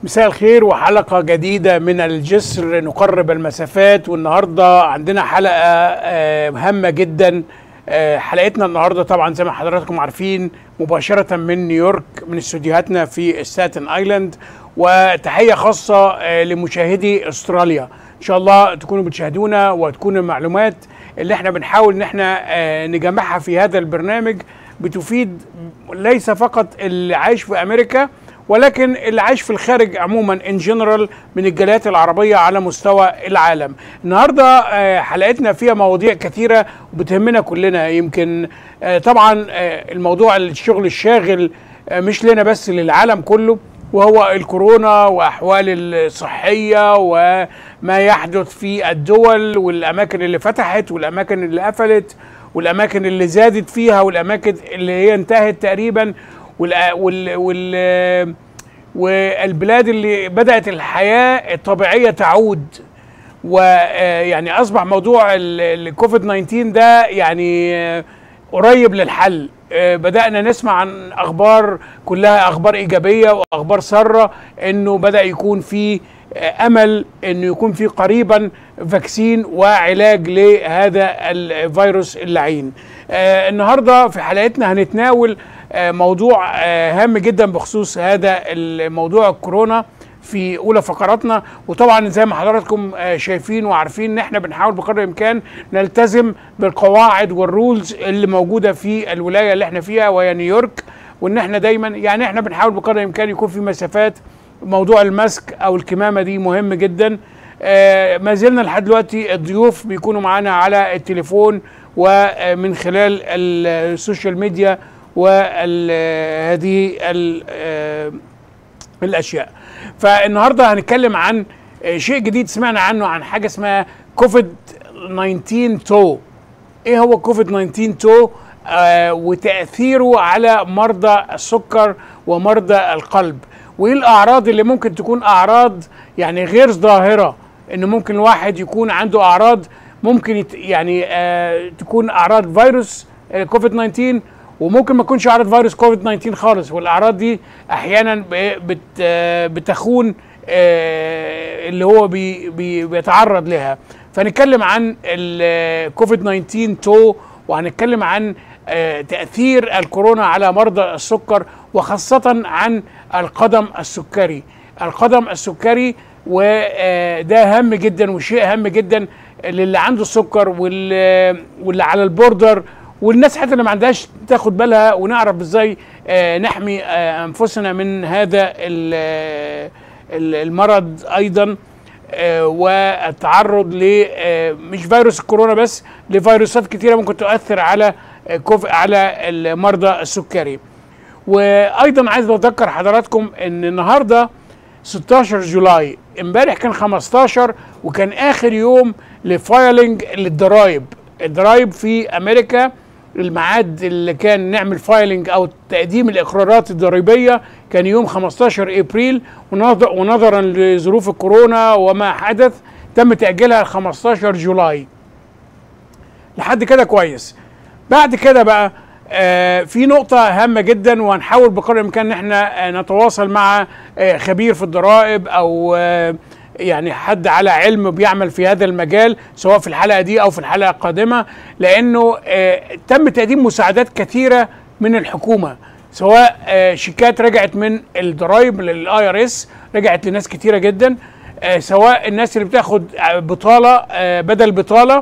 مساء الخير وحلقة جديدة من الجسر نقرب المسافات والنهاردة عندنا حلقة آه، هامة جدا آه، حلقتنا النهاردة طبعا زي ما حضراتكم عارفين مباشرة من نيويورك من استوديوهاتنا في ستاتن ايلاند وتحية خاصة آه، لمشاهدي استراليا ان شاء الله تكونوا بتشاهدونا وتكون المعلومات اللي احنا بنحاول ان احنا آه، نجمعها في هذا البرنامج بتفيد ليس فقط اللي عايش في امريكا ولكن اللي عايش في الخارج عموما ان جنرال من الجاليات العربيه على مستوى العالم. النهارده آه، حلقتنا فيها مواضيع كثيره وبتهمنا كلنا يمكن آه، طبعا آه، الموضوع الشغل الشاغل آه، مش لنا بس للعالم كله وهو الكورونا واحوال الصحيه وما يحدث في الدول والاماكن اللي فتحت والاماكن اللي قفلت والاماكن اللي زادت فيها والاماكن اللي هي انتهت تقريبا وال وال, وال والبلاد اللي بدات الحياه الطبيعيه تعود ويعني اصبح موضوع الكوفيد 19 ده يعني آه، قريب للحل آه، بدأنا نسمع عن أخبار كلها أخبار إيجابية وأخبار سارة إنه بدأ يكون في آه، أمل إنه يكون في قريبا فاكسين وعلاج لهذا الفيروس اللعين آه، النهاردة في حلقتنا هنتناول آه، موضوع آه، هام جدا بخصوص هذا الموضوع الكورونا في اولى فقراتنا وطبعا زي ما حضراتكم آه، شايفين وعارفين ان احنا بنحاول بقدر الامكان نلتزم بالقواعد والرولز اللي موجوده في الولايه اللي احنا فيها وهي نيويورك وان احنا دايما يعني احنا بنحاول بقدر الامكان يكون في مسافات موضوع الماسك او الكمامه دي مهم جدا آه، ما زلنا لحد دلوقتي الضيوف بيكونوا معانا على التليفون ومن خلال السوشيال ميديا وهذه الاشياء فالنهارده هنتكلم عن آه، شيء جديد سمعنا عنه عن حاجه اسمها كوفيد 19 تو ايه هو كوفيد 19 تو آه وتاثيره على مرضى السكر ومرضى القلب وايه الاعراض اللي ممكن تكون اعراض يعني غير ظاهره ان ممكن الواحد يكون عنده اعراض ممكن يت يعني آه تكون اعراض فيروس آه، كوفيد 19 وممكن ما تكونش اعراض فيروس كوفيد 19 خالص والاعراض دي احيانا ب- بت آه، بتخون آه، اللي هو بي بي بيتعرض لها فنتكلم عن الكوفيد 19 تو وهنتكلم عن آه، تاثير الكورونا على مرضى السكر وخاصه عن القدم السكري القدم السكري وده هام جدا وشيء هام جدا للي عنده السكر واللي, واللي على البوردر والناس حتى اللي ما عندهاش تاخد بالها ونعرف ازاي آه، نحمي آه، انفسنا من هذا ال- ال- المرض ايضا آه، والتعرض ل آه، مش فيروس الكورونا بس لفيروسات كتيره ممكن تؤثر على آه، كوف على المرضى السكري وايضا عايز اذكر حضراتكم ان النهارده 16 جولاي امبارح كان 15 وكان اخر يوم لفايلنج للضرايب الضرايب في امريكا الميعاد اللي كان نعمل فايلنج او تقديم الاقرارات الضريبيه كان يوم 15 ابريل ونظ- ونظرا لظروف الكورونا وما حدث تم تاجيلها ل 15 جولاي لحد كده كويس بعد كده بقى آه في نقطة هامة جدا وهنحاول بقدر الإمكان إن احنا آه نتواصل مع آه خبير في الضرائب أو آه يعني حد على علم بيعمل في هذا المجال سواء في الحلقة دي أو في الحلقة القادمة لأنه آه تم تقديم مساعدات كثيرة من الحكومة سواء آه شيكات رجعت من الضرائب للاي ار اس رجعت لناس كثيرة جدا آه سواء الناس اللي بتاخد آه، بطالة آه بدل بطالة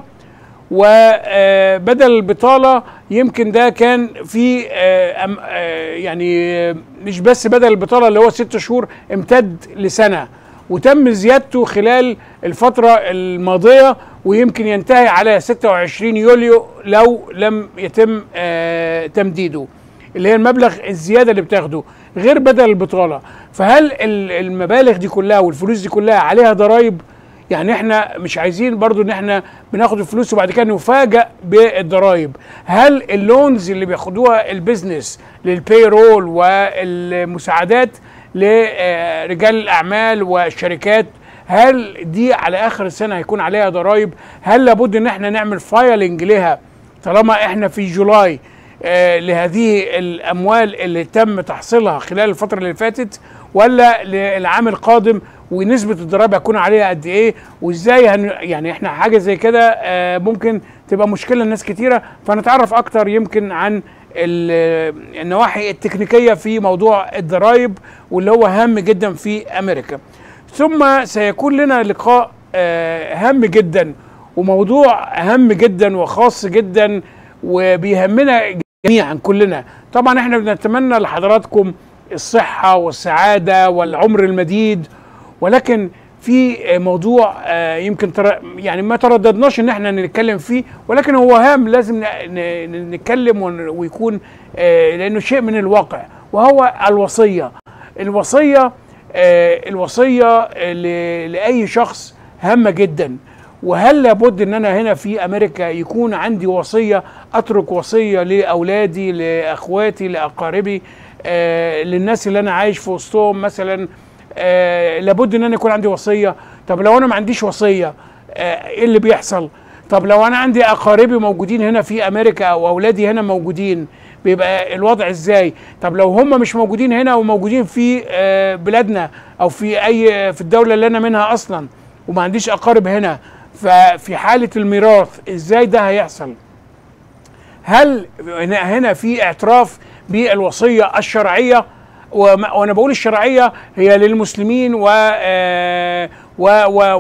وبدل البطاله يمكن ده كان في آه، أم- آه، يعني آه، مش بس بدل البطاله اللي هو ست شهور امتد لسنه وتم زيادته خلال الفتره الماضيه ويمكن ينتهي على 26 يوليو لو لم يتم آه، تمديده اللي هي المبلغ الزياده اللي بتاخده غير بدل البطاله فهل ال- المبالغ دي كلها والفلوس دي كلها عليها ضرائب يعني احنا مش عايزين برضو ان احنا بناخد الفلوس وبعد كده نفاجئ بالضرائب هل اللونز اللي بياخدوها البيزنس للبيرول والمساعدات لرجال الاعمال والشركات هل دي على اخر السنه هيكون عليها ضرائب هل لابد ان احنا نعمل فايلنج لها طالما احنا في جولاي آه، لهذه الاموال اللي تم تحصيلها خلال الفتره اللي فاتت ولا للعام القادم ونسبه الضرائب هيكون عليها قد ايه وازاي هن يعني احنا حاجه زي كده آه، ممكن تبقى مشكله لناس كتيره فنتعرف اكتر يمكن عن ال- النواحي التكنيكيه في موضوع الضرائب واللي هو هام جدا في امريكا ثم سيكون لنا لقاء آه، هام جدا وموضوع هام جدا وخاص جدا وبيهمنا جميعا كلنا طبعا احنا بنتمنى لحضراتكم الصحة والسعادة والعمر المديد ولكن في موضوع آه، يمكن تر... يعني ما ترددناش ان احنا نتكلم فيه ولكن هو هام لازم ن... ن... نتكلم ون... ويكون آه، لانه شيء من الواقع وهو الوصية الوصية آه، الوصية آه، ل... لأي شخص هامة جدا وهل لابد ان انا هنا في امريكا يكون عندي وصيه اترك وصيه لاولادي لاخواتي لاقاربي آه للناس اللي انا عايش في وسطهم مثلا آه لابد ان انا يكون عندي وصيه طب لو انا ما عنديش وصيه آه ايه اللي بيحصل طب لو انا عندي اقاربي موجودين هنا في امريكا او اولادي هنا موجودين بيبقى الوضع ازاي طب لو هم مش موجودين هنا وموجودين في آه بلادنا او في اي في الدوله اللي انا منها اصلا وما عنديش اقارب هنا ففي حاله الميراث ازاي ده هيحصل هل هنا هنا في اعتراف بالوصيه الشرعيه وما- وانا بقول الشرعيه هي للمسلمين و آه، و- و-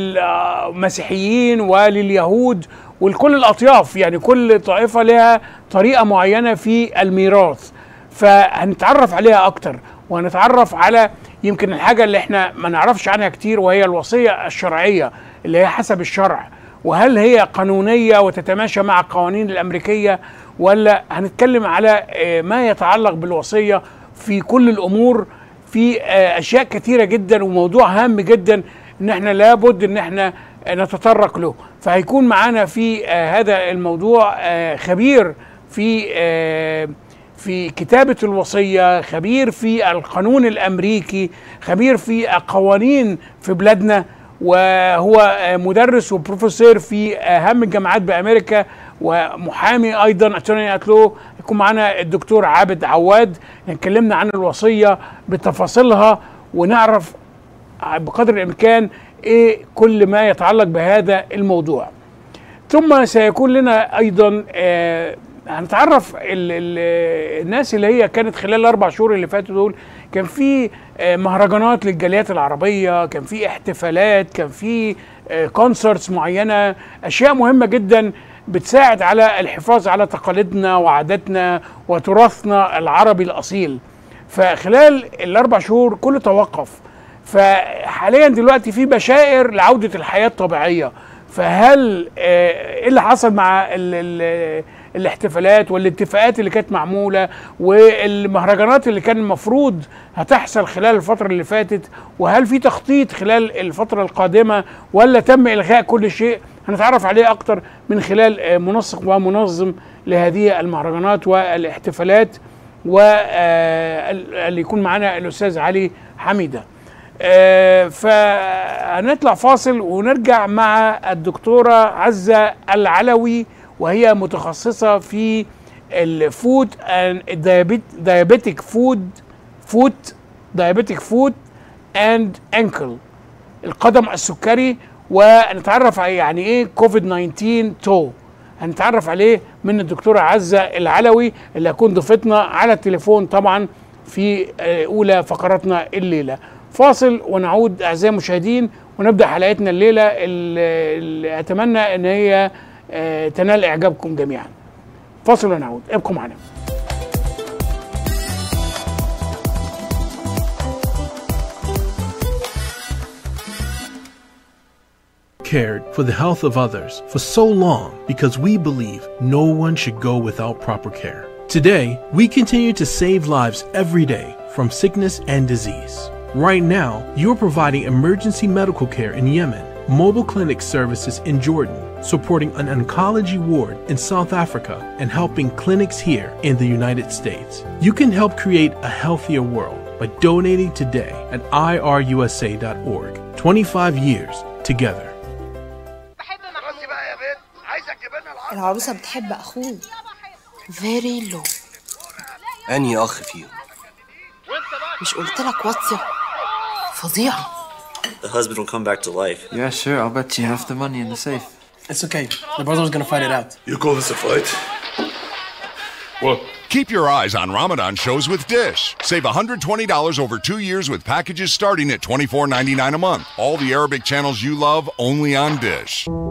وللمسيحيين ولليهود ولكل الاطياف يعني كل طائفه لها طريقه معينه في الميراث فهنتعرف عليها اكتر وهنتعرف على يمكن الحاجه اللي احنا ما نعرفش عنها كتير وهي الوصيه الشرعيه اللي هي حسب الشرع وهل هي قانونيه وتتماشى مع القوانين الامريكيه ولا هنتكلم على آه، ما يتعلق بالوصيه في كل الامور في آه، اشياء كثيره جدا وموضوع هام جدا ان احنا لابد ان احنا نتطرق له فهيكون معانا في آه، هذا الموضوع آه، خبير في آه، في كتابة الوصية خبير في القانون الأمريكي خبير في القوانين في بلادنا وهو آه، مدرس وبروفيسور في أهم الجامعات بأمريكا ومحامي أيضا أتورني أتلو يكون معنا الدكتور عابد عواد اتكلمنا عن الوصية بتفاصيلها ونعرف بقدر الإمكان إيه كل ما يتعلق بهذا الموضوع ثم سيكون لنا ايضا آه، هنتعرف ال ال الناس اللي هي كانت خلال الاربع شهور اللي فاتوا دول كان في آه، مهرجانات للجاليات العربيه كان في احتفالات كان في كونسرتس معينه اشياء مهمه جدا بتساعد على الحفاظ على تقاليدنا وعاداتنا وتراثنا العربي الاصيل فخلال الاربع شهور كله توقف فحاليا دلوقتي في بشائر لعوده الحياه الطبيعيه فهل آه، ايه اللي حصل مع ال ال الاحتفالات والاتفاقات اللي كانت معموله والمهرجانات اللي كان المفروض هتحصل خلال الفتره اللي فاتت وهل في تخطيط خلال الفتره القادمه ولا تم الغاء كل شيء هنتعرف عليه اكتر من خلال آه، منسق ومنظم لهذه المهرجانات والاحتفالات واللي يكون معنا الاستاذ علي حميده آه، فهنطلع فاصل ونرجع مع الدكتورة عزة العلوي وهي متخصصة في الفود دايابيتك فود فوت دايابيتك فود اند انكل القدم السكري ونتعرف على يعني ايه كوفيد 19 تو هنتعرف عليه من الدكتورة عزة العلوي اللي هتكون ضيفتنا على التليفون طبعا في آه، اولى فقراتنا الليله فاصل ونعود اعزائي المشاهدين ونبدا حلقتنا الليله اللي اللي اتمنى ان هي آه، تنال اعجابكم جميعا فاصل ونعود ابقوا معنا cared for the health of others for so long because we believe no one should go without proper care. Today, we continue to save lives every day from sickness and disease. Right now, you're providing emergency medical care in Yemen, mobile clinic services in Jordan, supporting an oncology ward in South Africa, and helping clinics here in the United States. You can help create a healthier world by donating today at irusa.org. 25 years together. بحب محمود راسي بقى يا بنت عايزك جبنه العظم العروسة بتحب أخوه very low انهي اخ فيهم مش قلت لك واطيه فظيعه The husband will come back to life. Yeah, sure. I'll bet you half the money in the safe. It's okay. The brother's gonna fight it out. You call this a fight? What? Keep your eyes on Ramadan shows with Dish. Save $120 over two years with packages starting at $24.99 a month. All the Arabic channels you love only on Dish.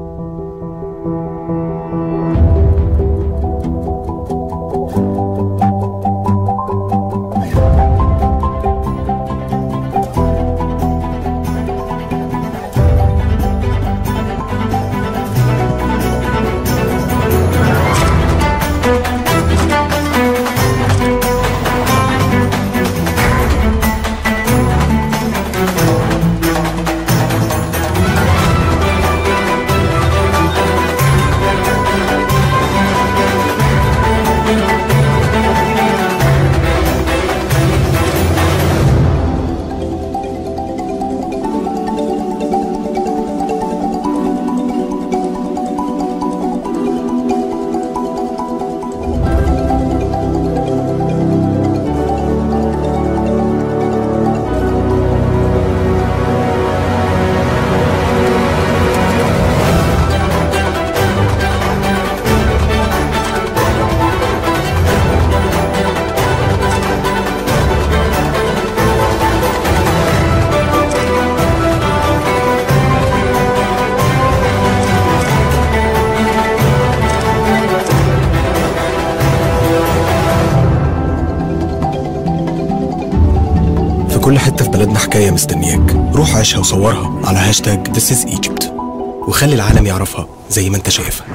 في كل حتة في بلدنا حكاية مستنياك روح عيشها وصورها على هاشتاج This is Egypt وخلي العالم يعرفها زي ما انت شايفها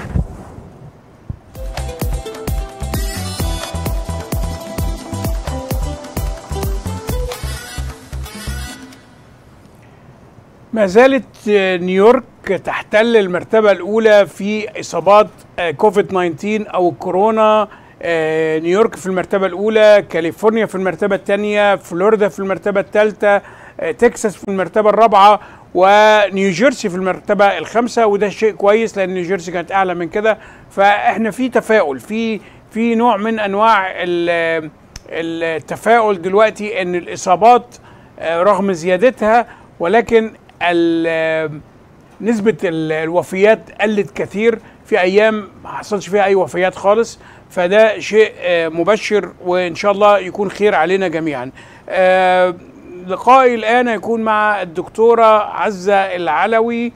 ما زالت آه، نيويورك تحتل المرتبة الأولى في إصابات آه، كوفيد 19 أو الكورونا آه، نيويورك في المرتبة الأولى كاليفورنيا في المرتبة الثانية فلوريدا في المرتبة الثالثة آه، تكساس في المرتبة الرابعة ونيوجيرسي في المرتبة الخامسة وده شيء كويس لأن نيوجيرسي كانت أعلى من كده فإحنا في تفاؤل في في نوع من أنواع ال- التفاؤل دلوقتي إن الإصابات آه، رغم زيادتها ولكن ال- نسبة ال- الوفيات قلت كثير في أيام ما حصلش فيها أي وفيات خالص فده شيء آه، مبشر وإن شاء الله يكون خير علينا جميعا آه، لقائي الآن يكون مع الدكتورة عزة العلوي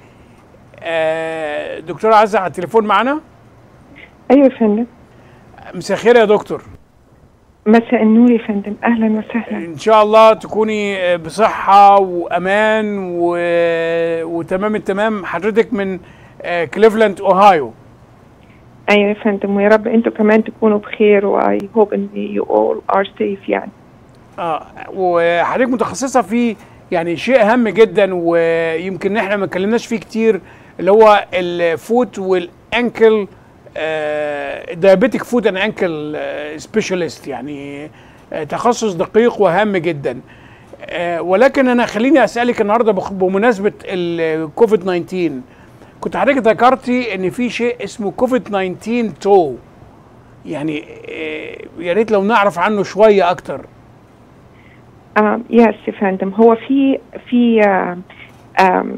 آه، دكتورة عزة على التليفون معنا ايوه يا فندم مساء الخير يا دكتور مساء النور يا فندم اهلا وسهلا ان شاء الله تكوني آه، بصحة وامان و... وتمام التمام حضرتك من آه، كليفلاند اوهايو ايوه يا فندم ويا رب انتوا كمان تكونوا بخير واي هوب ان يو اول ار سيف يعني اه وحضرتك متخصصه في يعني شيء هام جدا ويمكن ان احنا ما اتكلمناش فيه كتير اللي هو الفوت والانكل دايابيتك فود اند انكل سبيشاليست يعني آه، تخصص دقيق وهام جدا آه، ولكن انا خليني اسالك النهارده بخ- بمناسبه الكوفيد 19 كنت حضرتك ذكرتي ان في شيء اسمه كوفيد 19 تو يعني آه، يا ريت لو نعرف عنه شويه اكتر آه يس يا فندم هو في في آه آم،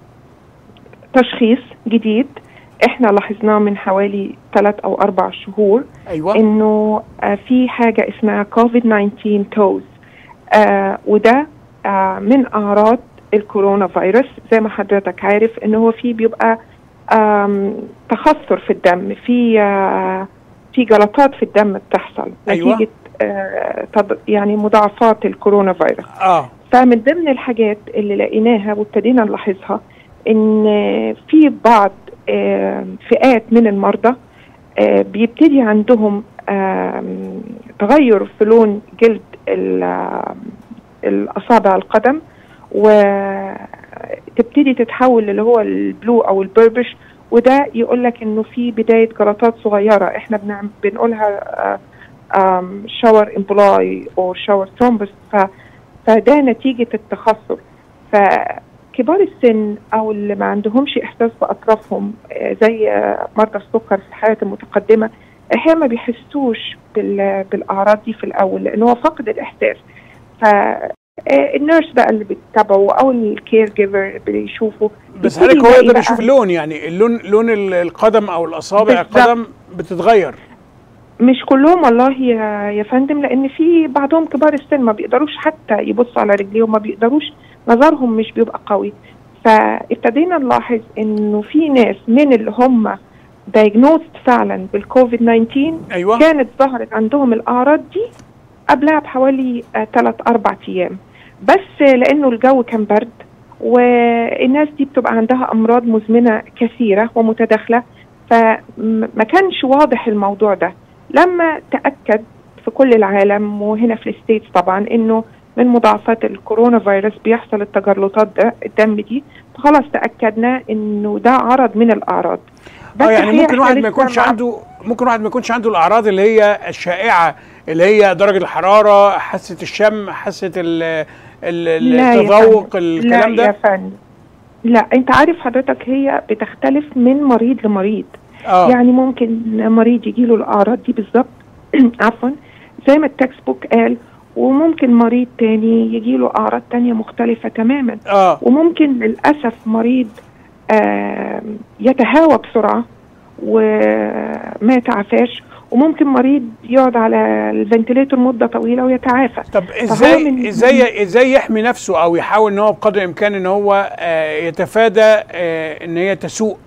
تشخيص جديد احنا لاحظناه من حوالي ثلاث او اربع شهور ايوه انه آه، في حاجه اسمها كوفيد 19 توز آه وده آه من اعراض الكورونا فيروس زي ما حضرتك عارف ان هو في بيبقى آم، تخثر في الدم في آه في جلطات في الدم بتحصل أيوة. نتيجه آه تض- يعني مضاعفات الكورونا فيروس اه فمن ضمن الحاجات اللي لقيناها وابتدينا نلاحظها ان في بعض آه، فئات من المرضى آه، بيبتدي عندهم آم، تغير في لون جلد ال- آم، الاصابع القدم وتبتدي تتحول اللي هو البلو او البربش وده يقول لك انه في بدايه جلطات صغيره احنا بنعم بنقولها شاور امبلاي او شاور ثرومبس فده نتيجه التخثر فكبار السن او اللي ما عندهمش احساس باطرافهم آه، زي آه، مرضى السكر في الحالات المتقدمه احيانا ما بيحسوش بال- بالاعراض دي في الاول لان هو فقد الاحساس ف آه، النيرس بقى اللي بتتابعه او الكير جيفر بيشوفه بس بيبتدي حضرتك هو يلاقي يقدر بقى- يشوف اللون يعني اللون لون ال- القدم او الاصابع بالظبط. القدم بتتغير مش كلهم والله يا يا فندم لان في بعضهم كبار السن ما بيقدروش حتى يبصوا على رجليهم ما بيقدروش نظرهم مش بيبقى قوي فابتدينا نلاحظ انه في ناس من اللي هم دايجنوست فعلا بالكوفيد 19 ايوه كانت ظهرت عندهم الاعراض دي قبلها بحوالي ثلاث اربع ايام بس آه، لانه الجو كان برد والناس دي بتبقى عندها امراض مزمنه كثيره ومتداخله فما كانش واضح الموضوع ده لما تاكد في كل العالم وهنا في الستيتس طبعا انه من مضاعفات الكورونا فيروس بيحصل التجلطات ده الدم دي فخلاص تاكدنا انه ده عرض من الاعراض اه يعني الحقيقة ممكن إحنا واحد ما لسه يكونش مع- عنده ممكن واحد ما يكونش عنده الاعراض اللي هي الشائعه اللي هي درجه الحراره حاسه الشم حاسه ال- ال- لا يا التذوق فندم. الكلام لا يا ده فندم لا انت عارف حضرتك هي بتختلف من مريض لمريض اه يعني ممكن مريض يجيله الاعراض دي بالظبط عفوا زي ما التكست بوك قال وممكن مريض تاني يجيله اعراض تانية مختلفة تماما اه وممكن للاسف مريض آه يتهاوى بسرعة وما يتعافاش وممكن مريض يقعد على الفنتليتور مدة طويلة ويتعافى طب فهو ازاي من- ازاي ازاي يحمي نفسه او يحاول ان هو بقدر الامكان ان هو آه، يتفادى آه، ان هي تسوء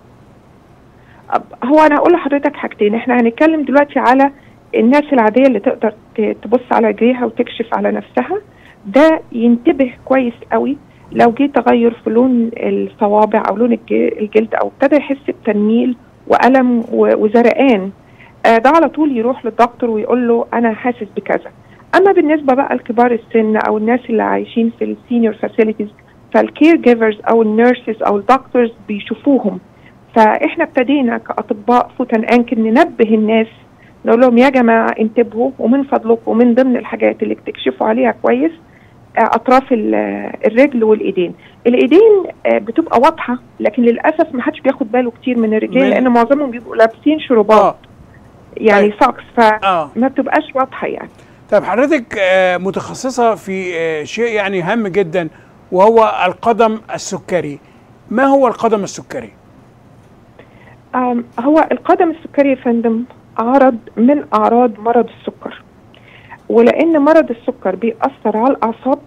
هو انا هقول لحضرتك حاجتين احنا هنتكلم دلوقتي على الناس العاديه اللي تقدر ت- تبص على رجليها وتكشف على نفسها ده ينتبه كويس قوي لو جه تغير في لون الصوابع او لون الج- الجلد او ابتدى يحس بتنميل والم و- وزرقان آه، ده على طول يروح للدكتور ويقول له انا حاسس بكذا اما بالنسبه بقى لكبار السن او الناس اللي عايشين في السينيور فاسيلتيز فالكير جيفرز او النيرسز او الدكتورز بيشوفوهم فاحنا ابتدينا كاطباء فوت انكر ننبه الناس نقول لهم يا جماعه انتبهوا ومن فضلكم من ضمن الحاجات اللي تكشفوا عليها كويس آه، اطراف ال- آه، الرجل والايدين الايدين آه، بتبقى واضحه لكن للاسف ما حدش بياخد باله كتير من الرجلين من- لان معظمهم بيبقوا لابسين شروبات اه يعني طيب. سوكس اه فما بتبقاش واضحه يعني طب حضرتك آه، متخصصه في آه، شيء يعني هام جدا وهو القدم السكري ما هو القدم السكري آم، هو القدم السكري يا فندم عرض من اعراض مرض السكر ولان مرض السكر بيأثر على الاعصاب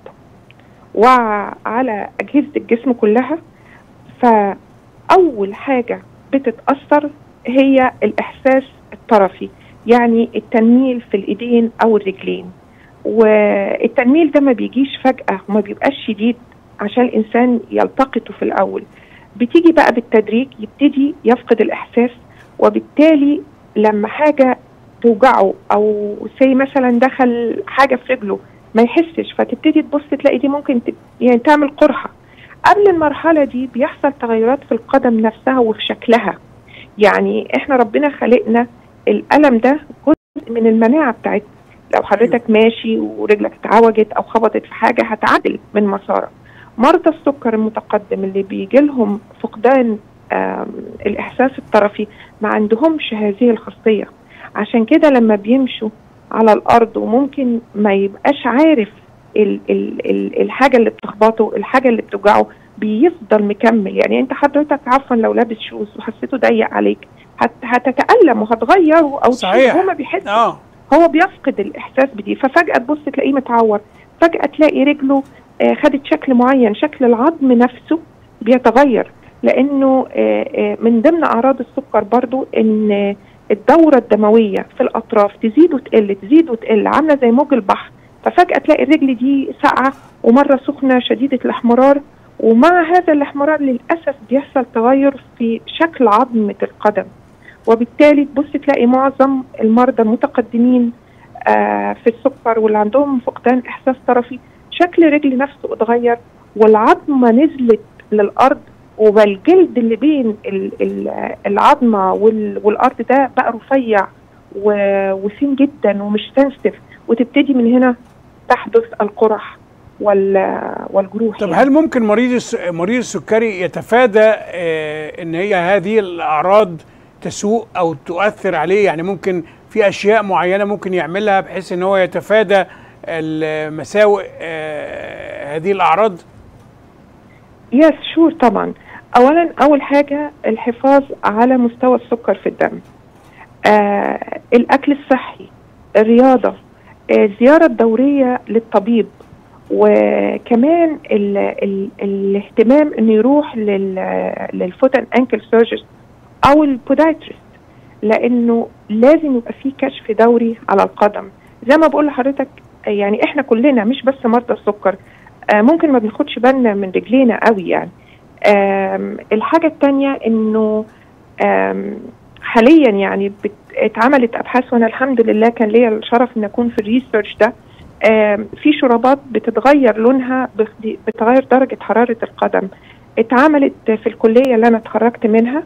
وعلى اجهزه الجسم كلها فاول حاجه بتتاثر هي الاحساس الطرفي يعني التنميل في الايدين او الرجلين والتنميل ده ما بيجيش فجاه وما بيبقاش شديد عشان الانسان يلتقطه في الاول بتيجي بقى بالتدريج يبتدي يفقد الاحساس وبالتالي لما حاجه توجعه او زي مثلا دخل حاجه في رجله ما يحسش فتبتدي تبص تلاقي دي ممكن ت... يعني تعمل قرحه قبل المرحله دي بيحصل تغيرات في القدم نفسها وفي شكلها يعني احنا ربنا خلقنا الالم ده جزء من المناعه بتاعتنا لو حضرتك ماشي ورجلك اتعوجت او خبطت في حاجه هتعدل من مسارك مرضى السكر المتقدم اللي بيجي لهم فقدان آم، الاحساس الطرفي ما عندهمش هذه الخاصيه عشان كده لما بيمشوا على الارض وممكن ما يبقاش عارف ال ال ال الحاجه اللي بتخبطه الحاجه اللي بتوجعه بيفضل مكمل يعني انت حضرتك عفوا لو لابس شوز وحسيته ضيق عليك هت هتتالم وهتغيره او صحيح. هو ما بيحس اه هو بيفقد الاحساس بدي ففجاه تبص تلاقيه متعور فجاه تلاقي رجله آه، خدت شكل معين شكل العظم نفسه بيتغير لانه آه، آه، من ضمن اعراض السكر برضو ان آه، الدوره الدمويه في الاطراف تزيد وتقل تزيد وتقل عامله زي موج البحر ففجاه تلاقي الرجل دي ساقعه ومره سخنه شديده الاحمرار ومع هذا الاحمرار للاسف بيحصل تغير في شكل عظمه القدم وبالتالي تبص تلاقي معظم المرضى المتقدمين آه، في السكر واللي عندهم فقدان احساس طرفي شكل رجل نفسه اتغير والعظمه نزلت للارض والجلد اللي بين ال- ال- العظمه وال- والارض ده بقى رفيع و- وسين جدا ومش سنسيتيف وتبتدي من هنا تحدث القرح وال- والجروح طب يعني. هل ممكن مريض الس... مريض السكري يتفادى آه، ان هي هذه الاعراض تسوء او تؤثر عليه يعني ممكن في اشياء معينه ممكن يعملها بحيث ان هو يتفادى المساوئ آه، هذه الاعراض يس شور طبعا اولا اول حاجه الحفاظ على مستوى السكر في الدم آه الاكل الصحي الرياضه آه الزياره الدوريه للطبيب وكمان ال ال الاهتمام انه يروح للفوت اند انكل سيرجرز او البودايترست لانه لازم يبقى في كشف دوري على القدم زي ما بقول لحضرتك يعني احنا كلنا مش بس مرضى السكر آه ممكن ما بناخدش بالنا من رجلينا قوي يعني آم، الحاجة التانية انه آم، حاليا يعني بت- اتعملت ابحاث وانا الحمد لله كان ليا الشرف ان اكون في الريسيرش ده آم، في شرابات بتتغير لونها بخ- بتغير درجة حرارة القدم اتعملت في الكلية اللي انا اتخرجت منها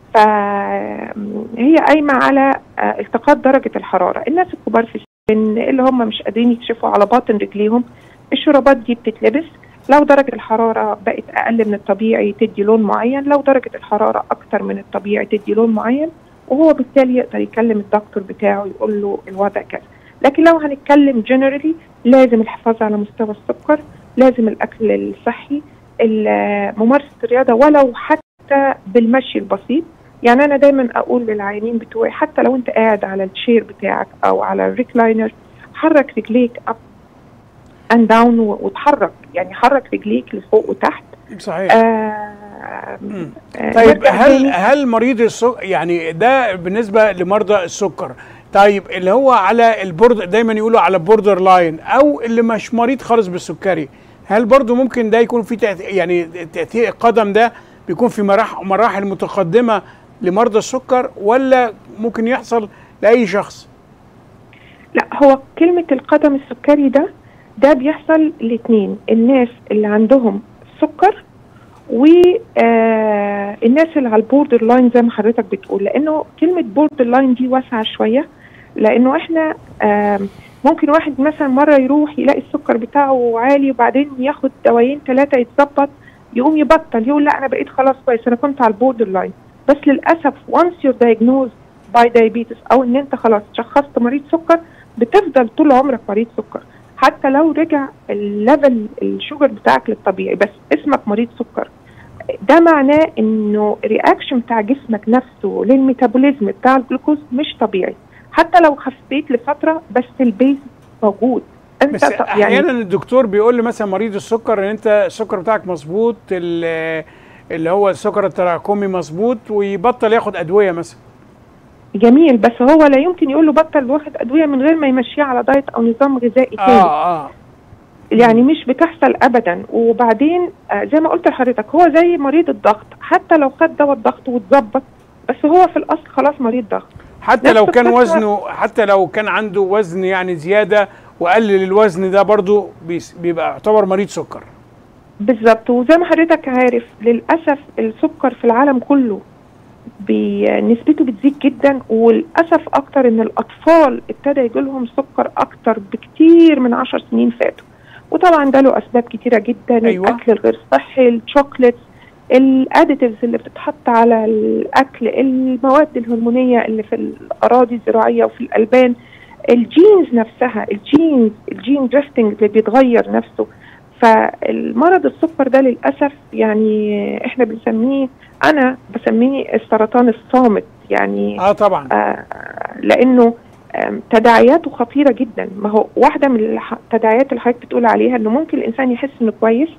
فهي قايمة على آه، التقاط درجة الحرارة الناس الكبار في السن اللي هم مش قادرين يكشفوا على باطن رجليهم الشرابات دي بتتلبس لو درجة الحرارة بقت أقل من الطبيعي تدي لون معين لو درجة الحرارة أكتر من الطبيعي تدي لون معين وهو بالتالي يقدر يكلم الدكتور بتاعه يقول له الوضع كذا لكن لو هنتكلم جنرالي لازم الحفاظ على مستوى السكر لازم الأكل الصحي ال- ممارسة الرياضة ولو حتى بالمشي البسيط يعني أنا دايما أقول للعيانين بتوعي حتى لو أنت قاعد على الشير بتاعك أو على الريكلاينر حرك رجليك اب اند داون وتحرك يعني حرك رجليك لفوق وتحت صحيح آه آه، طيب نرجع هل تاني. هل مريض السكر يعني ده بالنسبه لمرضى السكر طيب اللي هو على البوردر دايما يقولوا على بوردر لاين او اللي مش مريض خالص بالسكري هل برضو ممكن ده يكون في تأثير يعني تاثير القدم ده بيكون في مراحل مراحل متقدمه لمرضى السكر ولا ممكن يحصل لاي شخص لا هو كلمة القدم السكري ده ده بيحصل الاثنين الناس اللي عندهم سكر والناس اللي على البوردر لاين زي ما حضرتك بتقول لانه كلمة بوردر لاين دي واسعة شوية لانه احنا آم، ممكن واحد مثلا مرة يروح يلاقي السكر بتاعه عالي وبعدين ياخد دوايين ثلاثة يتظبط يقوم يبطل يقول لا انا بقيت خلاص كويس انا كنت على البوردر لاين بس للاسف once you're diagnosed by diabetes او ان انت خلاص شخصت مريض سكر بتفضل طول عمرك مريض سكر حتى لو رجع الليفل الشوجر بتاعك للطبيعي بس اسمك مريض سكر ده معناه انه رياكشن بتاع جسمك نفسه للميتابوليزم بتاع الجلوكوز مش طبيعي حتى لو خفيت لفتره بس البيز موجود انت بس ط- احيانا الدكتور بيقول لي مثلا مريض السكر ان انت السكر بتاعك مظبوط ال- اللي هو السكر التراكمي مظبوط ويبطل ياخد ادويه مثلا جميل بس هو لا يمكن يقول له بطل واخد ادويه من غير ما يمشيه على دايت او نظام غذائي تاني اه اه يعني مش بتحصل ابدا وبعدين آه، زي ما قلت لحضرتك هو زي مريض الضغط حتى لو خد دواء الضغط واتظبط بس هو في الاصل خلاص مريض ضغط حتى نفس لو كان القصة- وزنه حتى لو كان عنده وزن يعني زياده وقلل الوزن ده برضو بيس- بيبقى يعتبر مريض سكر بالظبط وزي ما حضرتك عارف للاسف السكر في العالم كله بي- نسبته بتزيد جدا وللاسف اكتر ان الاطفال ابتدى يجي لهم سكر اكتر بكتير من عشر سنين فاتوا وطبعا ده له اسباب كتيره جدا أيوة. الاكل الغير صحي الشوكليتس الاديتيفز اللي بتتحط على الاكل المواد الهرمونيه اللي في الاراضي الزراعيه وفي الالبان الجينز نفسها الجينز الجين دريفتنج اللي بيتغير نفسه فالمرض السكر ده للاسف يعني احنا بنسميه انا بسميه السرطان الصامت يعني اه طبعا آه لانه آم، تداعياته خطيره جدا ما هو واحده من الح- التداعيات اللي حضرتك بتقول عليها انه ممكن الانسان يحس انه كويس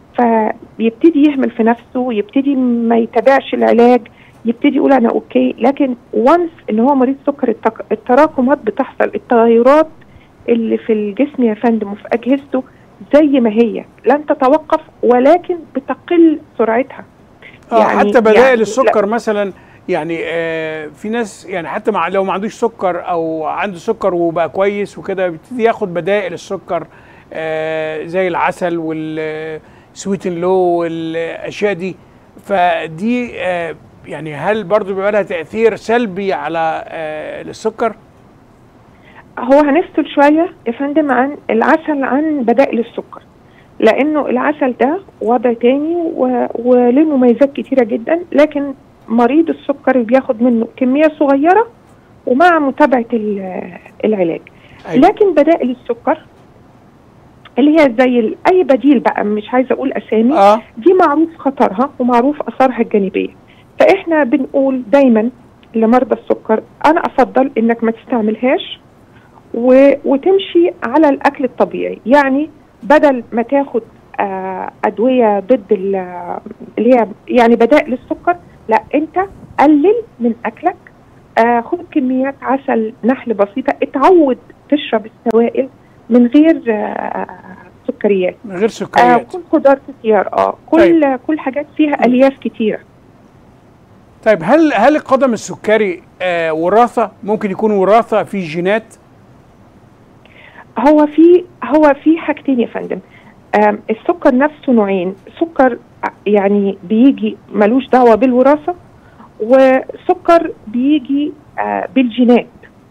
فيبتدي يهمل في نفسه يبتدي ما يتابعش العلاج يبتدي يقول انا اوكي لكن وانس ان هو مريض سكر التك- التراكمات بتحصل التغيرات اللي في الجسم يا فندم وفي اجهزته زي ما هي لن تتوقف ولكن بتقل سرعتها اه يعني- حتى بدائل يعني السكر مثلا يعني آه في ناس يعني حتى مع لو ما عندوش سكر او عنده سكر وبقى كويس وكده بيبتدي ياخد بدائل السكر آه زي العسل والسويت لو والاشياء دي فدي آه يعني هل برضو بيبقى لها تاثير سلبي على آه السكر؟ هو هنفصل شوية يا فندم عن العسل عن بدائل السكر لأنه العسل ده وضع تاني و... وليه مميزات كتيرة جدا لكن مريض السكر بياخد منه كميه صغيره ومع متابعه ال- العلاج أيوة. لكن بدائل السكر اللي هي زي ال- اي بديل بقى مش عايزه اقول اسامي اه دي معروف خطرها ومعروف اثارها الجانبيه فاحنا بنقول دايما لمرضى السكر انا افضل انك ما تستعملهاش و... وتمشي على الاكل الطبيعي يعني بدل ما تاخد آه ادويه ضد ال- اللي هي يعني بدائل السكر لا انت قلل من اكلك آه خد كميات عسل نحل بسيطه اتعود تشرب السوائل من غير آه سكريات من غير آه سكريات كل خضار كتير اه كل طيب. كل حاجات فيها الياف كتيره طيب هل هل القدم السكري آه وراثه ممكن يكون وراثه في جينات هو في هو في حاجتين يا فندم آم، السكر نفسه نوعين سكر ع- يعني بيجي ملوش دعوه بالوراثه وسكر بيجي آه، بالجينات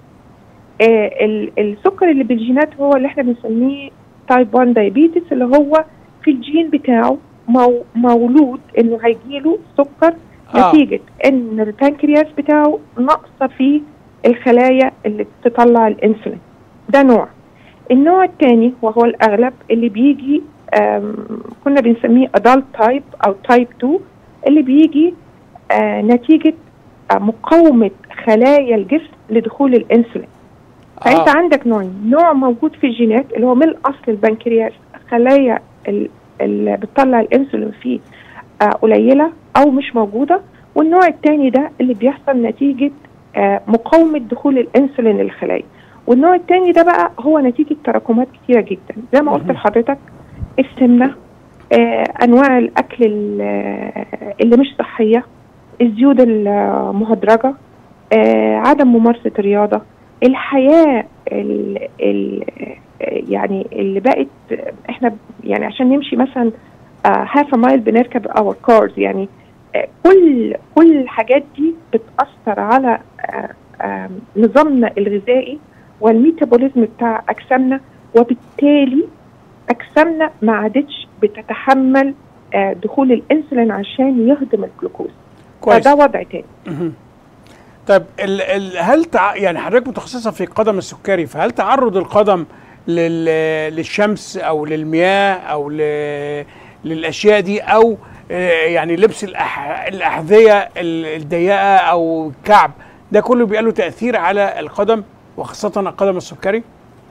آه، ال- السكر اللي بالجينات هو اللي احنا بنسميه تايب 1 دايابيتس اللي هو في الجين بتاعه مو مولود انه هيجيله سكر آه. نتيجه ان البنكرياس بتاعه ناقصه فيه الخلايا اللي بتطلع الانسولين ده نوع النوع الثاني وهو الاغلب اللي بيجي آم، كنا بنسميه adult type او type 2 اللي بيجي آه، نتيجه آه، مقاومه خلايا الجسم لدخول الانسولين فانت آه. عندك نوعين نوع موجود في الجينات اللي هو من اصل البنكرياس خلايا ال- اللي بتطلع الانسولين فيه آه، قليله او مش موجوده والنوع الثاني ده اللي بيحصل نتيجه آه، مقاومه دخول الانسولين للخلايا والنوع الثاني ده بقى هو نتيجه تراكمات كتيره جدا زي ما قلت لحضرتك السمنه آه، انواع الاكل ال- آه، اللي مش صحيه الزيوت المهدرجه آه، عدم ممارسه الرياضه الحياه ال ال يعني اللي بقت احنا يعني عشان نمشي مثلا هاف مايل بنركب اور كارز يعني آه، كل كل الحاجات دي بتاثر على آه، آه، نظامنا الغذائي والميتابوليزم بتاع اجسامنا وبالتالي اجسامنا ما عادتش بتتحمل آه، دخول الانسولين عشان يهضم الجلوكوز كويس فده وضع تاني مهم. طيب ال ال هل تع... يعني حضرتك متخصصه في قدم السكري فهل تعرض القدم لل للشمس او للمياه او ل... للاشياء دي او آه، يعني لبس الأح... الاحذيه ال- الضيقه او الكعب ده كله بيبقى له تاثير على القدم وخاصه القدم السكري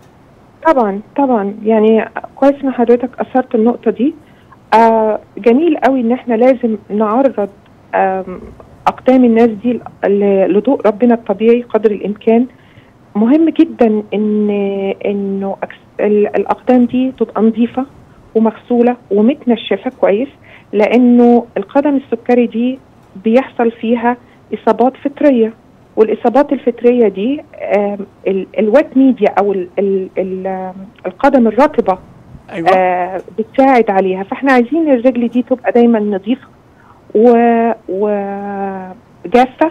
طبعا طبعا يعني كويس ان حضرتك اثرت النقطه دي آه جميل قوي ان احنا لازم نعرض آم، اقدام الناس دي ل- لضوء ربنا الطبيعي قدر الامكان مهم جدا ان انه أكس- ال- الاقدام دي تبقى نظيفه ومغسوله ومتنشفه كويس لانه القدم السكري دي بيحصل فيها اصابات فطريه والاصابات الفطريه دي آم، ال- الوات ميديا او ال ال ال القدم الرطبه ايوه آه بتساعد عليها فاحنا عايزين الرجل دي تبقى دايما نظيفه و وجافه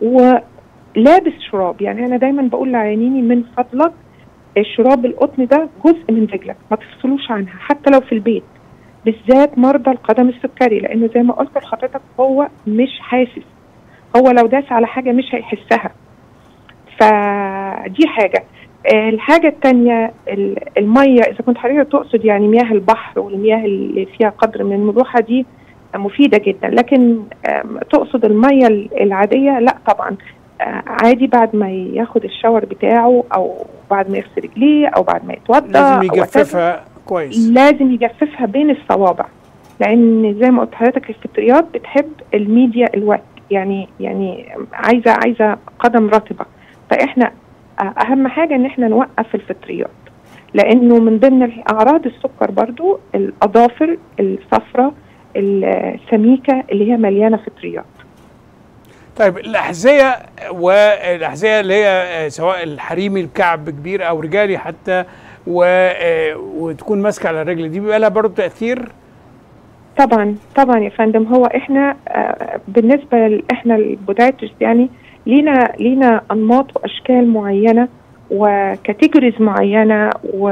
ولابس شراب يعني انا دايما بقول لعيانيني من فضلك الشراب القطن ده جزء من رجلك ما تفصلوش عنها حتى لو في البيت بالذات مرضى القدم السكري لانه زي ما قلت لحضرتك هو مش حاسس هو لو داس على حاجه مش هيحسها فدي حاجه آه، الحاجة التانية ال- المية إذا كنت حضرتك تقصد يعني مياه البحر والمياه اللي فيها قدر من الملوحة دي مفيدة جدا لكن آم، تقصد المية ال- العادية لا طبعا آه، عادي بعد ما ياخد الشاور بتاعه أو بعد ما يغسل رجليه أو بعد ما يتوضى لازم أو whatever. يجففها كويس لازم يجففها بين الصوابع لان زي ما قلت لحضرتك الفطريات بتحب الميديا الوقت يعني يعني عايزه عايزه قدم رطبه فاحنا اهم حاجه ان احنا نوقف الفطريات لانه من ضمن اعراض السكر برضو الاظافر الصفراء السميكه اللي هي مليانه فطريات طيب الاحذيه والاحذيه اللي هي آه، سواء الحريمي الكعب كبير او رجالي حتى و... آه، وتكون ماسكه على الرجل دي بيبقى لها برضه تاثير طبعا طبعا يا فندم هو احنا آه، بالنسبه ل- احنا البودايترز يعني لينا لينا انماط واشكال معينه وكاتيجوريز معينه و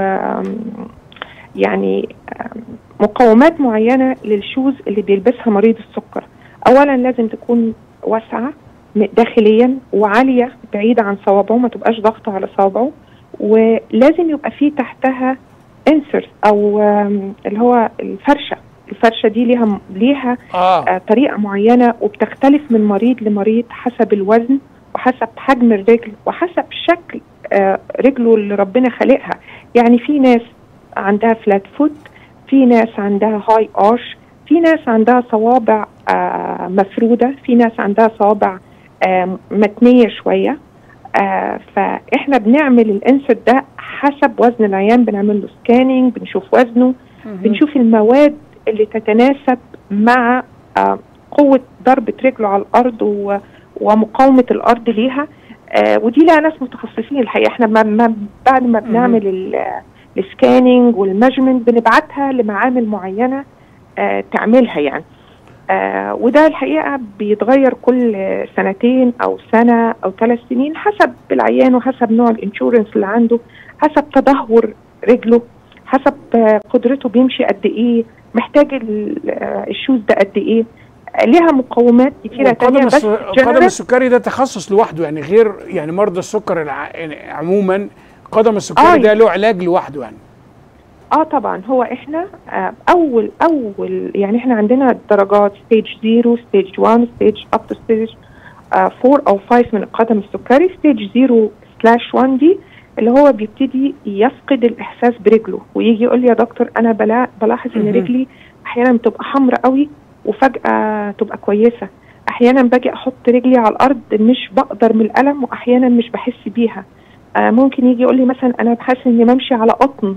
يعني آم، مقومات معينه للشوز اللي بيلبسها مريض السكر اولا لازم تكون واسعه م- داخليا وعاليه بعيده عن صوابعه ما تبقاش ضغطه على صوابعه ولازم يبقى فيه تحتها انسرت او آم، اللي هو الفرشه الفرشه دي ليها ليها اه آه، طريقه معينه وبتختلف من مريض لمريض حسب الوزن وحسب حجم الرجل وحسب شكل آه، رجله اللي ربنا خلقها يعني في ناس عندها فلات فوت في ناس عندها هاي ارش في ناس عندها صوابع آه، مفروده في ناس عندها صوابع آه، متنيه شويه آه، فاحنا بنعمل الانسرت ده حسب وزن العيان بنعمل له سكاننج بنشوف وزنه بنشوف المواد اللي تتناسب مع آه، قوة ضربة رجله على الأرض و- ومقاومة الأرض ليها آه، ودي لها ناس متخصصين الحقيقة احنا ما ما بعد ما بنعمل ال- السكاننج والميجرمنت بنبعتها لمعامل معينة آه، تعملها يعني آه، وده الحقيقة بيتغير كل آه، سنتين أو سنة أو ثلاث سنين حسب العيان وحسب نوع الانشورنس اللي عنده حسب تدهور رجله حسب آه، قدرته بيمشي قد ايه محتاج ال- آه، الشوز ده قد ايه آه، ليها مقومات كتيرة القدم تانية بس الس- القدم general- السكري ده تخصص لوحده يعني غير يعني مرضى السكر الع... يعني عموما قدم السكري آه. ده له علاج لوحده يعني اه طبعا هو احنا آه اول اول يعني احنا عندنا درجات ستيج 0 ستيج 1 ستيج اب تو ستيج 4 او 5 من القدم السكري ستيج 0 سلاش 1 دي اللي هو بيبتدي يفقد الاحساس برجله ويجي يقول لي يا دكتور انا بلا بلاحظ ان مهم. رجلي احيانا بتبقى حمراء قوي وفجاه تبقى كويسه احيانا باجي احط رجلي على الارض مش بقدر من الالم واحيانا مش بحس بيها آه ممكن يجي يقول لي مثلا انا بحس اني بمشي على قطن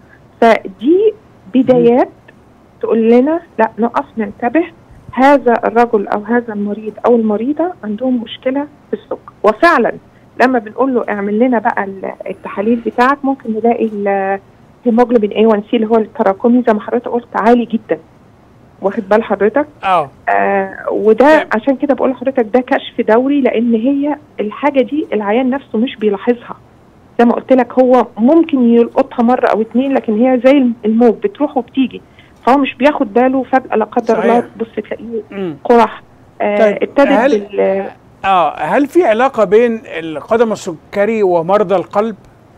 فدي بدايات تقول لنا لا نقف ننتبه هذا الرجل او هذا المريض او المريضه عندهم مشكله في السكر وفعلا لما بنقول له اعمل لنا بقى ال- التحاليل بتاعك ممكن نلاقي الهيموجلوبين A1C اللي هو التراكمي زي ما حضرتك قلت عالي جدا واخد بال حضرتك اه آه وده عشان كده بقول لحضرتك ده كشف دوري لان هي الحاجه دي العيان نفسه مش بيلاحظها زي ما قلت لك هو ممكن يلقطها مره او اتنين لكن هي زي الموج بتروح وبتيجي فهو مش بياخد باله فجاه لا قدر الله صحيح. تبص تلاقيه مم. قرح آه طيب، ابتدت هل- بال اه هل في علاقه بين القدم السكري ومرضى القلب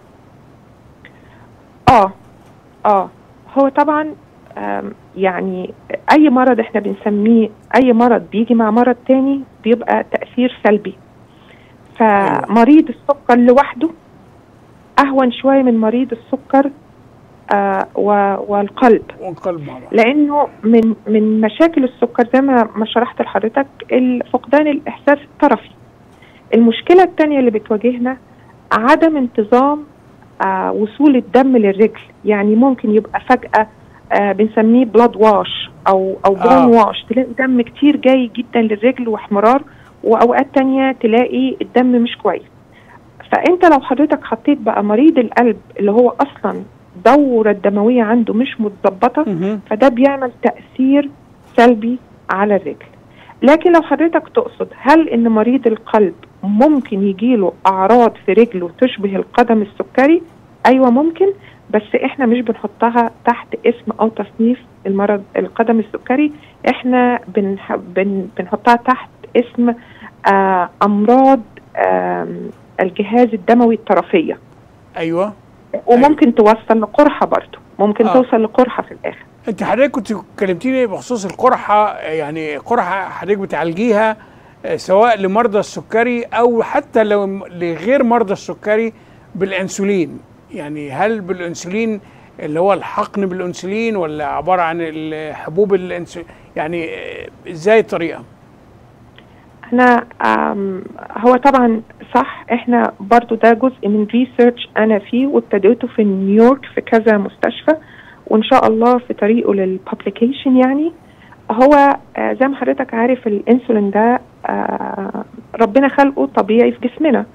اه اه هو طبعا آم، يعني اي مرض احنا بنسميه اي مرض بيجي مع مرض تاني بيبقى تاثير سلبي فمريض السكر لوحده اهون شويه من مريض السكر آه و- والقلب والقلب مع بعض لانه من من مشاكل السكر زي ما ما شرحت لحضرتك ال- فقدان الاحساس الطرفي المشكله الثانيه اللي بتواجهنا عدم انتظام آه وصول الدم للرجل يعني ممكن يبقى فجاه آه بنسميه بلاد واش او او بون آه. واش تلاقي دم كتير جاي جدا للرجل واحمرار واوقات تانية تلاقي الدم مش كويس فانت لو حضرتك حطيت بقى مريض القلب اللي هو اصلا الدورة الدموية عنده مش متظبطة مهم. فده بيعمل تأثير سلبي على الرجل لكن لو حضرتك تقصد هل ان مريض القلب ممكن يجيله اعراض في رجله تشبه القدم السكري ايوه ممكن بس احنا مش بنحطها تحت اسم او تصنيف المرض القدم السكري احنا بنح بن بنحطها تحت اسم آه امراض آم، الجهاز الدموي الطرفيه ايوه وممكن توصل لقرحه برضه ممكن آه. توصل لقرحه في الاخر انت حضرتك كنت كلمتيني بخصوص القرحه يعني قرحه حضرتك بتعالجيها آه، سواء لمرضى السكري او حتى لو لغير مرضى السكري بالانسولين يعني هل بالانسولين اللي هو الحقن بالانسولين ولا عباره عن الحبوب الانسولين يعني آه، ازاي الطريقه احنا آم، هو طبعا صح احنا برضو ده جزء من ريسيرش انا فيه وابتديته في نيويورك في كذا مستشفى وان شاء الله في طريقه للببليكيشن يعني هو آه، زي ما حضرتك عارف الانسولين ده آه، ربنا خلقه طبيعي في جسمنا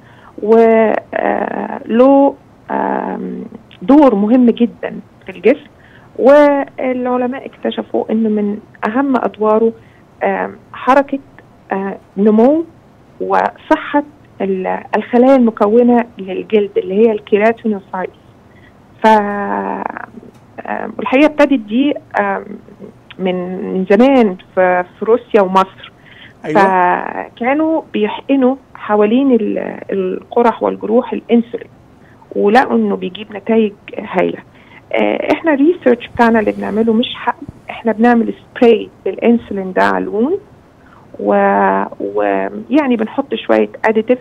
وله دور مهم جدا في الجسم والعلماء اكتشفوا انه من اهم ادواره آم، حركه آه، نمو وصحة ال- الخلايا المكونة للجلد اللي هي الكيراتينوسايتس ف آم، الحقيقة ابتدت دي آم، من من زمان في في روسيا ومصر ايوه فكانوا بيحقنوا حوالين ال- القرح والجروح الانسولين ولقوا انه بيجيب نتائج هايله آه، احنا الريسيرش بتاعنا اللي بنعمله مش حقن احنا بنعمل سبراي للانسولين ده على الوند ويعني بنحط شويه اديتيف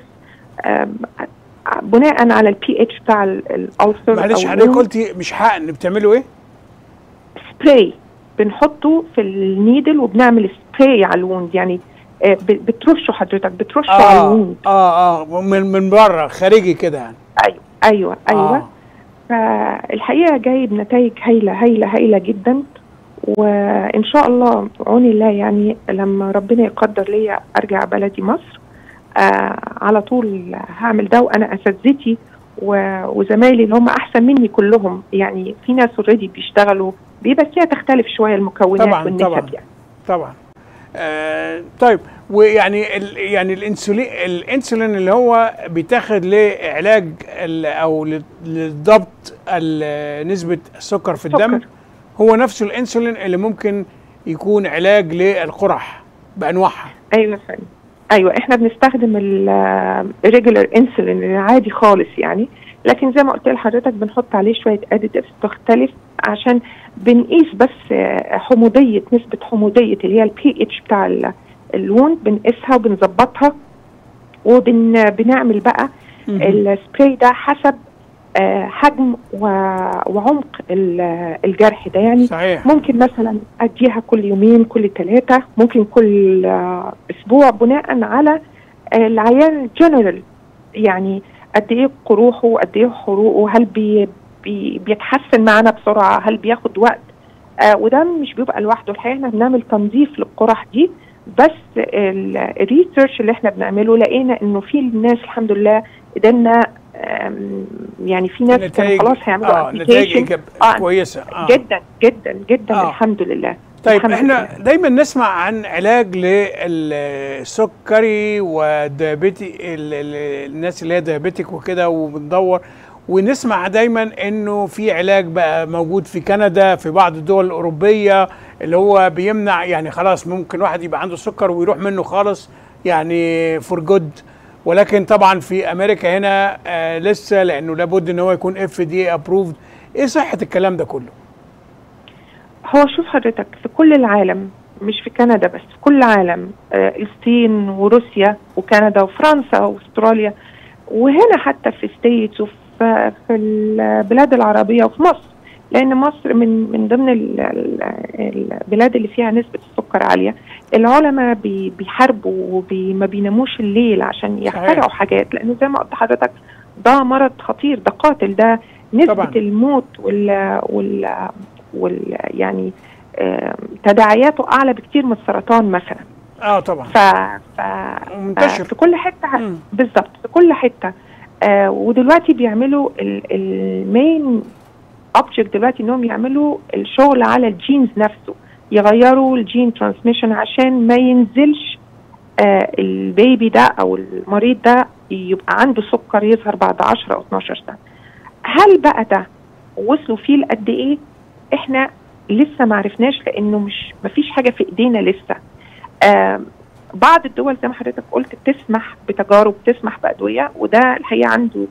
بناء على البي اتش بتاع ال- الالسر معلش أو حضرتك الوند. قلتي مش حقن بتعملوا ايه؟ سبراي بنحطه في النيدل وبنعمل سبراي على الوند يعني آه، ب- بترشه حضرتك بترشه على اه الوند اه اه من من بره خارجي كده يعني ايوه ايوه ايوه آه. فالحقيقه جايب نتائج هايله هايله هايله جدا وان شاء الله بعون الله يعني لما ربنا يقدر ليا ارجع بلدي مصر آه على طول هعمل ده وانا اساتذتي و- وزمايلي اللي هم احسن مني كلهم يعني في ناس اوريدي بيشتغلوا بيبقى فيها تختلف شويه المكونات طبعاً، والنسب طبعاً. يعني طبعا آه طيب ويعني ال يعني الانسولين الانسولين اللي هو بيتاخد لعلاج ال- او ل- لضبط ال- نسبه السكر في الدم سكر. هو نفسه الانسولين اللي ممكن يكون علاج للقرح بانواعها ايوه فعلا ايوه احنا بنستخدم الريجولار انسولين العادي خالص يعني لكن زي ما قلت لحضرتك بنحط عليه شويه اديتيفز تختلف عشان بنقيس بس آه، حموضيه نسبه حموضيه اللي هي البي اتش بتاع ال- الوند بنقيسها وبنظبطها وبنعمل بقى السبراي ده حسب آه، حجم و- وعمق ال- الجرح ده يعني صحيح ممكن مثلا اديها كل يومين كل ثلاثة ممكن كل آه، اسبوع بناء على آه، العيان الجنرال يعني قد ايه قروحه قد ايه حروقه هل بي بي بيتحسن معانا بسرعة هل بياخد وقت آه وده مش بيبقى لوحده الحقيقة احنا بنعمل تنظيف للقرح دي بس ال- الريسيرش اللي احنا بنعمله لقينا انه في الناس الحمد لله قدرنا آم، يعني في ناس كانوا نتائج خلاص هيعملوا اه نتائج application. إيجاب آه، كويسه آه. جدا جدا جدا آه. الحمد لله طيب الحمد احنا لله. دايما نسمع عن علاج للسكري والديابيتي ال- ال- الناس اللي هي ديابيتك وكده وبندور ونسمع دايما انه في علاج بقى موجود في كندا في بعض الدول الاوروبيه اللي هو بيمنع يعني خلاص ممكن واحد يبقى عنده سكر ويروح منه خالص يعني فور جود ولكن طبعا في امريكا هنا آه لسه لانه لابد ان هو يكون اف دي ابروفد ايه صحه الكلام ده كله؟ هو شوف حضرتك في كل العالم مش في كندا بس في كل العالم آه، الصين وروسيا وكندا وفرنسا واستراليا وهنا حتى في ستيتس وفي في البلاد العربيه وفي مصر لان مصر من من ضمن ال- ال- البلاد اللي فيها نسبه السكر عاليه العلماء بي بيحاربوا وما بيناموش الليل عشان يخترعوا حاجات لانه زي ما قلت لحضرتك ده مرض خطير ده قاتل ده نسبه طبعاً. الموت وال وال وال يعني آم، تداعياته اعلى بكتير من السرطان مثلا اه طبعا ف, ف... منتشر. آه، في كل حته مم. بالظبط في كل حته آه ودلوقتي بيعملوا المين اوبجكت دلوقتي انهم يعملوا الشغل على الجينز نفسه يغيروا الجين ترانسميشن عشان ما ينزلش آه البيبي ده او المريض ده يبقى عنده سكر يظهر بعد 10 او 12 سنه هل بقى ده وصلوا فيه لقد ايه احنا لسه ما عرفناش لانه مش ما فيش حاجه في ايدينا لسه آم، بعض الدول زي ما حضرتك قلت بتسمح بتجارب بتسمح بادويه وده الحقيقه عنده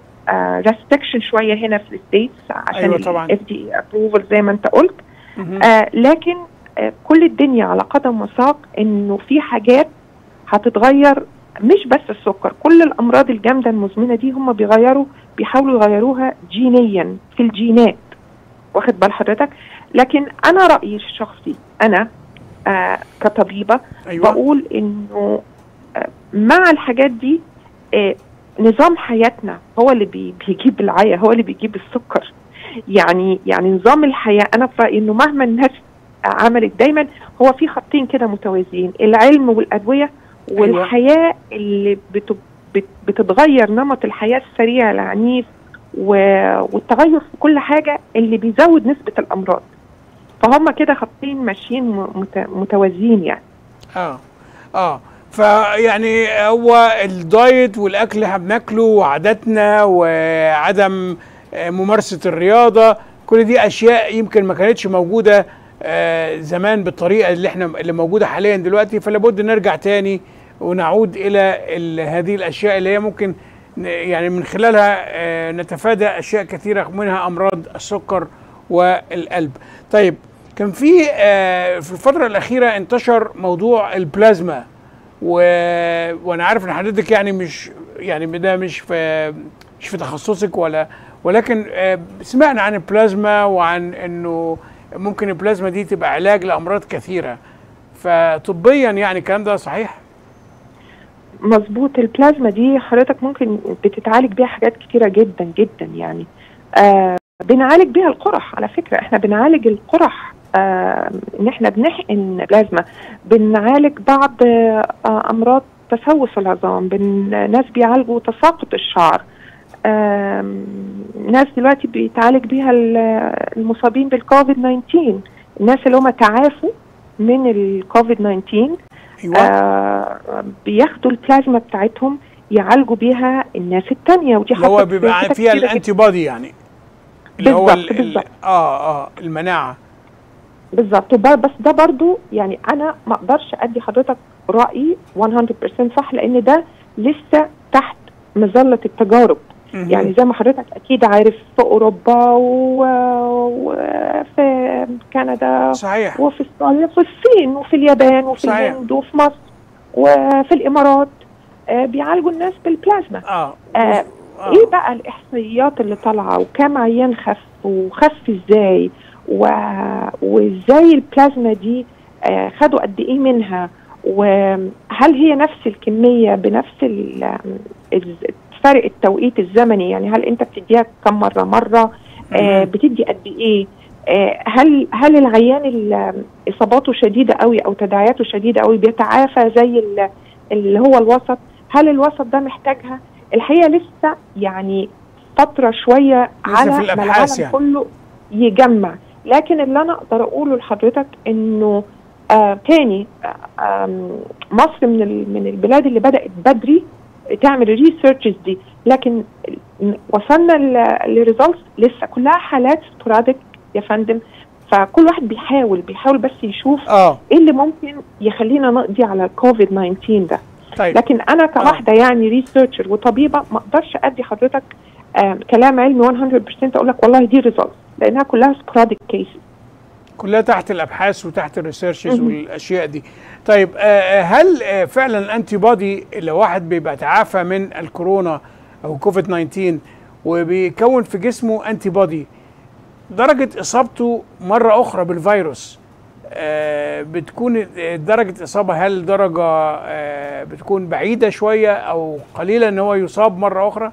ريستكشن شويه هنا في الستيتس عشان أيوة طبعاً. الاف دي ابروفل زي ما انت قلت مهم. آه لكن آه كل الدنيا على قدم وساق انه في حاجات هتتغير مش بس السكر كل الامراض الجامده المزمنه دي هم بيغيروا بيحاولوا يغيروها جينيا في الجينات واخد بال حضرتك لكن انا رايي الشخصي انا آه كطبيبه ايوه بقول انه آه، مع الحاجات دي آه، نظام حياتنا هو اللي بي- بيجيب العيا هو اللي بيجيب السكر يعني يعني نظام الحياه انا في رايي انه مهما الناس عملت دايما هو في خطين كده متوازيين العلم والادويه والحياه اللي بت- بت- بتتغير نمط الحياه السريع العنيف و- والتغير في كل حاجه اللي بيزود نسبه الامراض فهم كده خطين ماشيين م- مت- متوازيين يعني اه اه فيعني هو الدايت والاكل اللي احنا بناكله وعاداتنا وعدم آه، ممارسه الرياضه كل دي اشياء يمكن ما كانتش موجوده آه، زمان بالطريقه اللي احنا اللي موجوده حاليا دلوقتي فلابد نرجع تاني ونعود الى ال- هذه الاشياء اللي هي ممكن ن- يعني من خلالها آه، نتفادى اشياء كثيره منها امراض السكر والقلب. طيب كان في آه، في الفتره الاخيره انتشر موضوع البلازما و... وانا عارف ان حضرتك يعني مش يعني ده مش في مش في تخصصك ولا ولكن آه، سمعنا عن البلازما وعن انه ممكن البلازما دي تبقى علاج لامراض كثيره فطبيا يعني الكلام ده صحيح؟ مظبوط البلازما دي حضرتك ممكن بتتعالج بيها حاجات كتيرة جدا جدا يعني آه بنعالج بيها القرح على فكرة احنا بنعالج القرح آه ان احنا بنحقن بلازما بنعالج بعض آه امراض تسوس العظام بن ناس بيعالجوا تساقط الشعر آم، ناس دلوقتي بيتعالج بيها ال- المصابين بالكوفيد 19 الناس اللي هم تعافوا من الكوفيد 19 ايوه آه بياخدوا البلازما بتاعتهم يعالجوا بيها الناس التانية ودي اللي هو حصلت بيبقى كده فيها كتير جداً. الانتي بودي يعني اللي هو بالظبط، ال- ال- بالظبط. اه اه المناعه بالظبط وب- بس ده برضو يعني انا ما اقدرش ادي حضرتك رايي 100% صح لان ده لسه تحت مظله التجارب مهم. يعني زي ما حضرتك اكيد عارف في اوروبا و- وفي كندا صحيح وفي استراليا وفي الصين وفي اليابان وفي صحيح. الهند وفي مصر وفي الامارات آه، بيعالجوا الناس بالبلازما اه آه آه. ايه بقى الاحصائيات اللي طالعه وكم عيان خف وخف ازاي و... وازاي البلازما دي آه خدوا قد ايه منها وهل هي نفس الكميه بنفس ال... ال- فرق التوقيت الزمني يعني هل انت بتديها كم مره مره آه مم. بتدي قد ايه آه هل هل العيان اللي اصاباته شديده قوي او تداعياته شديده قوي بيتعافى زي ال- اللي هو الوسط هل الوسط ده محتاجها الحقيقه لسه يعني فتره شويه لسه على في ما الأبحاث العالم يعني. كله يجمع لكن اللي انا اقدر اقوله لحضرتك انه آه تاني آه آم، مصر من ال- من البلاد اللي بدات بدري تعمل الريسيرشز دي لكن م- وصلنا لريزلتس لسه كلها حالات سبوراديك يا فندم فكل واحد بيحاول بيحاول بس يشوف اه ايه اللي ممكن يخلينا نقضي على الكوفيد 19 ده طيب لكن انا كواحده يعني ريسيرشر وطبيبه ما اقدرش ادي حضرتك آم، كلام علمي 100% اقول لك والله دي ريزلت لانها كلها سبوراديك كيسز كلها تحت الابحاث وتحت الريسيرشز مهم. والاشياء دي طيب آه، آه، هل آه، فعلا الانتي بودي لو واحد بيبقى تعافى من الكورونا او كوفيد 19 وبيكون في جسمه انتي بودي درجه اصابته مره اخرى بالفيروس آه، بتكون آه، درجه اصابه هل درجه آه، بتكون بعيده شويه او قليله ان هو يصاب مره اخرى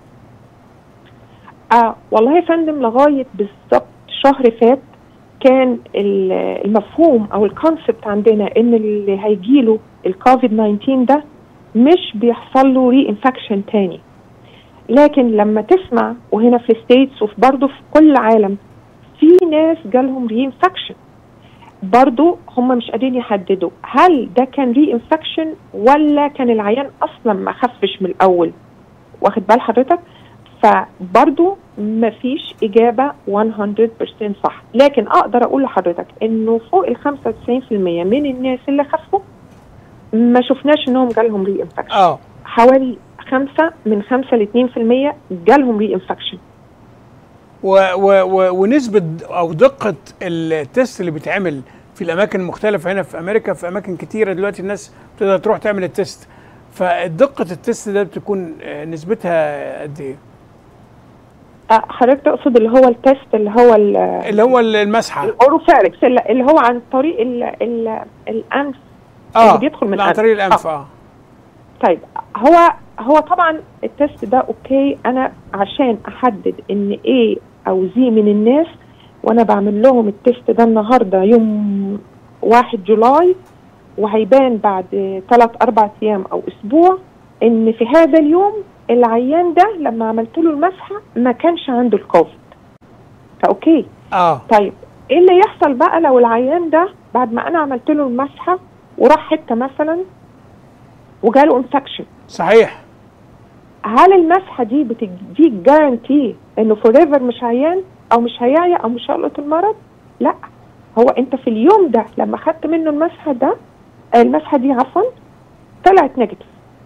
اه والله يا فندم لغايه بالظبط شهر فات كان ال- المفهوم او الكونسبت عندنا ان اللي هيجيله الكوفيد 19 ده مش بيحصل له ري انفكشن تاني لكن لما تسمع وهنا في الستيتس وفي برضه في كل العالم في ناس جالهم ري انفكشن برضه هم مش قادرين يحددوا هل ده كان ري انفكشن ولا كان العيان اصلا ما خفش من الاول واخد بال حضرتك فبرضه مفيش إجابة 100% صح لكن أقدر أقول لحضرتك إنه فوق ال 95% من الناس اللي خفوا ما شفناش إنهم جالهم ري انفكشن اه حوالي خمسة من خمسة ل 2% جالهم ري انفكشن و و و ونسبة أو دقة التست اللي بيتعمل في الأماكن المختلفة هنا في أمريكا في أماكن كتيرة دلوقتي الناس تقدر تروح تعمل التست فدقة التست ده بتكون آه، نسبتها قد إيه؟ آه، حضرتك تقصد اللي هو التست اللي هو ال- اللي هو المسحة الاوروفاركس اللي اللي هو عن طريق ال ال الانف اه اللي بيدخل من لا، عن الأنف. طريق الأنف اه طيب هو هو طبعا التست ده اوكي انا عشان احدد ان ايه او زي من الناس وانا بعمل لهم التست ده النهارده يوم 1 جولاي وهيبان بعد 3 4 ايام او اسبوع ان في هذا اليوم العيان ده لما عملت له المسحه ما كانش عنده الكوفيد فاوكي اه طيب ايه اللي يحصل بقى لو العيان ده بعد ما انا عملت له المسحه وراح حته مثلا وجاله انفكشن صحيح هل المسحه دي بتديك جارانتي انه فور ايفر مش عيان او مش هيعيا او مش هيلقط المرض؟ لا هو انت في اليوم ده لما خدت منه المسحه ده المسحه دي عفوا طلعت نيجاتيف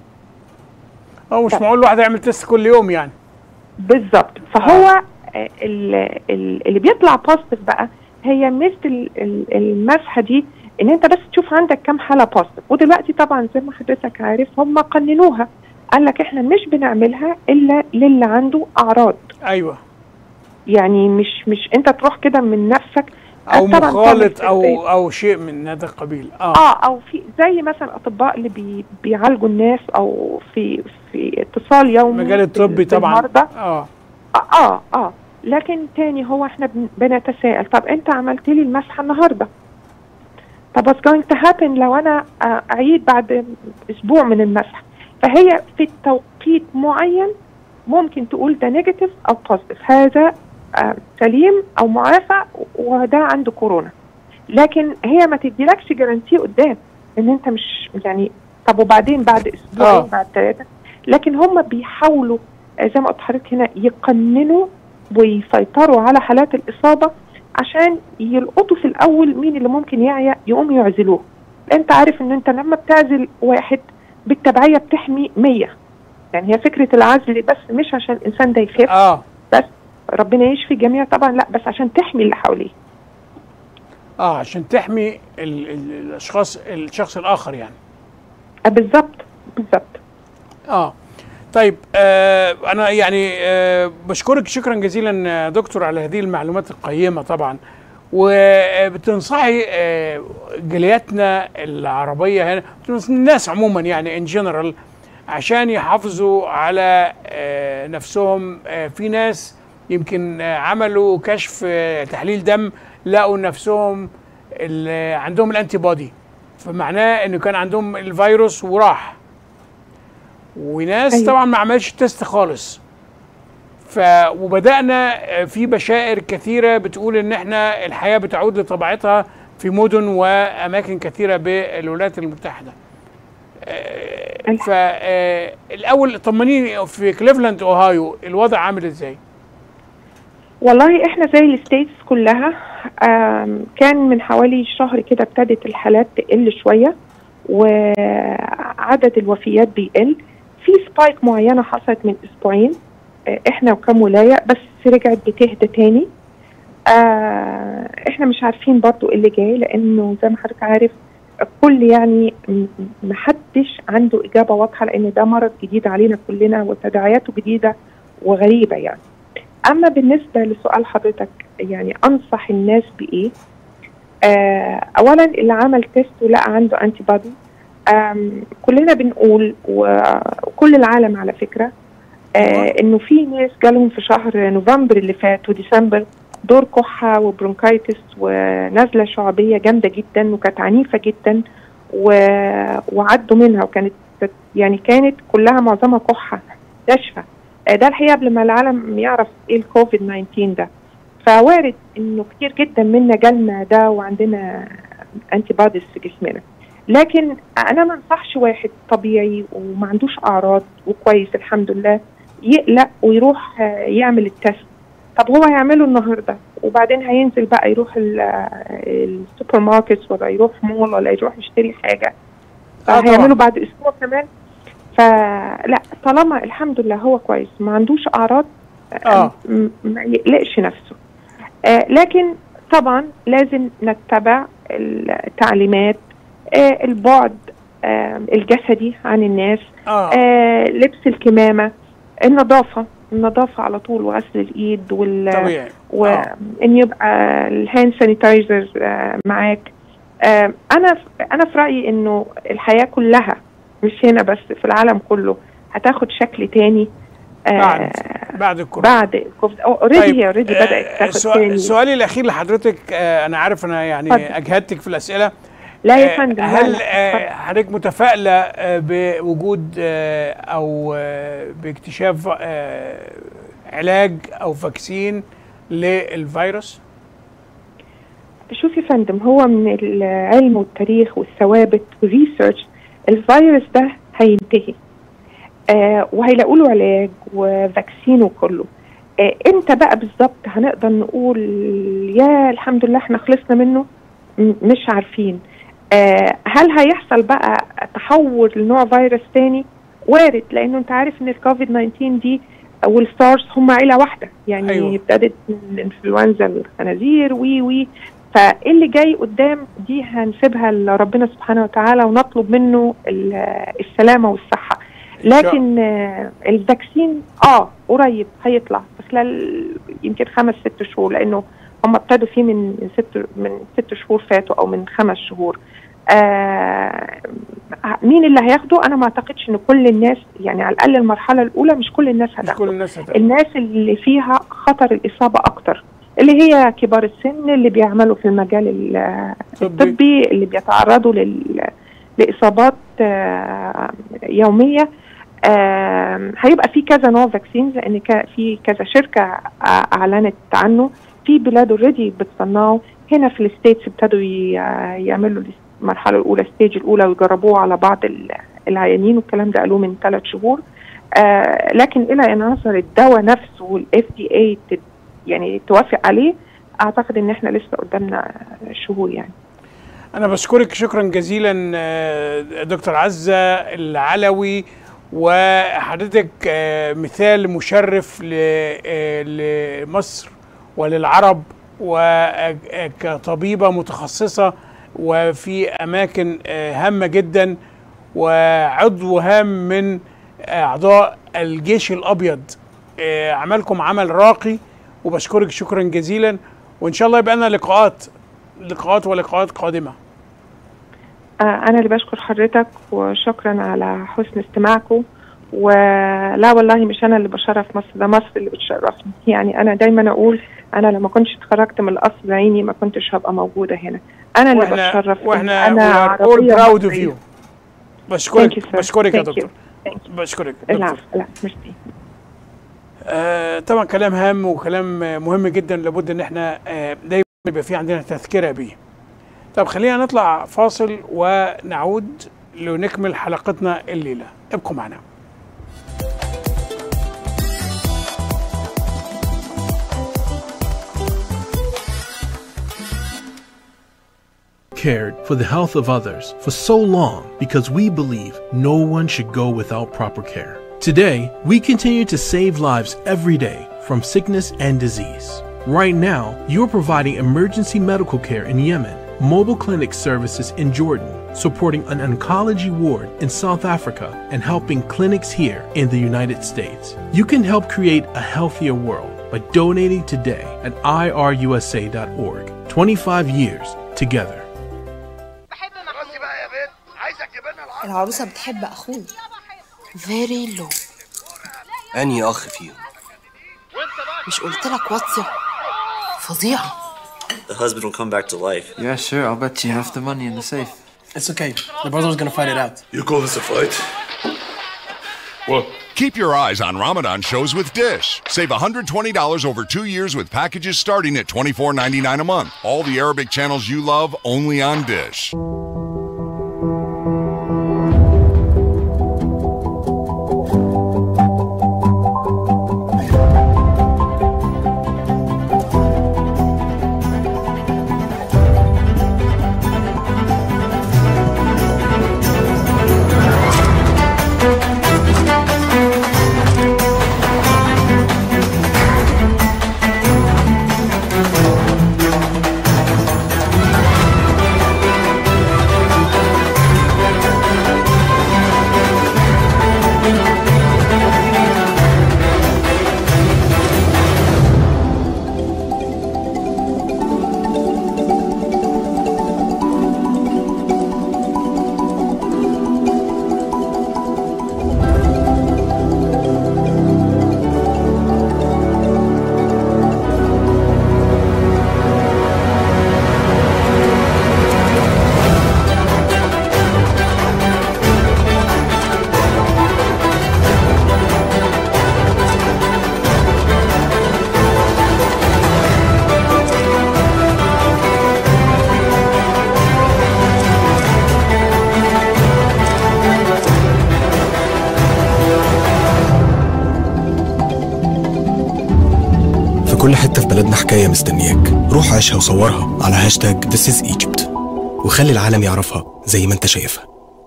هو مش معقول الواحد يعمل تيست كل يوم يعني بالظبط فهو آه، ال- ال- اللي بيطلع بوزيتيف بقى هي ميزه ال- ال- المسحه دي ان انت بس تشوف عندك كام حاله بوزيتيف ودلوقتي طبعا زي ما حضرتك عارف هم قننوها قال لك احنا مش بنعملها الا للي عنده اعراض ايوه يعني مش مش انت تروح كده من نفسك او طبعاً مخالط تعمل او او شيء من هذا القبيل اه اه او في زي مثلا اطباء اللي بي بيعالجوا الناس او في في اتصال يومي المجال الطبي بال- طبعا بالمرضى. اه اه اه اه لكن تاني هو احنا بن- بنتساءل طب انت عملت لي المسحه النهارده طب what's going to happen لو انا آه، اعيد بعد اسبوع من المسح فهي في توقيت معين ممكن تقول ده نيجاتيف او بوزيتيف هذا آه، سليم او معافى وده عنده كورونا لكن هي ما تديلكش جارانتي قدام ان انت مش يعني طب وبعدين بعد اسبوعين آه. بعد ثلاثه لكن هم بيحاولوا آه، زي ما قلت لحضرتك هنا يقننوا ويسيطروا على حالات الاصابه عشان يلقطوا في الاول مين اللي ممكن يعيا يقوموا يعزلوه انت عارف ان انت لما بتعزل واحد بالتبعيه بتحمي 100 يعني هي فكره العزل بس مش عشان الانسان ده يخاف اه بس ربنا يشفي الجميع طبعا لا بس عشان تحمي اللي حواليه اه عشان تحمي ال ال الاشخاص الشخص الاخر يعني آه، بالظبط بالظبط اه طيب آه انا يعني آه بشكرك شكرا جزيلا آه، دكتور على هذه المعلومات القيمه طبعا وبتنصحي آه جالياتنا العربيه هنا الناس عموما يعني ان جنرال عشان يحافظوا على آه نفسهم آه في ناس يمكن آه عملوا كشف آه تحليل دم لقوا نفسهم ال- عندهم الانتي بودي فمعناه انه كان عندهم الفيروس وراح وناس أيوة. طبعا ما عملش تيست خالص ف وبدانا آه، في بشائر كثيره بتقول ان احنا الحياه بتعود لطبيعتها في مدن واماكن كثيره بالولايات المتحده فالاول طمنيني في كليفلاند اوهايو الوضع عامل ازاي والله احنا زي الستيتس كلها آم، كان من حوالي شهر كده ابتدت الحالات تقل شويه وعدد الوفيات بيقل في سبايك معينه حصلت من اسبوعين آه، احنا وكم ولايه بس رجعت بتهدى تاني آه، احنا مش عارفين برضو ايه اللي جاي لانه زي ما حضرتك عارف الكل يعني م- محدش عنده اجابه واضحه لان ده مرض جديد علينا كلنا وتداعياته جديده وغريبه يعني اما بالنسبه لسؤال حضرتك يعني انصح الناس بايه آه اولا اللي عمل تيست ولقى عنده انتي بودي كلنا بنقول و- وكل العالم على فكره آه انه في ناس جالهم في شهر نوفمبر اللي فات وديسمبر دور كحه وبرونكايتس ونزله شعبيه جامده جدا وكانت عنيفه جدا و... وعدوا منها وكانت يعني كانت كلها معظمها كحه ناشفه آه، ده الحقيقه قبل ما العالم يعرف ايه الكوفيد 19 ده فوارد انه كتير جدا منا جالنا ده وعندنا انتي بوديز في جسمنا لكن انا ما انصحش واحد طبيعي وما عندوش اعراض وكويس الحمد لله يقلق ويروح آه، يعمل التست طب هو هيعمله النهارده وبعدين هينزل بقى يروح ال- آه، السوبر ماركت ولا يروح مول ولا يروح يشتري حاجه آه، طبعاً. هيعمله بعد اسبوع كمان فلا طالما الحمد لله هو كويس ما عندوش اعراض اه م- ما يقلقش نفسه آه لكن طبعا لازم نتبع التعليمات آه البعد آه الجسدي عن الناس اه آه لبس الكمامة النظافة النظافة على طول وغسل الإيد وال طبيعي وإن يبقى الهاند سانيتايزر آه معاك آه أنا ف- أنا في رأيي إنه الحياة كلها مش هنا بس في العالم كله هتاخد شكل تاني آه بعد بعد الكورونا بعد الكوفيد اوريدي هي اوريدي بدات تاخد سؤال تاني سؤالي الاخير لحضرتك آه انا عارف انا يعني اتفضل. اجهدتك في الاسئله لا يا آه، فندم لا، هل لا، آه، اتفضل. حضرتك متفائله آه، بوجود آه، او آه، باكتشاف آه، علاج او فاكسين للفيروس؟ شوف يا فندم هو من العلم والتاريخ والثوابت والريسيرش الفيروس ده هينتهي آه وهيلاقوا له علاج وفاكسين وكله آه امتى بقى بالظبط هنقدر نقول يا الحمد لله احنا خلصنا منه م- مش عارفين آه هل هيحصل بقى تحول لنوع فيروس تاني وارد لانه انت عارف ان الكوفيد 19 دي والسارس هم عيله واحده يعني أيوة. أيوة. ابتدت من انفلونزا الخنازير وي وي فاللي جاي قدام دي هنسيبها لربنا سبحانه وتعالى ونطلب منه ال- السلامه والصحه إن شاء- لكن آه، الفاكسين اه قريب هيطلع في خلال يمكن خمس ست شهور لانه هم ابتدوا فيه من من ست من ست شهور فاتوا او من خمس شهور آه مين اللي هياخده انا ما اعتقدش ان كل الناس يعني على الاقل المرحله الاولى مش كل الناس مش كل هتاخده الناس هتاخد. الناس اللي فيها خطر الاصابه اكتر اللي هي كبار السن اللي بيعملوا في المجال ال- طبي. الطبي اللي بيتعرضوا لل لاصابات آه، يوميه آم، هيبقى في كذا نوع فاكسين لان كا- في كذا شركه آه، اعلنت عنه في بلاد اوريدي بتصنعه هنا في الستيتس ابتدوا ي- يعملوا المرحله الاولى ستيج الاولى ويجربوه على بعض ال- العيانين والكلام ده قالوه من ثلاث شهور آه لكن الى ان نصر الدواء نفسه والاف دي اي يعني توافق عليه اعتقد ان احنا لسه قدامنا شهور يعني انا بشكرك شكرا جزيلا آه، دكتور عزه العلوي وحضرتك آه، مثال مشرف ل- آه، لمصر وللعرب وكطبيبه متخصصه وفي اماكن آه، هامه جدا وعضو هام من اعضاء الجيش الابيض آه، عملكم عمل راقي وبشكرك شكرا جزيلا وان شاء الله يبقى لنا لقاءات لقاءات ولقاءات قادمه آه انا اللي بشكر حضرتك وشكرا على حسن استماعكم ولا والله مش انا اللي بشرف مصر ده مصر اللي بتشرفني يعني انا دايما اقول انا لو ما كنتش اتخرجت من القصر العيني ما كنتش هبقى موجوده هنا انا اللي واحنا بتشرف إن واحنا انا we are all عربيه proud of مصرية. you بشكرك Thank you, sir. بشكرك يا Thank you. دكتور Thank you. بشكرك دكتور العفو لا ميرسي آه طبعا كلام هام وكلام آه، مهم جدا لابد ان احنا آه دايما يبقى في عندنا تذكره بيه طب خلينا نطلع فاصل ونعود لنكمل حلقتنا الليله ابقوا معنا cared for the health of others for so long because we believe no one should go without proper care. Today, we continue to save lives every day from sickness and disease. Right now, you're providing emergency medical care in Yemen, mobile clinic services in Jordan, supporting an oncology ward in South Africa, and helping clinics here in the United States. You can help create a healthier world by donating today at irusa.org. 25 years together. العروسة بتحب أخوه very low أنهي أخ فيهم؟ مش قلت لك واطية فظيعة The husband will come back to life. Yeah, sure. I'll bet you half the money in the safe. It's okay. The brother's gonna fight it out. You call this a fight? What? Keep your eyes on Ramadan shows with Dish. Save $120 over two years with packages starting at $24.99 a month. All the Arabic channels you love only on Dish. كل حتة في بلدنا حكاية مستنياك روح عيشها وصورها على هاشتاج This is Egypt وخلي العالم يعرفها زي ما انت شايفها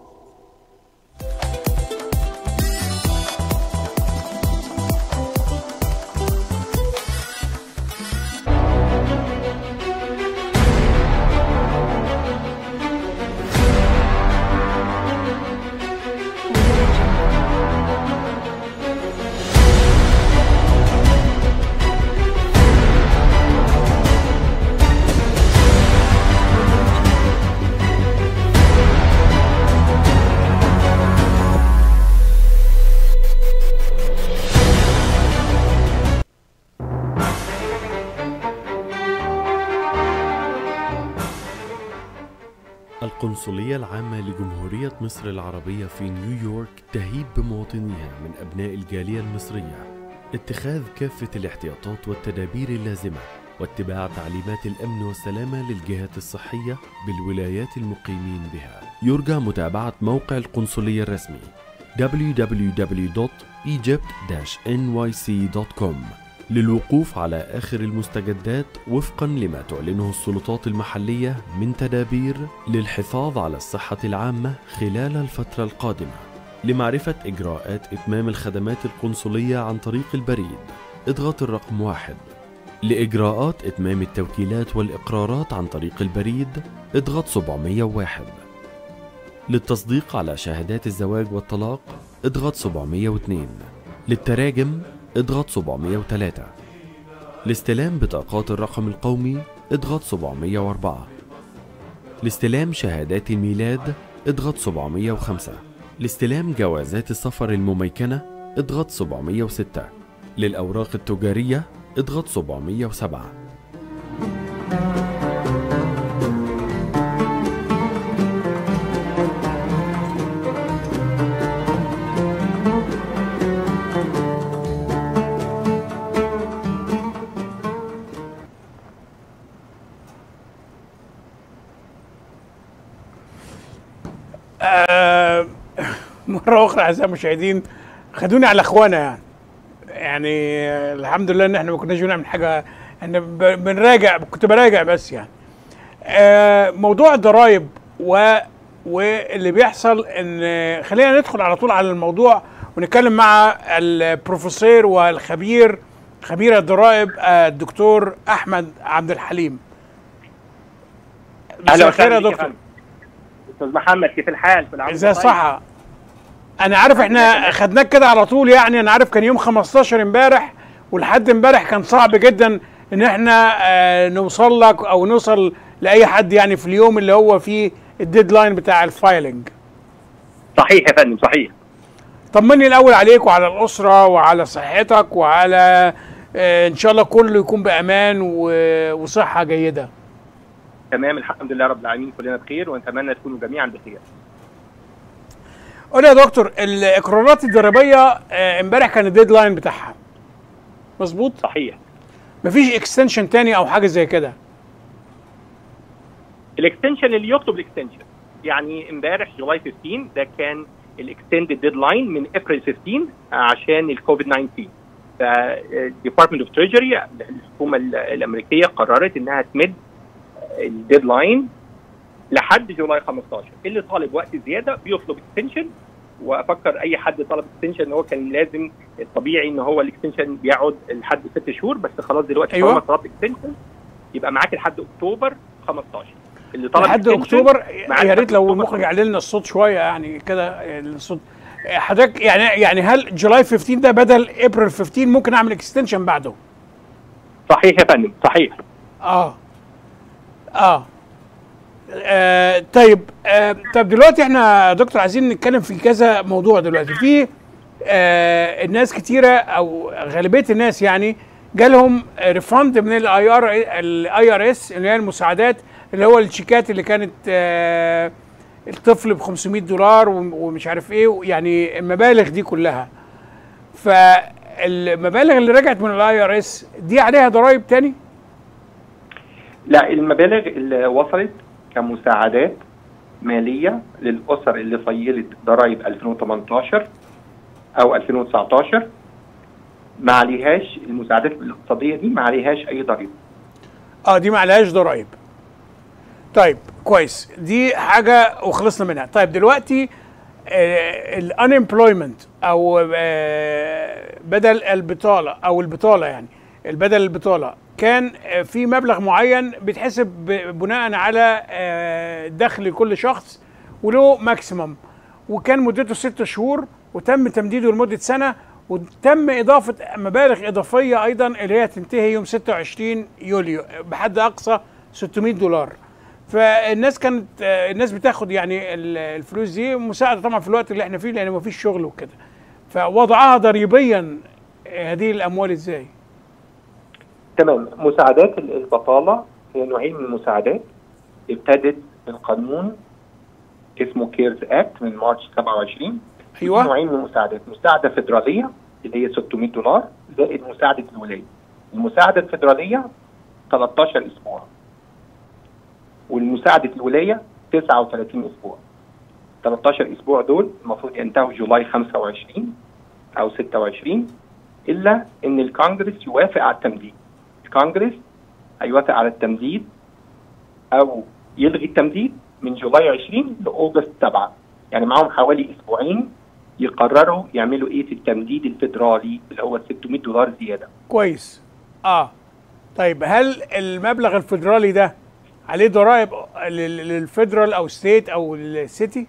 القنصلية العامة لجمهورية مصر العربية في نيويورك تهيب بمواطنيها من أبناء الجالية المصرية اتخاذ كافة الاحتياطات والتدابير اللازمة واتباع تعليمات الأمن والسلامة للجهات الصحية بالولايات المقيمين بها يرجى متابعة موقع القنصلية الرسمي www.egypt-nyc.com للوقوف على آخر المستجدات وفقا لما تعلنه السلطات المحلية من تدابير للحفاظ على الصحة العامة خلال الفترة القادمة لمعرفة إجراءات إتمام الخدمات القنصلية عن طريق البريد اضغط الرقم واحد لإجراءات إتمام التوكيلات والإقرارات عن طريق البريد اضغط 701 للتصديق على شهادات الزواج والطلاق اضغط 702 للتراجم اضغط 703 لاستلام بطاقات الرقم القومي اضغط 704 لاستلام شهادات الميلاد اضغط 705 لاستلام جوازات السفر المميكنة اضغط 706 للأوراق التجارية اضغط 707 آه، مرة أخرى أعزائي المشاهدين خدوني على إخوانا يعني يعني آه، الحمد لله إن إحنا ما كناش بنعمل حاجة إحنا ب- بنراجع كنت براجع بس يعني آه، موضوع الضرايب و واللي بيحصل ان خلينا ندخل على طول على الموضوع ونتكلم مع البروفيسور والخبير خبير الضرائب آه، الدكتور احمد عبد الحليم مساء الخير يا دكتور استاذ محمد كيف الحال؟ في العام ازاي الطيب؟ صح انا عارف احنا خدناك كده على طول يعني انا عارف كان يوم 15 امبارح ولحد امبارح كان صعب جدا ان احنا آه نوصل لك او نوصل لاي حد يعني في اليوم اللي هو فيه الديدلاين بتاع الفايلنج صحيح يا فندم صحيح طمني الاول عليك وعلى الاسره وعلى صحتك وعلى آه ان شاء الله كله يكون بامان و- وصحه جيده تمام الحمد لله رب العالمين كلنا بخير ونتمنى تكونوا جميعا بخير قول لي يا دكتور الاقرارات الضريبيه آه، امبارح كان الديدلاين بتاعها مظبوط صحيح مفيش اكستنشن تاني او حاجه زي كده الاكستنشن اللي يطلب الاكستنشن يعني امبارح جولاي 15 ده كان الاكستندد ديدلاين من ابريل 15 عشان الكوفيد 19 فالديبارتمنت اوف تريجري الحكومه ال- الامريكيه قررت انها تمد الديدلاين لحد جولاي 15 اللي طالب وقت زياده بيطلب اكستنشن وافكر اي حد طلب اكستنشن ان هو كان لازم الطبيعي ان هو الاكستنشن بيقعد لحد ست شهور بس خلاص دلوقتي أيوة. طالما طلبت اكستنشن يبقى معاك لحد اكتوبر 15 اللي طلب لحد extension اكتوبر معاك يا ريت لحد لو أكتوبر المخرج يعلي لنا الصوت شويه يعني كده الصوت حضرتك يعني يعني هل جولاي 15 ده بدل ابريل 15 ممكن اعمل اكستنشن بعده؟ صحيح يا فندم صحيح اه اه, آه طيب آه طب دلوقتي احنا يا دكتور عايزين نتكلم في كذا موضوع دلوقتي في آه الناس كتيره او غالبيه الناس يعني جالهم ريفند من الاي ار الاي ار اس اللي هي المساعدات اللي هو الشيكات اللي كانت آه الطفل ب 500 دولار وم- ومش عارف ايه يعني المبالغ دي كلها فالمبالغ اللي رجعت من الاي ار اس دي عليها ضرائب تاني؟ لا المبالغ اللي وصلت كمساعدات ماليه للاسر اللي صيلت ضرائب 2018 او 2019 ما عليهاش المساعدات الاقتصاديه دي ما عليهاش اي ضريبه اه دي ما عليهاش ضرايب طيب كويس دي حاجه وخلصنا منها طيب دلوقتي الانemployment او آه، بدل البطاله او البطاله يعني البدل البطاله كان آه، في مبلغ معين بيتحسب ب- بناء على آه، دخل كل شخص وله ماكسيمم وكان مدته ست شهور وتم تمديده لمده سنه وتم اضافه مبالغ اضافيه ايضا اللي هي تنتهي يوم 26 يوليو بحد اقصى 600 دولار فالناس كانت آه، الناس بتاخد يعني ال- الفلوس دي مساعده طبعا في الوقت اللي احنا فيه لان مفيش شغل وكده فوضعها ضريبيا آه، هذه الاموال ازاي؟ تمام مساعدات ال- البطاله هي نوعين من المساعدات ابتدت بالقانون اسمه كيرز اكت من مارس 27 أيوة. نوعين من المساعدات مساعده فيدراليه اللي هي 600 دولار زائد مساعده الولايه المساعده الفيدراليه 13 اسبوع والمساعده الولايه 39 اسبوع 13 اسبوع دول المفروض ينتهوا جولاي 25 او 26 الا ان الكونجرس يوافق على التمديد الكونجرس هيوافق على التمديد او يلغي التمديد من جولاي 20 لاوجست 7 يعني معاهم حوالي اسبوعين يقرروا يعملوا ايه في التمديد الفيدرالي اللي هو 600 دولار زياده كويس اه طيب هل المبلغ الفيدرالي ده عليه ضرائب لل- للفيدرال او ستيت او السيتي؟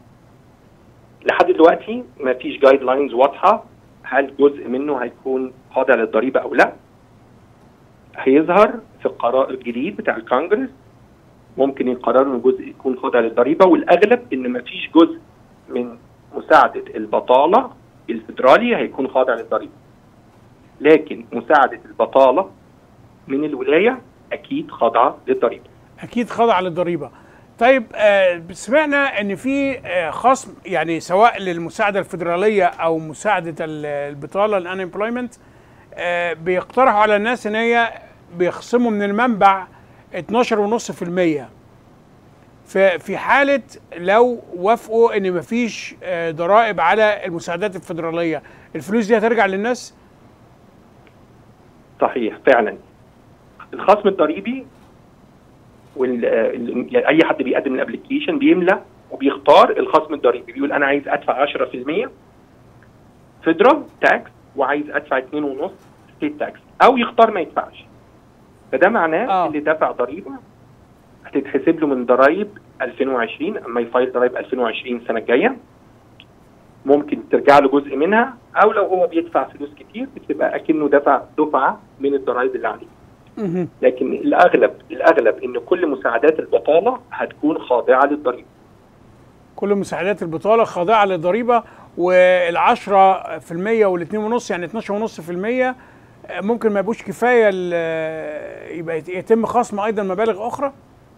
لحد دلوقتي ما فيش جايد لاينز واضحه هل جزء منه هيكون خاضع للضريبه او لا هيظهر في القرار الجديد بتاع الكونجرس ممكن يقرروا ان جزء يكون خاضع للضريبه والاغلب ان ما فيش جزء من مساعده البطاله الفيدرالي هيكون خاضع للضريبه لكن مساعده البطاله من الولايه اكيد خاضعه للضريبه اكيد خاضع للضريبه طيب آه سمعنا ان في آه خصم يعني سواء للمساعده الفيدراليه او مساعده ال- البطاله الانemployment آه بيقترحوا على الناس ان هي بيخصموا من المنبع 12.5% في في حاله لو وافقوا ان مفيش آه ضرائب على المساعدات الفيدراليه الفلوس دي هترجع للناس صحيح فعلا الخصم الضريبي وال ال- يعني اي حد بيقدم الابلكيشن بيملى وبيختار الخصم الضريبي بيقول انا عايز ادفع 10% فيدرال تاكس وعايز ادفع 2.5 ستيت تاكس او يختار ما يدفعش فده معناه آه. اللي دفع ضريبه هتتحسب له من ضرايب 2020 اما يفايل ضرايب 2020 السنه الجايه ممكن ترجع له جزء منها او لو هو بيدفع فلوس كتير بتبقى اكنه دفع دفعه من الضرايب اللي عليه لكن الاغلب الاغلب ان كل مساعدات البطاله هتكون خاضعه للضريبه كل مساعدات البطاله خاضعه للضريبه والعشرة في المية والاتنين ونص يعني 12 ونص في المية ممكن ما يبقوش كفايه ل- يبقى يت- يتم خصم ايضا مبالغ اخرى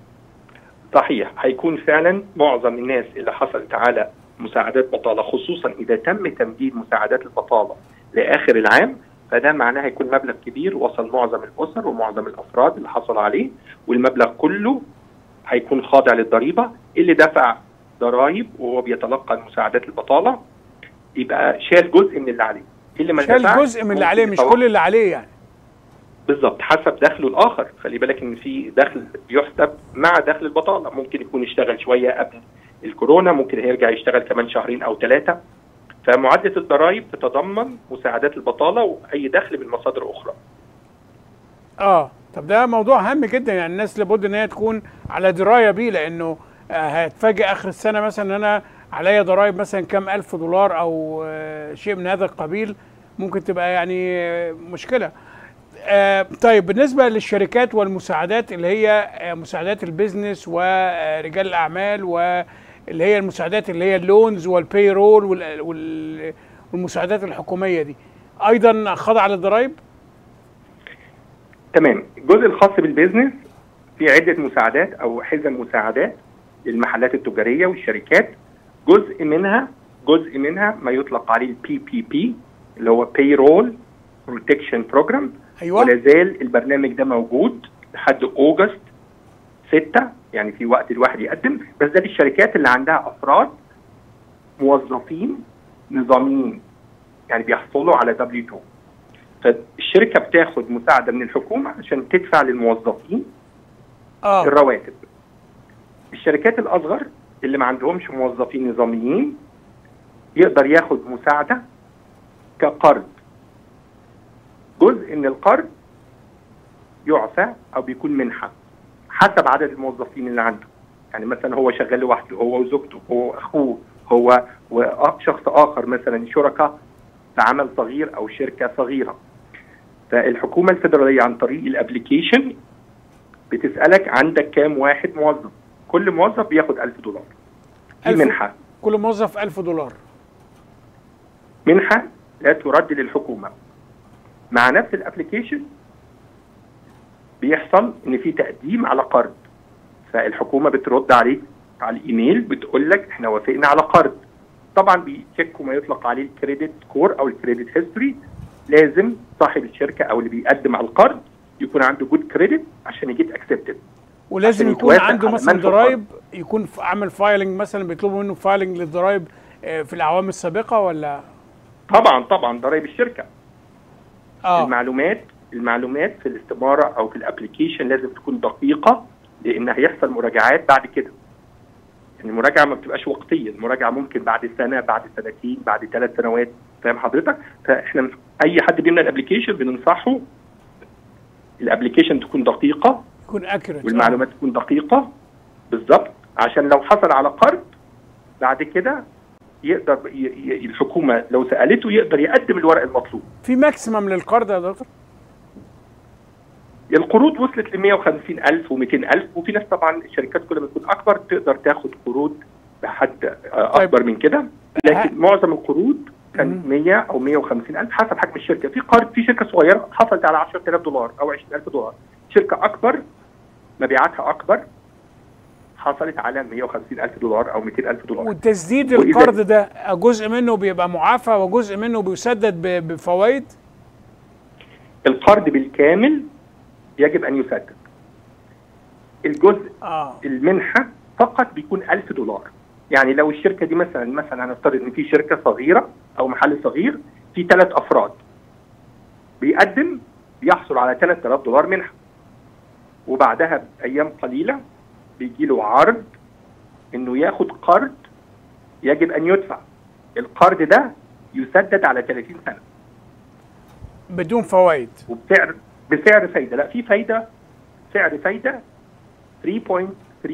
صحيح هيكون فعلا معظم الناس اللي حصلت على مساعدات بطاله خصوصا اذا تم تمديد مساعدات البطاله لاخر العام فده معناه هيكون مبلغ كبير وصل معظم الاسر ومعظم الافراد اللي حصلوا عليه والمبلغ كله هيكون خاضع للضريبه اللي دفع ضرائب وهو بيتلقى مساعدات البطاله يبقى شال جزء من اللي عليه اللي ما شال دفعش جزء من اللي عليه مش ممكن كل اللي عليه يعني بالظبط حسب دخله الاخر خلي بالك ان في دخل بيحسب مع دخل البطاله ممكن يكون اشتغل شويه قبل الكورونا ممكن هيرجع يشتغل كمان شهرين او ثلاثه فمعادله الضرائب تتضمن مساعدات البطاله واي دخل من مصادر اخرى اه طب ده موضوع هام جدا يعني الناس لابد ان هي تكون على درايه بيه لانه آه، هتفاجئ اخر السنه مثلا ان انا عليا ضرائب مثلا كام الف دولار او آه، شيء من هذا القبيل ممكن تبقى يعني آه، مشكله آه، طيب بالنسبه للشركات والمساعدات اللي هي آه، مساعدات البيزنس ورجال الاعمال واللي هي المساعدات اللي هي اللونز والبيرول وال- وال- والمساعدات الحكوميه دي ايضا خاضعه للضرائب تمام الجزء الخاص بالبيزنس في عده مساعدات او حزم مساعدات للمحلات التجاريه والشركات جزء منها جزء منها ما يطلق عليه البي بي بي اللي هو بيرول بروتكشن بروجرام ايوه ولا زال البرنامج ده موجود لحد اوجست 6 يعني في وقت الواحد يقدم بس ده للشركات اللي عندها افراد موظفين نظاميين يعني بيحصلوا على دبليو 2 فالشركه بتاخد مساعده من الحكومه عشان تدفع للموظفين اه الرواتب الشركات الاصغر اللي ما عندهمش موظفين نظاميين يقدر ياخد مساعده كقرض جزء من القرض يعفى او بيكون منحه حسب عدد الموظفين اللي عنده يعني مثلا هو شغال لوحده هو وزوجته هو واخوه هو وشخص اخر مثلا شركاء في عمل صغير او شركه صغيره فالحكومه الفederاليه عن طريق الابلكيشن بتسالك عندك كام واحد موظف كل موظف بياخد 1000 دولار دي ألف- منحه كل موظف 1000 دولار منحه لا ترد للحكومه مع نفس الابلكيشن بيحصل ان في تقديم على قرض فالحكومه بترد عليك على الايميل بتقول لك احنا وافقنا على قرض طبعا بيتشيكوا ما يطلق عليه الكريدت سكور او الكريدت هيستوري لازم صاحب الشركه او اللي بيقدم على القرض يكون عنده جود كريدت عشان يجيت اكسبتد ولازم عشان يكون يتوافق عنده على مثلا منح ضرايب يكون في- عامل فايلنج مثلا بيطلبوا منه فايلنج للضرايب آه، في الاعوام السابقه ولا طبعا طبعا ضرائب الشركه اه المعلومات المعلومات في الاستماره او في الابلكيشن لازم تكون دقيقه لان هيحصل مراجعات بعد كده يعني المراجعه ما بتبقاش وقتيه المراجعه ممكن بعد سنه بعد سنتين بعد ثلاث سنوات فاهم حضرتك فاحنا اي حد بيملى الابلكيشن بننصحه الابلكيشن تكون دقيقه يكون اكيوريت والمعلومات تكون دقيقه بالظبط عشان لو حصل على قرض بعد كده يقدر ي- ي- الحكومه لو سالته يقدر يقدم الورق المطلوب في ماكسيمم للقرض يا دكتور القروض وصلت ل 150000 و200000 وفي ناس طبعا الشركات كل ما تكون اكبر تقدر تاخد قروض لحد آه، طيب. اكبر من كده لكن معظم القروض كان 100 او 150000 حسب حجم الشركه في قرض في شركه صغيره حصلت على 10000 دولار او 20000 دولار شركه اكبر مبيعاتها اكبر حصلت على 150000 دولار او 200000 دولار والتسديد وإذا- القرض ده جزء منه بيبقى معافى وجزء منه بيسدد ب- بفوائد القرض بالكامل يجب ان يسدد الجزء اه المنحه فقط بيكون 1000 دولار يعني لو الشركه دي مثلا مثلا هنفترض ان في شركه صغيره او محل صغير في ثلاث افراد بيقدم بيحصل على 3000 دولار منحه وبعدها بايام قليله بيجي له عرض انه ياخد قرض يجب ان يدفع القرض ده يسدد على 30 سنه بدون فوائد وبسعر بسعر فايده لا في فايده سعر فايده 3.375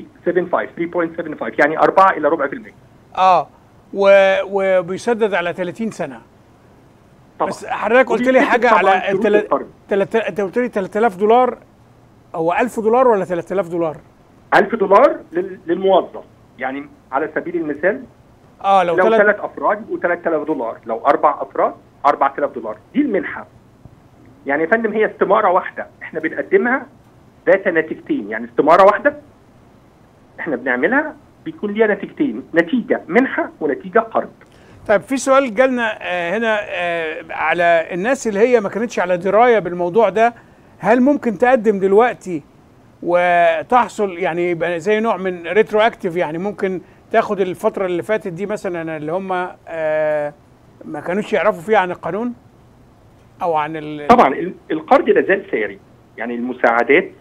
3.75 يعني 4 الى ربع في المية اه و... وبيسدد على 30 سنه طبعا بس حضرتك قلت لي وبيتفق حاجه طبعاً على شروط التل... القرض. تلت... انت قلت لي 3000 دولار هو 1000 دولار ولا 3000 دولار 1000 دولار لل- للموظف يعني على سبيل المثال اه لو لو تلت... ثلاث افراد يبقوا 3000 دولار لو اربع افراد 4000 دولار دي المنحه يعني يا فندم هي استماره واحده احنا بنقدمها ذات نتيجتين يعني استماره واحده احنا بنعملها بيكون ليها نتيجتين نتيجه منحه ونتيجه قرض طيب في سؤال جالنا آه هنا آه على الناس اللي هي ما كانتش على درايه بالموضوع ده هل ممكن تقدم دلوقتي وتحصل يعني يبقى زي نوع من ريترو اكتيف يعني ممكن تاخد الفتره اللي فاتت دي مثلا اللي هم آه ما كانوش يعرفوا فيها عن القانون او عن ال... طبعا ال- القرض لا زال ساري يعني المساعدات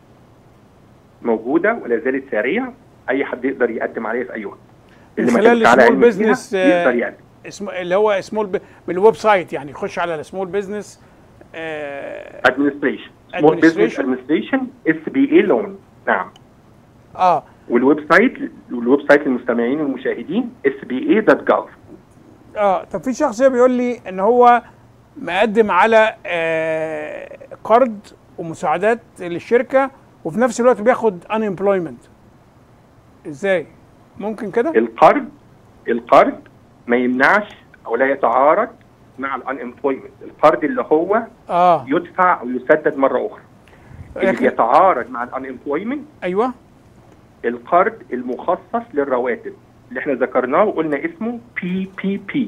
موجوده ولا زالت ساريه اي حد يقدر يقدم عليها في اي وقت من اللي ما خلال كانش على السمول علم بزنس بيها يقدر يقدم اسمه اللي هو سمول ب... بالويب سايت يعني يخش على السمول بزنس آه ادمنستريشن سمول بزنس Administration. ادمنستريشن اس بي اي لون نعم اه والويب سايت والويب سايت للمستمعين والمشاهدين اس بي اي دوت جوف اه طب في شخص بيقول لي ان هو مقدم على آه قرض ومساعدات للشركه وفي نفس الوقت بياخد unemployment ازاي ممكن كده القرض القرض ما يمنعش او لا يتعارض مع الان امبلويمنت القرض اللي هو اه يدفع او يسدد مره اخرى اللي لكن- بيتعارض مع الان امبلويمنت ايوه القرض المخصص للرواتب اللي احنا ذكرناه وقلنا اسمه بي بي بي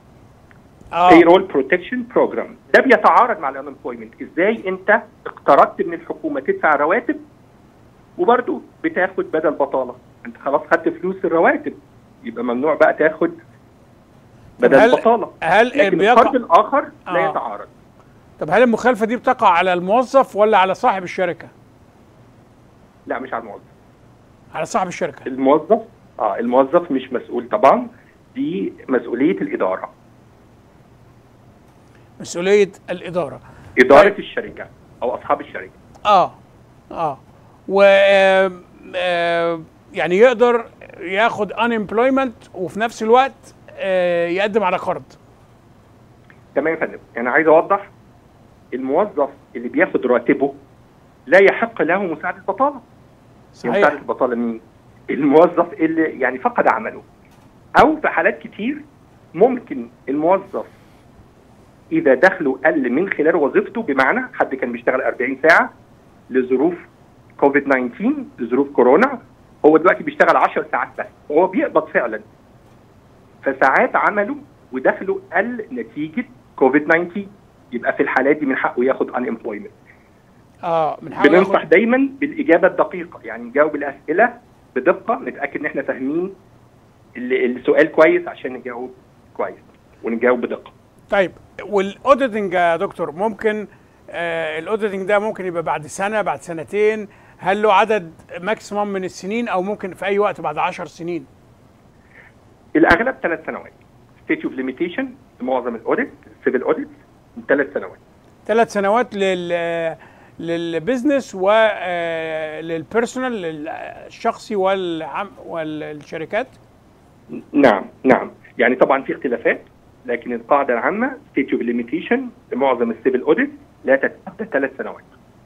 اه payroll protection program ده بيتعارض مع الانemployment ازاي انت اقترضت من الحكومه تدفع رواتب وبرضه بتاخد بدل بطاله انت خلاص خدت فلوس الرواتب يبقى ممنوع بقى تاخد بدل هل- بطاله هل لكن بيقع- القرض الاخر لا آه. يتعارض طب هل المخالفه دي بتقع على الموظف ولا على صاحب الشركه لا مش على الموظف على صاحب الشركه الموظف اه الموظف مش مسؤول طبعا دي مسؤوليه الاداره مسؤوليه الاداره اداره طيب. الشركه او اصحاب الشركه اه اه و آه آه يعني يقدر ياخد unemployment وفي نفس الوقت آه يقدم على قرض تمام يا فندم انا عايز اوضح الموظف اللي بياخد راتبه لا يحق له مساعده بطاله صحيح مساعده البطاله مين؟ الموظف اللي يعني فقد عمله او في حالات كتير ممكن الموظف اذا دخله قل من خلال وظيفته بمعنى حد كان بيشتغل 40 ساعه لظروف كوفيد 19 لظروف كورونا هو دلوقتي بيشتغل 10 ساعات بس وهو بيقبض فعلا فساعات عمله ودخله قل نتيجه كوفيد 19 يبقى في الحالات دي من حقه ياخد ان امبلويمنت اه من حقه بننصح دايما بالاجابه الدقيقه يعني نجاوب الاسئله بدقه نتاكد ان احنا فاهمين السؤال كويس عشان نجاوب كويس ونجاوب بدقه طيب والاوديتنج يا دكتور ممكن آه الاوديتنج ده ممكن يبقى بعد سنه بعد سنتين هل له عدد ماكسيمم من السنين او ممكن في اي وقت بعد 10 سنين الاغلب ثلاث سنوات ستيت اوف ليميتيشن معظم الاوديت السيفل اوديت ثلاث سنوات ثلاث سنوات لل للبزنس وللبيرسونال للشخصي والعم والشركات نعم نعم يعني طبعا في اختلافات لكن القاعده العامه ستيت اوف ليميتيشن لمعظم السيفل اوديت لا تتعدى ثلاث سنوات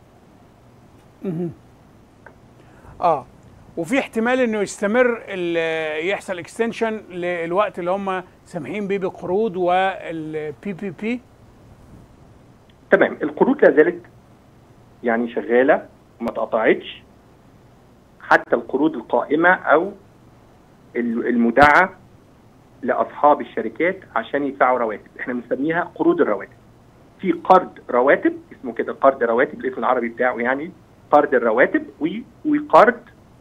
اه وفي احتمال انه يستمر يحصل اكستنشن للوقت اللي هم سامحين بيه بالقروض والبي بي بي تمام القروض لا زالت يعني شغاله ما اتقطعتش حتى القروض القائمه او المدعى لاصحاب الشركات عشان يدفعوا رواتب احنا بنسميها قروض الرواتب في قرض رواتب اسمه كده قرض رواتب الاسم العربي بتاعه يعني قرض الرواتب وقرض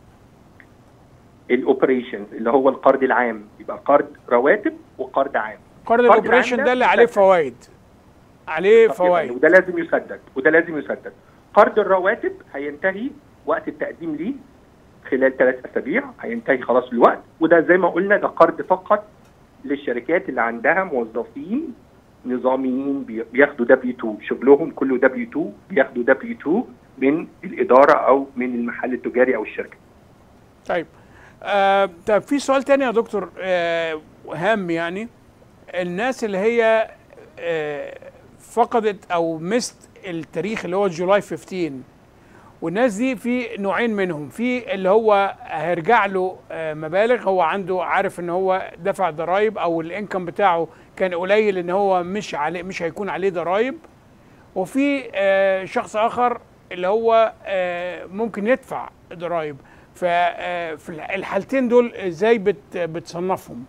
الاوبريشنز اللي هو القرض العام يبقى قرض رواتب وقرض عام قرض الاوبريشن ده اللي عليه فوائد عليه فوائد وده لازم يسدد وده لازم يسدد قرض الرواتب هينتهي وقت التقديم ليه خلال ثلاث اسابيع هينتهي خلاص الوقت وده زي ما قلنا ده قرض فقط للشركات اللي عندها موظفين نظاميين بياخدوا دبليو 2 شغلهم كله دبليو 2 بياخدوا دبليو 2 من الاداره او من المحل التجاري او الشركه. طيب آه طيب في سؤال تاني يا دكتور آه هام يعني الناس اللي هي آه فقدت او مست التاريخ اللي هو جولاي 15 والناس دي في نوعين منهم في اللي هو هيرجع له مبالغ هو عنده عارف ان هو دفع ضرائب او الانكم بتاعه كان قليل ان هو مش عليه مش هيكون عليه ضرائب وفي شخص اخر اللي هو ممكن يدفع ضرائب ففي الحالتين دول ازاي بت بتصنفهم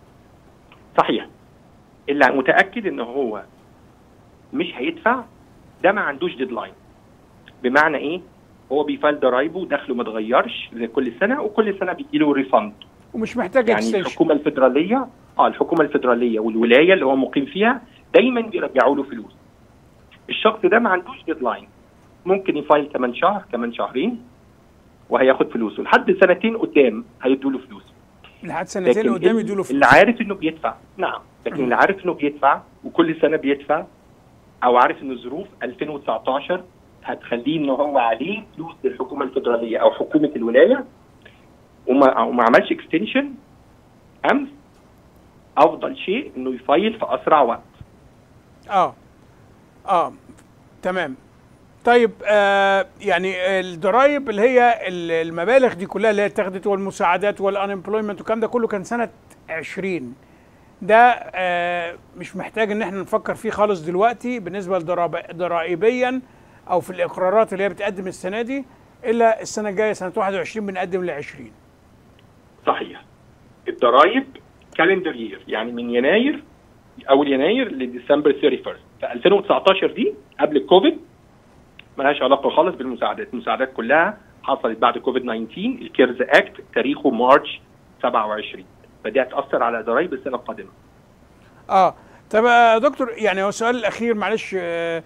صحيح اللي متاكد ان هو مش هيدفع ده ما عندوش ديدلاين بمعنى ايه هو بيفايل ضرايبه ودخله ما اتغيرش زي كل سنه وكل سنه بيجي له ريفند ومش محتاج يعني extension. الحكومه الفدراليه اه الحكومه الفدراليه والولايه اللي هو مقيم فيها دايما بيرجعوا له فلوس الشخص ده ما عندوش ديدلاين ممكن يفايل كمان شهر كمان شهرين وهياخد فلوسه لحد سنتين قدام هيدوا له فلوس لحد سنتين قدام يدوا له فلوس اللي عارف انه بيدفع نعم لكن اللي عارف انه بيدفع وكل سنه بيدفع او عارف ان ظروف 2019 هتخليه ان هو عليه فلوس للحكومه الفدراليه او حكومه الولايه وما وما عملش اكستنشن امس افضل شيء انه يفايل في اسرع وقت اه اه تمام طيب آه يعني الضرايب اللي هي المبالغ دي كلها اللي هي اتخذت والمساعدات والانمبلويمنت والكلام ده كله كان سنه 20 ده آه مش محتاج ان احنا نفكر فيه خالص دلوقتي بالنسبه ضرائبيا او في الاقرارات اللي هي بتقدم السنه دي الا السنه الجايه سنه 21 بنقدم ل 20 صحيح الضرايب كالندر يير يعني من يناير اول يناير لديسمبر 31 ف 2019 دي قبل الكوفيد ملهاش علاقه خالص بالمساعدات المساعدات كلها حصلت بعد كوفيد 19 الكيرز اكت تاريخه مارش 27 فدي هتاثر على ضرايب السنه القادمه اه طب يا دكتور يعني هو السؤال الاخير معلش آه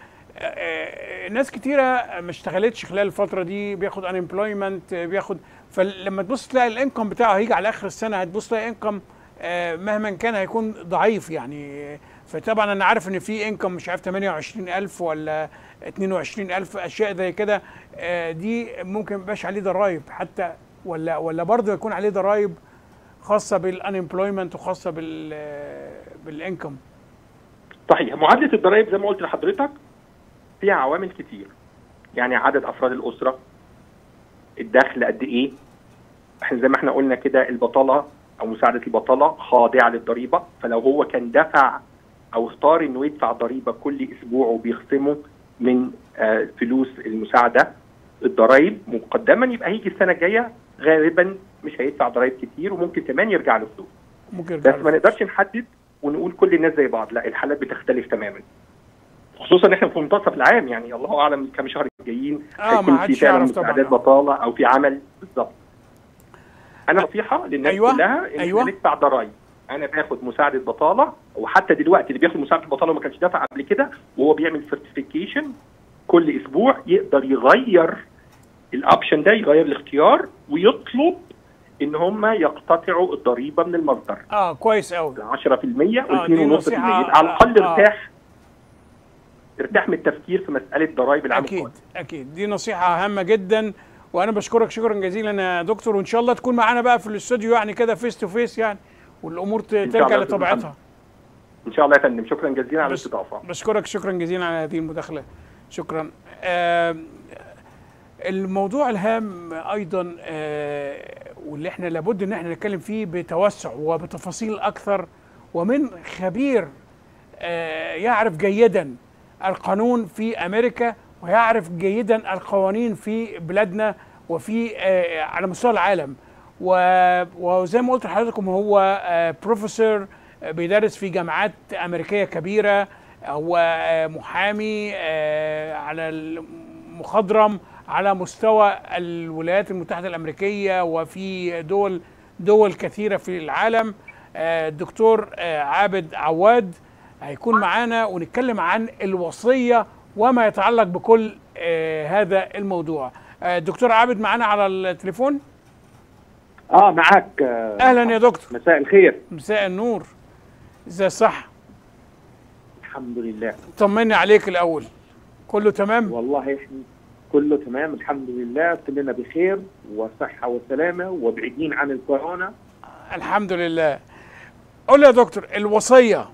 آه، ناس كتيره ما اشتغلتش خلال الفتره دي بياخد انemployment بياخد فلما تبص تلاقي الانكم بتاعه هيجي على اخر السنه هتبص تلاقي انكم مهما كان هيكون ضعيف يعني فطبعا انا عارف ان في انكم مش عارف 28000 ولا 22000 اشياء زي كده آه، دي ممكن ما يبقاش عليه ضرايب حتى ولا ولا برضه يكون عليه ضرايب خاصه بالانemployment وخاصه بال بالانكم صحيح معادله الضرائب زي ما قلت لحضرتك فيها عوامل كتير يعني عدد افراد الاسره الدخل قد ايه احنا زي ما احنا قلنا كده البطاله او مساعده البطاله خاضعه للضريبه فلو هو كان دفع او اختار انه يدفع ضريبه كل اسبوع وبيخصمه من آه، فلوس المساعده الضرائب مقدما يبقى هيجي السنه الجايه غالبا مش هيدفع ضرائب كتير وممكن كمان يرجع له فلوس ممكن بس ما نقدرش نحدد ونقول كل الناس زي بعض لا الحالات بتختلف تماما خصوصا ان احنا في منتصف العام يعني الله اعلم كم شهر الجايين آه، هيكون ما في حدش فعلا يعرف طبعاً. مساعدات بطاله او في عمل بالظبط انا نصيحه للناس أيوة، كلها ان أيوة. احنا ندفع ضرائب انا باخد مساعده بطاله وحتى دلوقتي اللي بياخد مساعده بطاله ما كانش دافع قبل كده وهو بيعمل سيرتيفيكيشن كل اسبوع يقدر يغير الاوبشن ده يغير الاختيار ويطلب ان هم يقتطعوا الضريبه من المصدر اه كويس قوي 10% آه، دي و2.5% نصيحة، على الاقل آه. ارتاح ارتاح من التفكير في مساله ضرائب العام اكيد اكيد دي نصيحه هامه جدا وانا بشكرك شكرا جزيلا يا دكتور وان شاء الله تكون معانا بقى في الاستوديو يعني كده فيس تو فيس يعني والامور ت- شاء ترجع الله يا لطبيعتها فندم. ان شاء الله يا فندم شكرا جزيلا على الاستضافه بشكرك شكرا جزيلا على هذه المداخله شكرا آه الموضوع الهام ايضا آه واللي احنا لابد ان احنا نتكلم فيه بتوسع وبتفاصيل اكثر ومن خبير آه يعرف جيدا القانون في امريكا ويعرف جيدا القوانين في بلادنا وفي آه على مستوى العالم و- وزي ما قلت لحضراتكم هو آه بروفيسور آه، بيدرس في جامعات امريكيه كبيره هو آه، محامي آه، على المخضرم على مستوى الولايات المتحده الامريكيه وفي دول دول كثيره في العالم آه، الدكتور آه، عابد عواد هيكون معانا ونتكلم عن الوصيه وما يتعلق بكل آه، هذا الموضوع آه، الدكتور عابد معانا على التليفون اه معك آه، اهلا يا دكتور مساء الخير مساء النور ازاي صح الحمد لله طمني عليك الاول كله تمام والله احنا كله تمام الحمد لله كلنا بخير وصحة وسلامة وبعيدين عن الكورونا الحمد لله قول لي يا دكتور الوصيه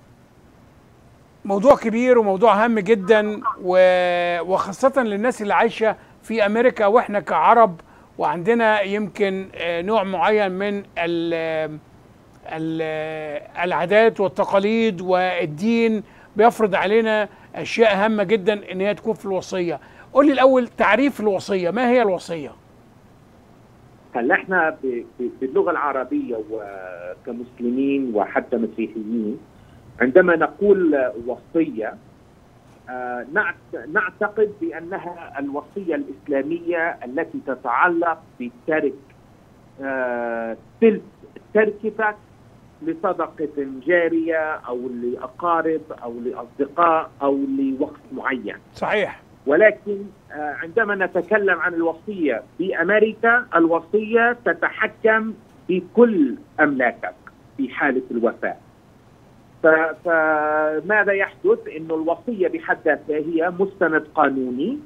موضوع كبير وموضوع هام جدا و... وخاصه للناس اللي عايشه في امريكا واحنا كعرب وعندنا يمكن آه، نوع معين من ال... ال... العادات والتقاليد والدين بيفرض علينا اشياء هامه جدا ان هي تكون في الوصيه قول لي الاول تعريف الوصيه ما هي الوصيه هلا احنا ب- ب- باللغة العربية وكمسلمين وحتى مسيحيين عندما نقول وصية آه، نعت- نعتقد بأنها الوصية الإسلامية التي تتعلق بترك آه، تلك تركتك لصدقة جارية أو لأقارب أو لأصدقاء أو لوقت معين صحيح ولكن آه، عندما نتكلم عن الوصية بأمريكا الوصية تتحكم بكل أملاكك في حالة الوفاة ف- فماذا يحدث أن الوصية بحد ذاتها هي مستند قانوني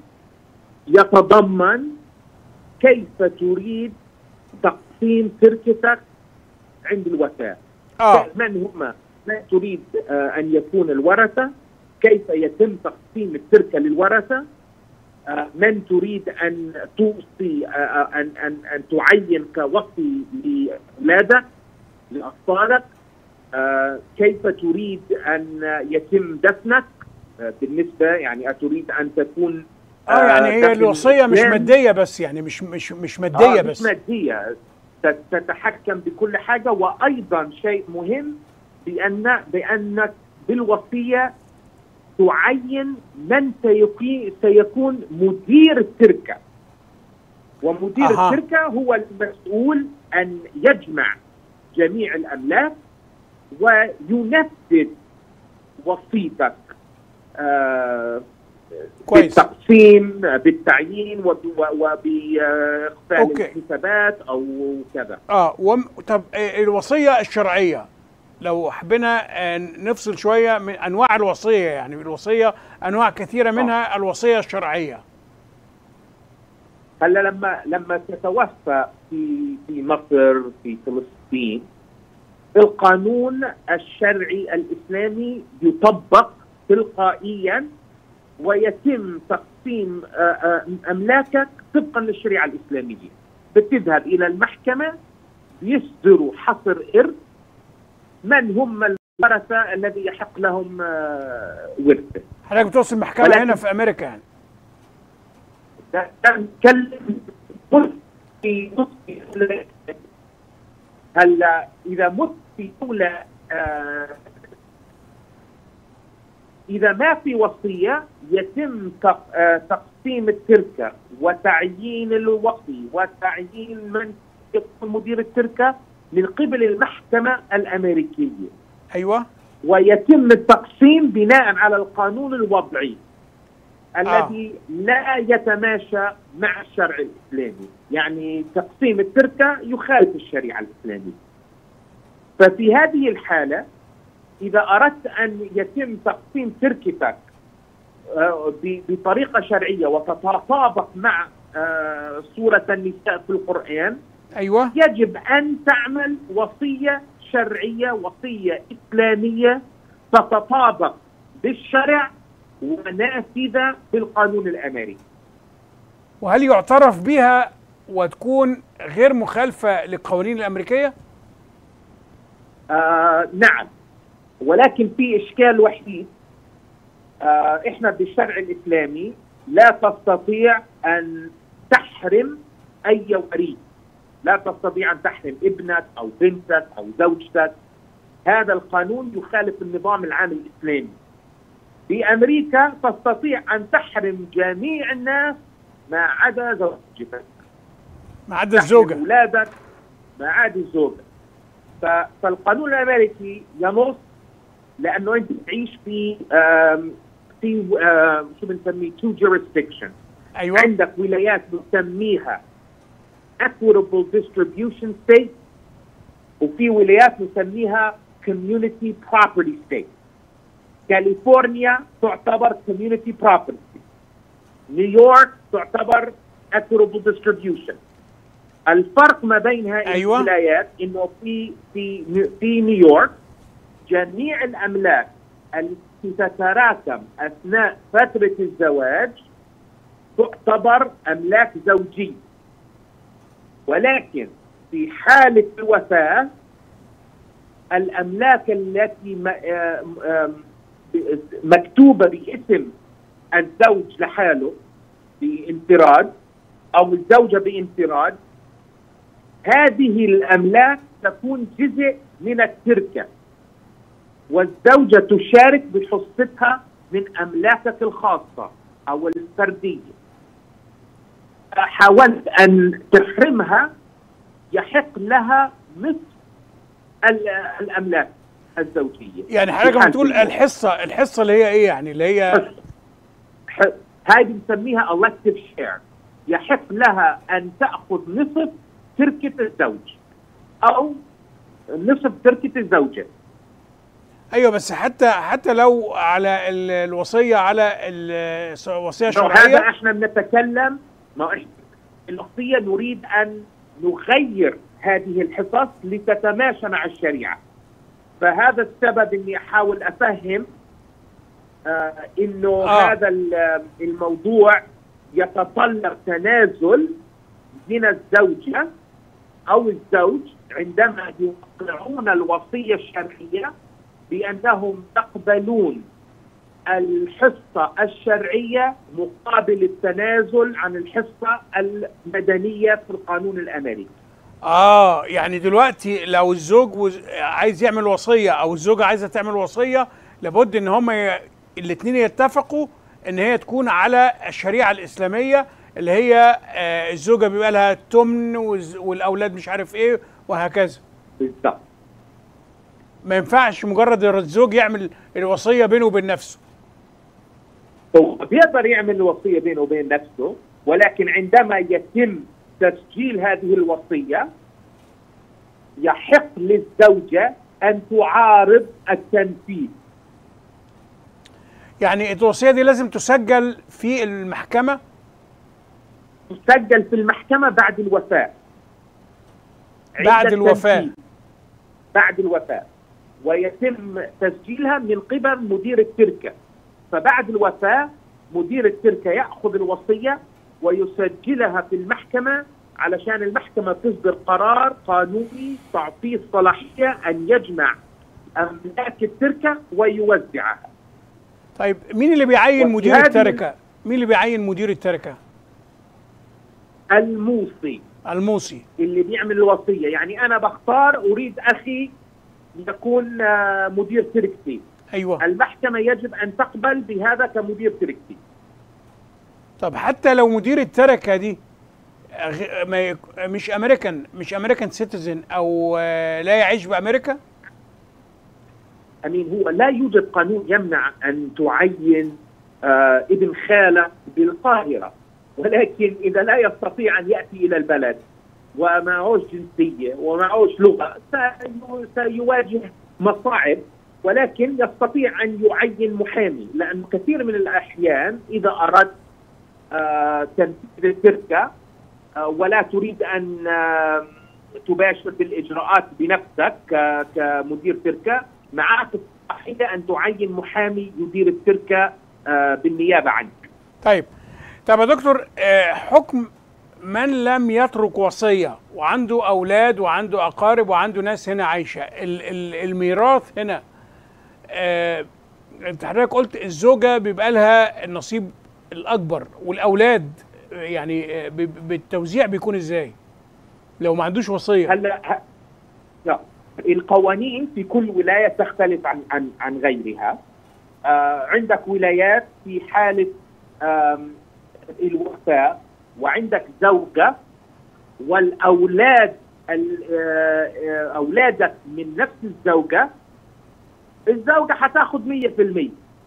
يتضمن كيف تريد تقسيم تركتك عند الوفاة آه. من هم من تريد آه، أن يكون الورثة كيف يتم تقسيم التركة للورثة آه، من تريد أن توصي آه، آه، أن, أن, أن تعين كوصي لأولادك لأطفالك آه، كيف تريد أن يتم دفنك آه، بالنسبة يعني أتريد أن تكون اه يعني هي دفن الوصيه مش الإسلام ماديه بس يعني مش مش مش ماديه آه، بس مش مادية تت- تتحكم بكل حاجة وأيضا شيء مهم بأن بأنك بالوصية تعين من سيقي سيكون مدير التركة ومدير أها. التركة هو المسؤول أن يجمع جميع الأملاك وينفذ وصيتك آه كويس. بالتقسيم بالتعيين وب- و- وبإقفال أوكي. الحسابات أو كذا اه وم... طب آه، الوصيه الشرعيه لو حبينا آه، نفصل شويه من انواع الوصيه يعني الوصيه انواع كثيره منها الوصيه الشرعيه هلا لما لما تتوفى في في مصر في فلسطين القانون الشرعي الاسلامي يطبق تلقائيا ويتم تقسيم آه، آه، املاكك طبقا للشريعه الاسلاميه بتذهب الى المحكمه يصدروا حصر ارث من هم الورثه الذي يحق لهم آه، ورثه حضرتك بتوصل المحكمه ولكن- هنا في امريكا يعني ده ده نتكلم في مت في دولة هلا اذا مت في دوله آه، اذا ما في وصيه يتم تق- آه، تقسيم التركه وتعيين الوصي وتعيين من يكون مدير التركه من قبل المحكمه الامريكيه ايوه ويتم التقسيم بناء على القانون الوضعي الذي لا يتماشى مع الشرع الاسلامي، يعني تقسيم التركه يخالف الشريعه الاسلاميه. ففي هذه الحاله اذا اردت ان يتم تقسيم تركتك آه، ب- بطريقه شرعيه وتتطابق مع آه، سوره النساء في القران ايوه يجب ان تعمل وصيه شرعيه وصيه اسلاميه تتطابق بالشرع ونافذه بالقانون الامريكي. وهل يعترف بها وتكون غير مخالفه للقوانين الامريكيه آه نعم ولكن في اشكال وحيد آه احنا بالشرع الاسلامي لا تستطيع ان تحرم اي وريث لا تستطيع ان تحرم ابنك او بنتك او زوجتك هذا القانون يخالف النظام العام الاسلامي في امريكا تستطيع ان تحرم جميع الناس ما عدا زوجتك ما عدا الزوجه اولادك ما عدا الزوجه ف- فالقانون الامريكي ينص لانه انت تعيش في آم، في آم، شو بنسميه تو jurisdiction ايوه عندك ولايات بنسميها equitable distribution state وفي ولايات نسميها community property state كاليفورنيا تعتبر community property نيويورك تعتبر equitable distribution الفرق ما بين هذه أيوة. الولايات انه في في في نيويورك جميع الاملاك التي تتراكم اثناء فتره الزواج تعتبر املاك زوجيه ولكن في حاله الوفاه الاملاك التي م- آم- آم مكتوبه باسم الزوج لحاله بانفراد او الزوجه بانفراد هذه الاملاك تكون جزء من التركه والزوجه تشارك بحصتها من املاكك الخاصه او الفرديه حاولت ان تحرمها يحق لها نصف ال- الاملاك الزوجيه يعني حضرتك في لما تقول حالة الحصه الحصه اللي هي ايه يعني اللي هي ح- هاي بنسميها elective share يحق لها ان تاخذ نصف تركه الزوج او نصف تركه الزوجه ايوه بس حتى حتى لو على ال- الوصيه على ال- الوصيه لو هذا الشرعيه احنا بنتكلم ما إحنا الوصيه نريد ان نغير هذه الحصص لتتماشى مع الشريعه فهذا السبب اني احاول افهم آه انه آه. آه. هذا ال- الموضوع يتطلب تنازل من الزوجه او الزوج عندما يوقعون الوصيه الشرعيه بانهم يقبلون الحصه الشرعيه مقابل التنازل عن الحصه المدنيه في القانون الامريكي. اه يعني دلوقتي لو الزوج وز... عايز يعمل وصيه او الزوجه عايزه تعمل وصيه لابد ان هم ي... الاثنين يتفقوا ان هي تكون على الشريعه الاسلاميه اللي هي آه الزوجه بيبقى لها تمن والز... والاولاد مش عارف ايه وهكذا بالضبط ما ينفعش مجرد الزوج يعمل الوصيه بينه وبين نفسه هو بيقدر يعمل الوصيه بينه وبين نفسه ولكن عندما يتم تسجيل هذه الوصيه يحق للزوجه ان تعارض التنفيذ يعني الوصيه دي لازم تسجل في المحكمه تسجل في المحكمه بعد الوفاه عند بعد الوفاه التنفيذ. بعد الوفاه ويتم تسجيلها من قبل مدير التركه فبعد الوفاه مدير التركه ياخذ الوصيه ويسجلها في المحكمه علشان المحكمه تصدر قرار قانوني تعطيه الصلاحيه ان يجمع املاك التركه ويوزعها طيب مين اللي بيعين وفي مدير هذه- التركه مين اللي بيعين مدير التركه الموصي الموصي اللي بيعمل الوصيه يعني انا بختار اريد اخي يكون آه، مدير تركتي ايوه المحكمه يجب ان تقبل بهذا كمدير تركتي طب حتى لو مدير التركه دي غ- ما يك... مش امريكان مش امريكان سيتيزن او آه، لا يعيش بامريكا امين هو لا يوجد قانون يمنع ان تعين آه ابن خاله بالقاهره ولكن اذا لا يستطيع ان ياتي الى البلد ومعهوش جنسيه ومعهوش لغه سي- سيواجه مصاعب ولكن يستطيع ان يعين محامي لانه كثير من الاحيان اذا اردت آه تنفيذ التركه آه ولا تريد ان آه تباشر بالاجراءات بنفسك ك- كمدير تركه معك الصلاحيه ان تعين محامي يدير التركه آه بالنيابه عنك. طيب طب يا دكتور آه، حكم من لم يترك وصيه وعنده اولاد وعنده اقارب وعنده ناس هنا عايشه ال- ال- الميراث هنا آه، انت حضرتك قلت الزوجه بيبقى لها النصيب الاكبر والاولاد آه، يعني آه، ب- ب- بالتوزيع بيكون ازاي لو ما عندوش وصيه هلا ه- لا القوانين في كل ولايه تختلف عن عن عن غيرها. آه عندك ولايات في حاله آم، الوفاه وعندك زوجه والاولاد ال- آه، آه، اولادك من نفس الزوجه الزوجه حتاخذ 100%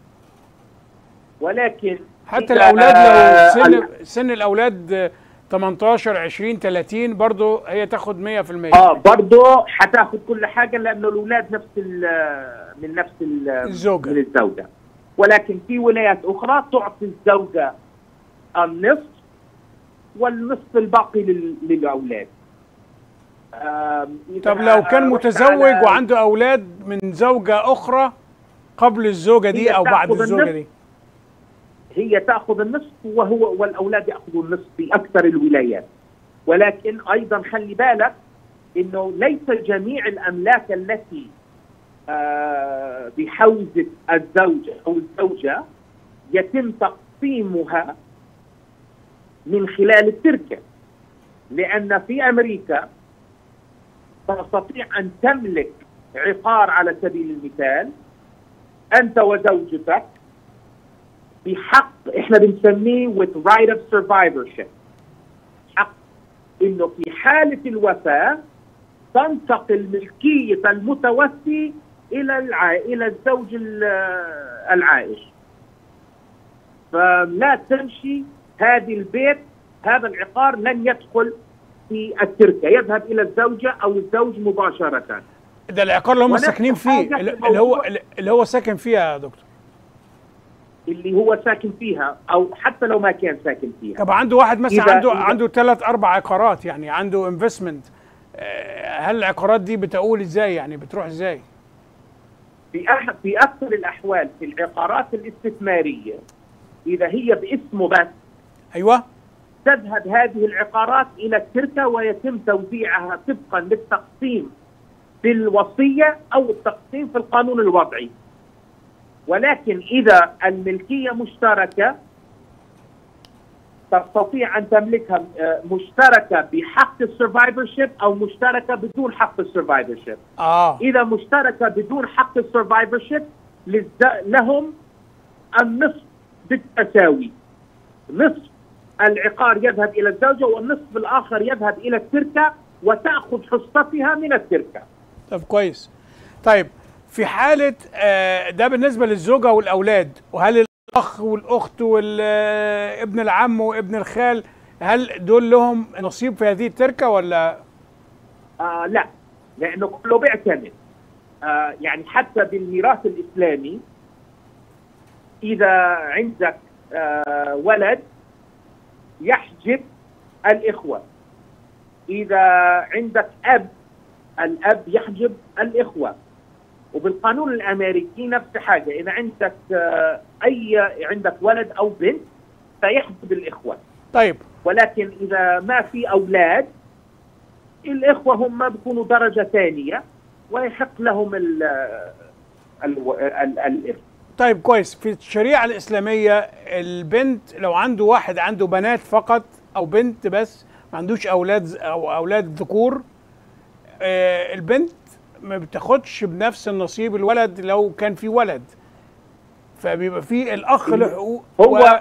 ولكن حتى إذا، الاولاد آه، لو سن ال- سن الاولاد آه، 18 20 30 برضه هي تاخد 100% اه برضه حتاخذ كل حاجه لانه الاولاد نفس ال- من نفس ال- الزوجة. من الزوجه ولكن في ولايات اخرى تعطي الزوجه النصف والنصف الباقي لل- للاولاد آم، إذا طب لو كان رحت متزوج على- وعنده اولاد من زوجه اخرى قبل الزوجه دي هي او بعد تأخذ الزوجه النصف. دي هي تاخذ النصف وهو والاولاد ياخذوا النصف في اكثر الولايات ولكن ايضا خلي بالك انه ليس جميع الاملاك التي آه، بحوزه الزوج او الزوجه يتم تقسيمها من خلال التركه لان في امريكا تستطيع ان تملك عقار على سبيل المثال انت وزوجتك بحق احنا بنسميه with right of survivorship حق انه في حاله الوفاه تنتقل ملكيه المتوفي الى الع... الى الزوج ال- العائش فلا تمشي هذه البيت هذا العقار لن يدخل في التركه يذهب الى الزوجه او الزوج مباشره ده العقار اللي هم ونفس ساكنين فيه حاجة اللي في اللي هو موضوع- اللي هو ساكن فيها يا دكتور اللي هو ساكن فيها او حتى لو ما كان ساكن فيها طب عنده واحد مثلا إذا- عنده إذا- عنده ثلاث اربع عقارات يعني عنده انفستمنت هل العقارات دي بتقول ازاي يعني بتروح ازاي في أح في اكثر الاحوال في العقارات الاستثماريه اذا هي باسمه بس ايوه تذهب هذه العقارات الى التركه ويتم توزيعها طبقا للتقسيم في الوصيه او التقسيم في القانون الوضعي ولكن اذا الملكيه مشتركه تستطيع ان تملكها آه، مشتركه بحق السرفايفرشيب او مشتركه بدون حق السرفايفرشيب اه اذا مشتركه بدون حق السرفايفرشيب لهم النصف بالتساوي نصف العقار يذهب الى الزوجه والنصف الاخر يذهب الى التركه وتاخذ حصتها من التركه طب كويس طيب في حالة آه، ده بالنسبة للزوجة والأولاد وهل الاخ والاخت وابن العم وابن الخال هل دول لهم نصيب في هذه التركه ولا آه لا لانه كله بيعتمد آه يعني حتى بالميراث الاسلامي اذا عندك آه ولد يحجب الاخوه اذا عندك اب الاب يحجب الاخوه وبالقانون الامريكي نفس حاجه اذا عندك آه اي عندك ولد او بنت فيحجب الاخوه طيب ولكن اذا ما في اولاد الاخوه هم بيكونوا درجه ثانيه ويحق لهم ال ال ال الارث طيب كويس في الشريعه الاسلاميه البنت لو عنده واحد عنده بنات فقط او بنت بس ما عندوش اولاد او اولاد ذكور آه البنت ما بتاخدش بنفس النصيب الولد لو كان في ولد فبيبقى في الاخ له حقوق هو و...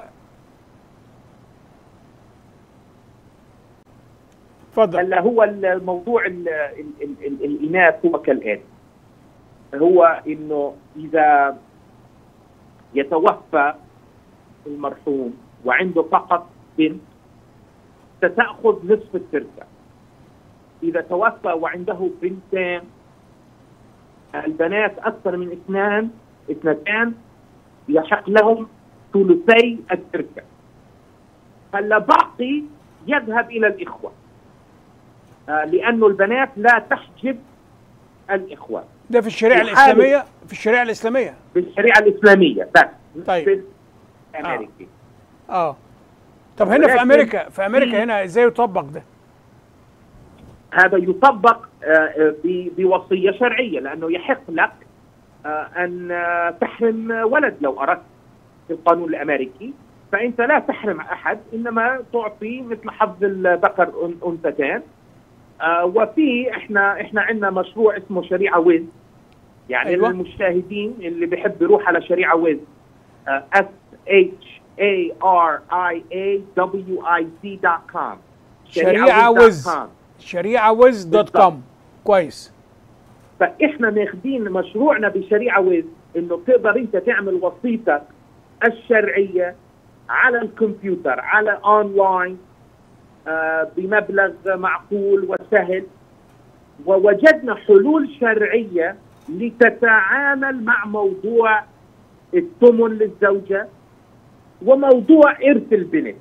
اتفضل هلا هو الموضوع ال ال ال ال الاناث هو كالاتي هو انه اذا يتوفى المرحوم وعنده فقط بنت ستاخذ نصف التركه اذا توفى وعنده بنتين البنات اكثر من اثنان اثنتان يحق لهم ثلثي التركه هلا باقي يذهب الى الاخوه آه لانه البنات لا تحجب الاخوه ده في الشريعه الاسلاميه في الشريعه الاسلاميه في الشريعه الاسلاميه بس طيب في الامريكي اه, آه. طب هنا في امريكا في امريكا هنا ازاي يطبق ده هذا يطبق آه بوصيه شرعيه لانه يحق لك آه ان تحرم ولد لو اردت في القانون الامريكي فانت لا تحرم احد انما تعطي مثل حظ الذكر انثتين آه وفي احنا احنا عندنا مشروع اسمه شريعه ويز يعني أيوة. المشاهدين اللي بيحب يروح على شريعه ويز اس اتش اي ار اي اي دبليو اي سي دوت كوم شريعه ويز شريعه ويز دوت كوم كويس فاحنا ماخذين مشروعنا بشريعه ويز انه تقدر انت تعمل وصيتك الشرعيه على الكمبيوتر على اونلاين آه بمبلغ معقول وسهل ووجدنا حلول شرعيه لتتعامل مع موضوع الثمن للزوجه وموضوع ارث البنت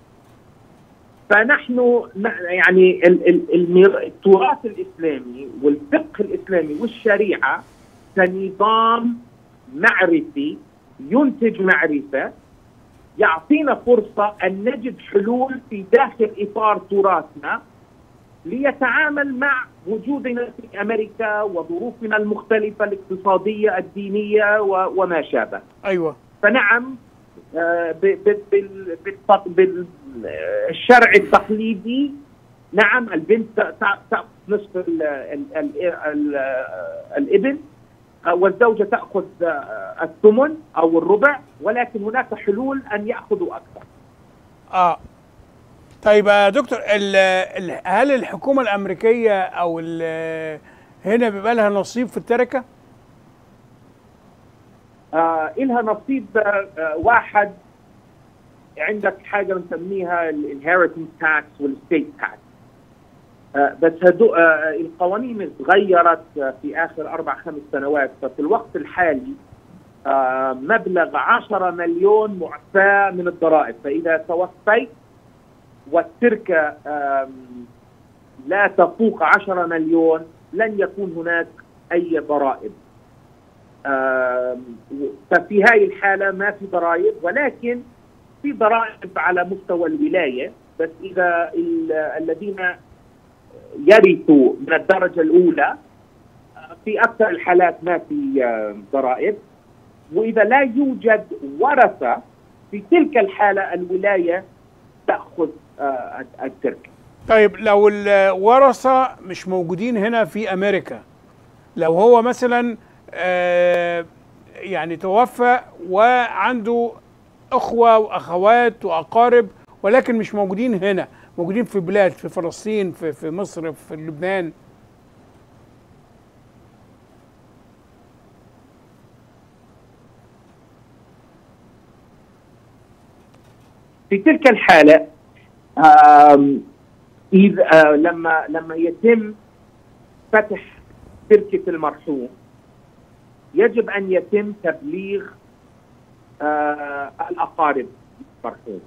فنحن يعني التراث الاسلامي والفقه الاسلامي والشريعه كنظام معرفي ينتج معرفه يعطينا فرصه ان نجد حلول في داخل اطار تراثنا ليتعامل مع وجودنا في امريكا وظروفنا المختلفه الاقتصاديه الدينيه وما شابه. ايوه. فنعم بالشرع التقليدي نعم البنت تاخذ نصف ال ال ال ال الابن والزوجه تاخذ الثمن او الربع ولكن هناك حلول ان ياخذوا اكثر. اه طيب يا دكتور ال ال هل الحكومه الامريكيه او هنا بيبقى لها نصيب في التركه؟ آه إلها نصيب آه واحد عندك حاجه بنسميها الانهيرتنس تاكس والستيت تاكس آه بس هدو آه القوانين تغيرت آه في اخر اربع خمس سنوات ففي الوقت الحالي آه مبلغ 10 مليون معفاه من الضرائب فاذا توفيت والتركه آه لا تفوق 10 مليون لن يكون هناك اي ضرائب آه ففي هاي الحالة ما في ضرائب ولكن في ضرائب على مستوى الولاية بس إذا الذين يرثوا من الدرجة الأولى في أكثر الحالات ما في ضرائب وإذا لا يوجد ورثة في تلك الحالة الولاية تأخذ التركة طيب لو الورثة مش موجودين هنا في أمريكا لو هو مثلا آه يعني توفى وعنده اخوه واخوات واقارب ولكن مش موجودين هنا موجودين في بلاد في فلسطين في في مصر في لبنان في تلك الحاله آم، اذا آه، لما لما يتم فتح تركه المرحوم يجب ان يتم تبليغ آه، الاقارب المرحوم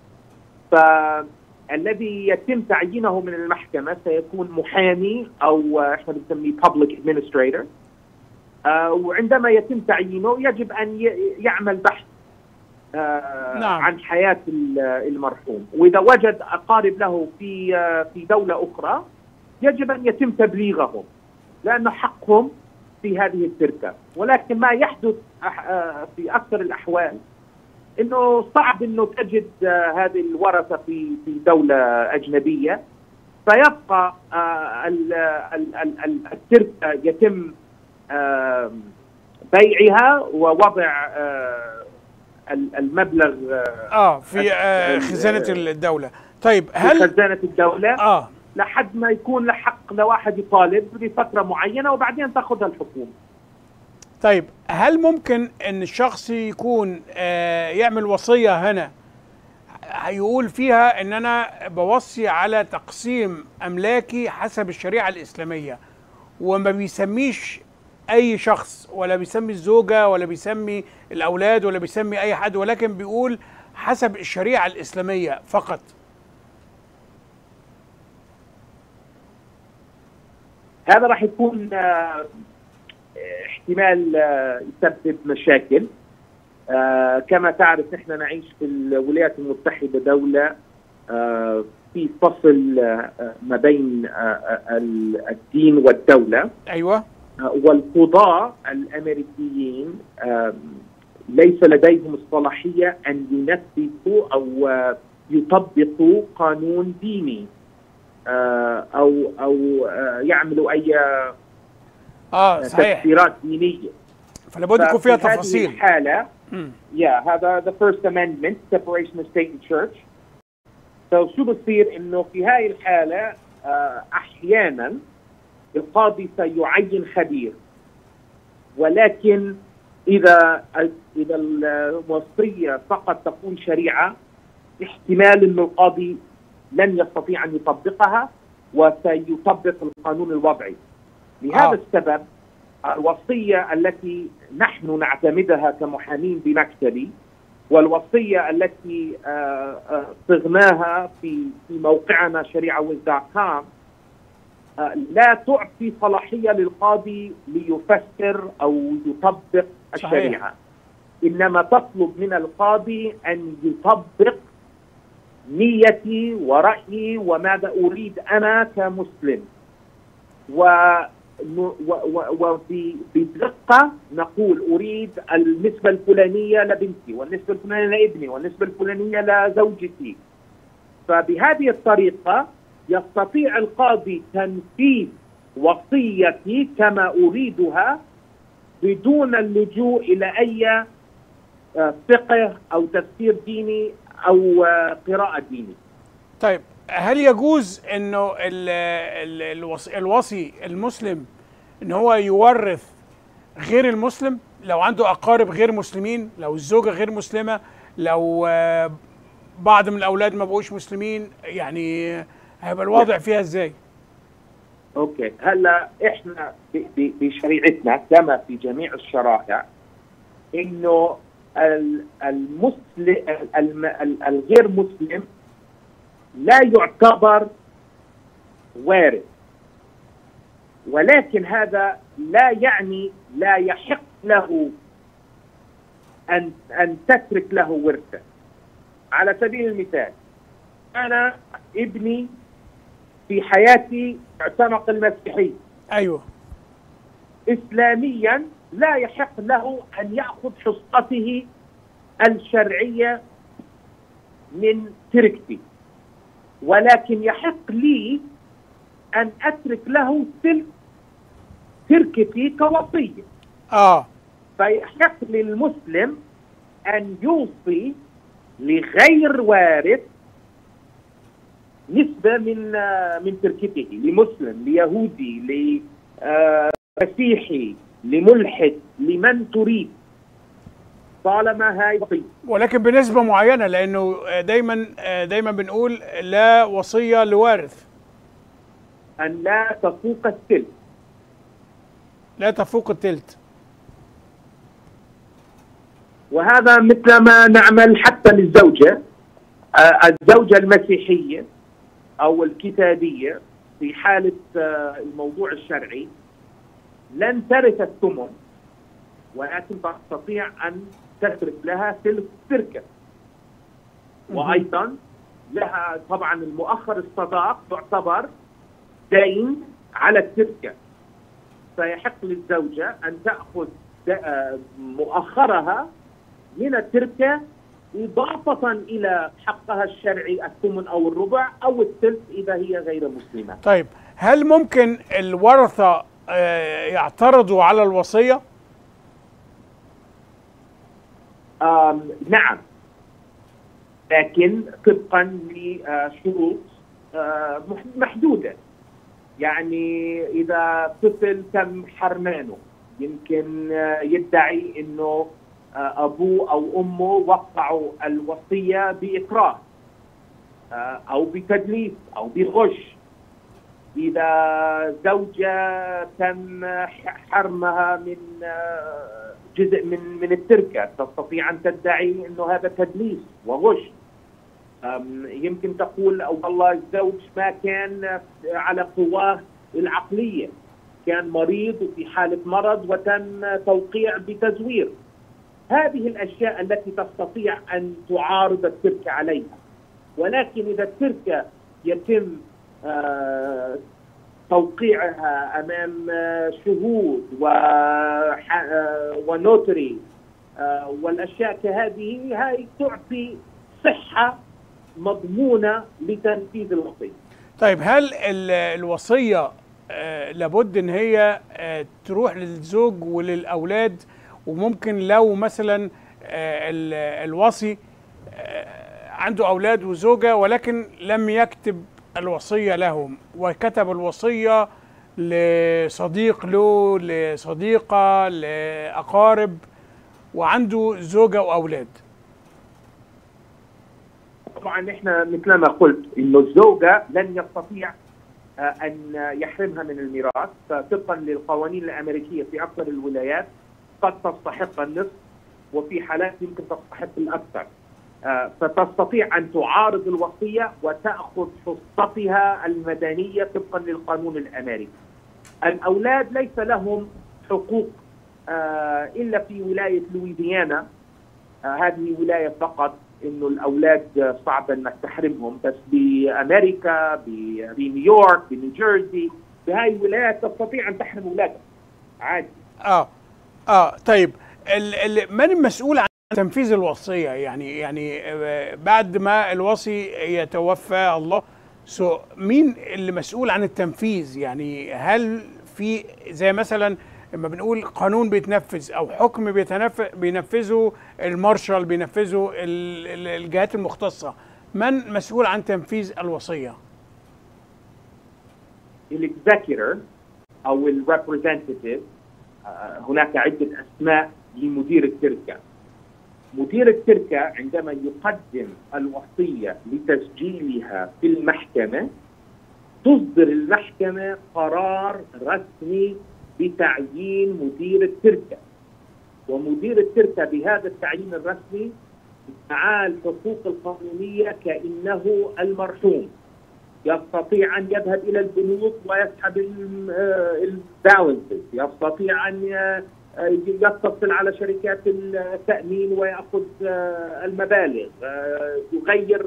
فالذي يتم تعيينه من المحكمه سيكون محامي او آه، احنا بنسميه public administrator آه، وعندما يتم تعيينه يجب ان ي- يعمل بحث آه، نعم. عن حياه ال- المرحوم واذا وجد اقارب له في آه، في دوله اخرى يجب ان يتم تبليغهم لانه حقهم في هذه التركه ولكن ما يحدث أح- آه، في اكثر الاحوال انه صعب انه تجد آه، هذه الورثه في في دوله اجنبيه فيبقى آه، ال- ال- ال- ال- التركه يتم آم، بيعها ووضع آه، ال- المبلغ آه، اه في آه ال- خزانه الدوله طيب في هل خزانه الدوله اه لحد ما يكون له حق لواحد يطالب لفتره معينه وبعدين تاخذها الحكومه طيب هل ممكن ان الشخص يكون آه يعمل وصيه هنا هيقول فيها ان انا بوصي على تقسيم املاكي حسب الشريعه الاسلاميه وما بيسميش اي شخص ولا بيسمي الزوجه ولا بيسمي الاولاد ولا بيسمي اي حد ولكن بيقول حسب الشريعه الاسلاميه فقط هذا راح يكون آه، احتمال آه، يسبب مشاكل آه، كما تعرف نحن نعيش في الولايات المتحدة دولة آه، في فصل آه، آه، ما بين آه، آه، ال- الدين والدولة ايوه آه، والقضاة الأمريكيين آم، ليس لديهم الصلاحية أن ينفذوا أو آه، يطبقوا قانون ديني آه، أو أو آه، يعملوا أي اه صحيح تفسيرات دينية فلابد يكون فيها ففي هذه تفاصيل الحالة مم. يا هذا the first amendment separation of state and church so شو بصير انه في هاي الحالة آه، احيانا القاضي سيعين خبير ولكن اذا اذا الوصية فقط تقول شريعة احتمال انه القاضي لن يستطيع ان يطبقها وسيطبق القانون الوضعي لهذا آه. السبب الوصية التي نحن نعتمدها كمحامين بمكتبي والوصية التي آه، آه، صغناها في في موقعنا شريعة دوت كوم لا تعطي صلاحية للقاضي ليفسر أو يطبق صحيح. الشريعة إنما تطلب من القاضي أن يطبق نيتي ورأيي وماذا أريد أنا كمسلم و ن- و- و- وب- بدقة نقول أريد النسبة الفلانية لبنتي والنسبة الفلانية لابني والنسبة الفلانية لزوجتي فبهذه الطريقة يستطيع القاضي تنفيذ وصيتي كما أريدها بدون اللجوء إلى أي آه، فقه أو تفسير ديني أو آه، قراءة ديني طيب هل يجوز انه ال ال الوصي, الوصي المسلم ان هو يورث غير المسلم لو عنده اقارب غير مسلمين لو الزوجه غير مسلمه لو آه، بعض من الاولاد ما بقوش مسلمين يعني هيبقى الوضع فيها ازاي اوكي هلا احنا ب- ب- بشريعتنا كما في جميع الشرائع انه ال- المسلم الم- ال- الغير مسلم لا يعتبر وارث ولكن هذا لا يعني لا يحق له ان ان تترك له ورثه على سبيل المثال انا ابني في حياتي اعتنق المسيحيه ايوه اسلاميا لا يحق له ان ياخذ حصته الشرعيه من تركتي ولكن يحق لي ان اترك له تلك تركتي كوصيه اه فيحق للمسلم ان يوصي لغير وارث نسبه من آه، من تركته لمسلم ليهودي لمسيحي لملحد لمن تريد طالما هاي وصيه ولكن بنسبه معينه لانه دايما دايما بنقول لا وصيه لوارث ان لا تفوق الثلث لا تفوق الثلث وهذا مثل ما نعمل حتى للزوجه آه، الزوجه المسيحيه او الكتابيه في حاله آه، الموضوع الشرعي لن ترث الثمن ولكن تستطيع ان تترك لها ثلث تركه وايضا لها طبعا المؤخر الصداق تعتبر دين على التركه فيحق للزوجه ان تاخذ آه، مؤخرها من التركه إضافة إلى حقها الشرعي الثمن أو الربع أو الثلث إذا هي غير مسلمة طيب هل ممكن الورثة آه، يعترضوا على الوصية؟ آم نعم لكن طبقا لشروط آه، محدودة يعني إذا طفل تم حرمانه يمكن آه، يدعي أنه ابوه او امه وقعوا الوصيه باكراه او بتدليس او بغش اذا زوجه تم حرمها من جزء من من التركه تستطيع ان تدعي انه هذا تدليس وغش يمكن تقول او والله الزوج ما كان على قواه العقليه كان مريض وفي حاله مرض وتم توقيع بتزوير هذه الاشياء التي تستطيع ان تعارض التركه عليها ولكن اذا التركه يتم آه توقيعها امام آه شهود و آه ونوتري آه والاشياء كهذه هاي تعطي صحه مضمونه لتنفيذ الوصيه. طيب هل الوصيه آه لابد ان هي آه تروح للزوج وللاولاد وممكن لو مثلا الوصي عنده اولاد وزوجه ولكن لم يكتب الوصيه لهم وكتب الوصيه لصديق له لصديقه لاقارب وعنده زوجه واولاد طبعا احنا مثل ما قلت انه الزوجه لن يستطيع ان يحرمها من الميراث طبقا للقوانين الامريكيه في اكثر الولايات قد تستحق النصف وفي حالات يمكن تستحق الاكثر فتستطيع ان تعارض الوصيه وتاخذ حصتها المدنيه طبقا للقانون الامريكي. الاولاد ليس لهم حقوق الا في ولايه لويزيانا هذه ولايه فقط انه الاولاد صعب انك تحرمهم بس بامريكا بنيويورك بنيوجيرسي بهاي الولايات تستطيع ان تحرم اولادك عادي اه اه طيب ال ال من المسؤول عن تنفيذ الوصيه يعني يعني بعد ما الوصي يتوفى الله سو مين اللي مسؤول عن التنفيذ يعني هل في زي مثلا لما بنقول قانون بيتنفذ او حكم بيتنفذ بينفذه المارشال بينفذه الجهات المختصه من مسؤول عن تنفيذ الوصيه الاكزيكتور او الريبريزنتيف هناك عدة أسماء لمدير التركة مدير التركة عندما يقدم الوصية لتسجيلها في المحكمة تصدر المحكمة قرار رسمي بتعيين مدير التركة ومدير التركة بهذا التعيين الرسمي معاه الحقوق القانونية كأنه المرحوم يستطيع ان يذهب الى البنوك ويسحب البالانسز يستطيع ان يتصل على شركات التامين وياخذ المبالغ يغير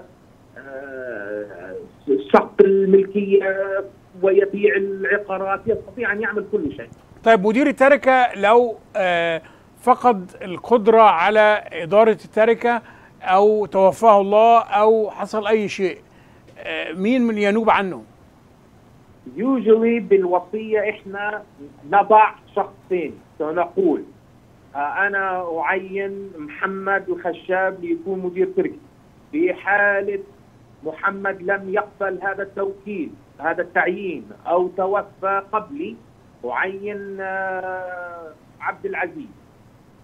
شق الملكيه ويبيع العقارات يستطيع ان يعمل كل شيء طيب مدير التركه لو فقد القدره على اداره التركه او توفاه الله او حصل اي شيء مين من ينوب عنه؟ يوجولي بالوصية احنا نضع شخصين سنقول انا اعين محمد الخشاب ليكون مدير تركي في حالة محمد لم يقبل هذا التوكيل هذا التعيين او توفى قبلي اعين عبد العزيز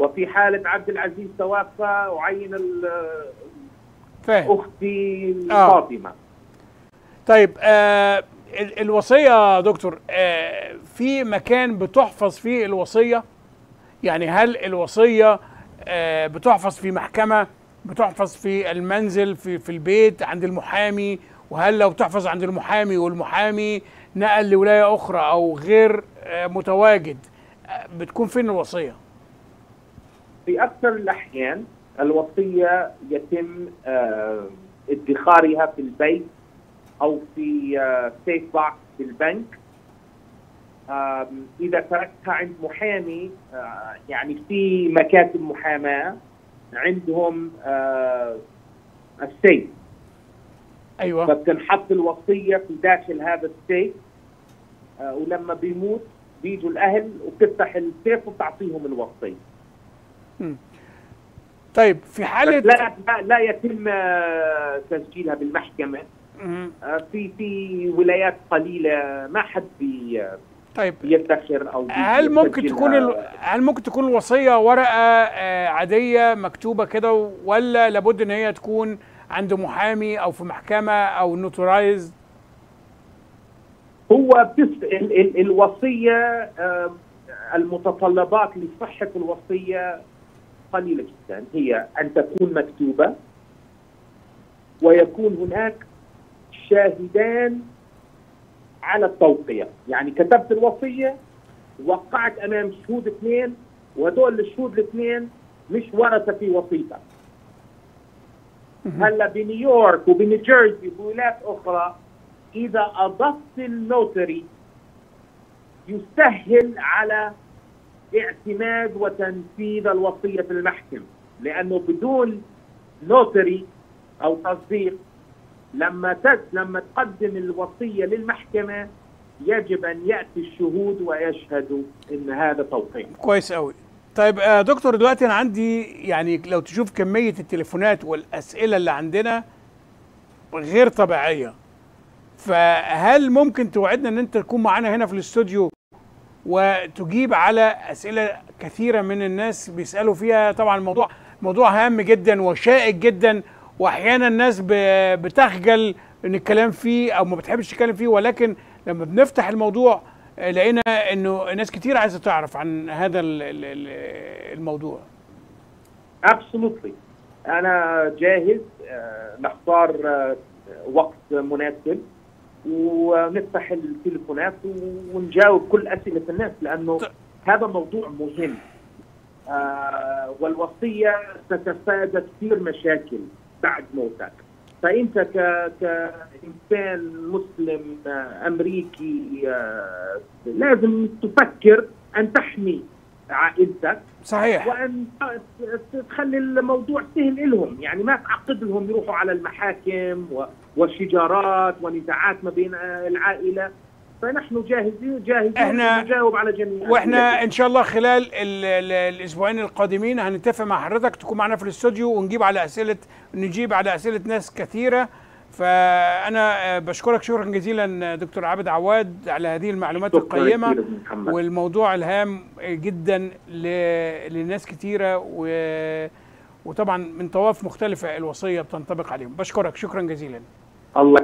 وفي حاله عبد العزيز توفى اعين ال- فاهم اختي آه. فاطمه طيب آه ال- الوصيه يا دكتور آه في مكان بتحفظ فيه الوصيه يعني هل الوصيه آه بتحفظ في محكمه بتحفظ في المنزل في في البيت عند المحامي وهل لو بتحفظ عند المحامي والمحامي نقل لولايه اخرى او غير آه متواجد آه بتكون فين الوصيه في اكثر الاحيان الوصيه يتم آه، ادخارها في البيت او في سيف بوكس في البنك آم، اذا تركتها عند محامي آه، يعني في مكاتب محاماه عندهم آه، السيف ايوه فبتنحط الوصيه في داخل هذا السيف آه، ولما بيموت بيجوا الاهل وبتفتح السيف وبتعطيهم الوصيه مم. طيب في حاله بس لا لا, لا يتم آه، تسجيلها بالمحكمه مم. آه، في في ولايات قليله ما حد بي طيب يدخر او بي- هل ممكن يسجلها. تكون ال... هل ممكن تكون الوصيه ورقه آه، عاديه مكتوبه كده ولا لابد ان هي تكون عند محامي او في محكمه او نوترايز هو بتس... ال... ال... الوصيه آه، المتطلبات لصحه الوصيه قليله جدا هي ان تكون مكتوبه ويكون هناك شاهدان على التوقيع يعني كتبت الوصيه وقعت امام شهود اثنين وهدول الشهود الاثنين مش ورثه في وصيتك هلا بنيويورك وبنيوجيرسي وبولايات اخرى اذا اضفت النوتري يسهل على اعتماد وتنفيذ الوصيه في المحكمه لانه بدون نوتري او تصديق لما تس لما تقدم الوصيه للمحكمه يجب ان ياتي الشهود ويشهدوا ان هذا توقيع كويس قوي طيب آه دكتور دلوقتي انا عندي يعني لو تشوف كميه التليفونات والاسئله اللي عندنا غير طبيعيه فهل ممكن توعدنا ان انت تكون معانا هنا في الاستوديو وتجيب على اسئله كثيره من الناس بيسالوا فيها طبعا الموضوع موضوع هام جدا وشائك جدا واحيانا الناس ب- بتخجل ان الكلام فيه او ما بتحبش تتكلم فيه ولكن لما بنفتح الموضوع آه، لقينا انه ناس كتير عايزه تعرف عن هذا ال- ال- ال- الموضوع ابسولوتلي انا جاهز آه، نختار آه، وقت مناسب ونفتح التليفونات ونجاوب كل اسئله الناس لانه هذا موضوع مهم آه، والوصيه ستفادى كثير مشاكل بعد موتك فانت ك كانسان مسلم آه، امريكي آه، لازم تفكر ان تحمي عائلتك صحيح وان تخلي الموضوع سهل لهم يعني ما تعقد لهم يروحوا على المحاكم و- وشجارات ونزاعات ما بين آه، العائله فنحن جاهزين جاهزين إحنا- نجاوب على جميع واحنا ان شاء الله خلال ال ال الاسبوعين القادمين هنتفق مع حضرتك تكون معنا في الاستوديو ونجيب على اسئله نجيب على اسئله ناس كثيره فانا آه، بشكرك شكرا جزيلا دكتور عابد عواد على هذه المعلومات شكراً القيمه كثير أستاذ محمد. والموضوع الهام جدا ل- لناس كثيره و وطبعا من طوائف مختلفه الوصيه بتنطبق عليهم بشكرك شكرا جزيلا الله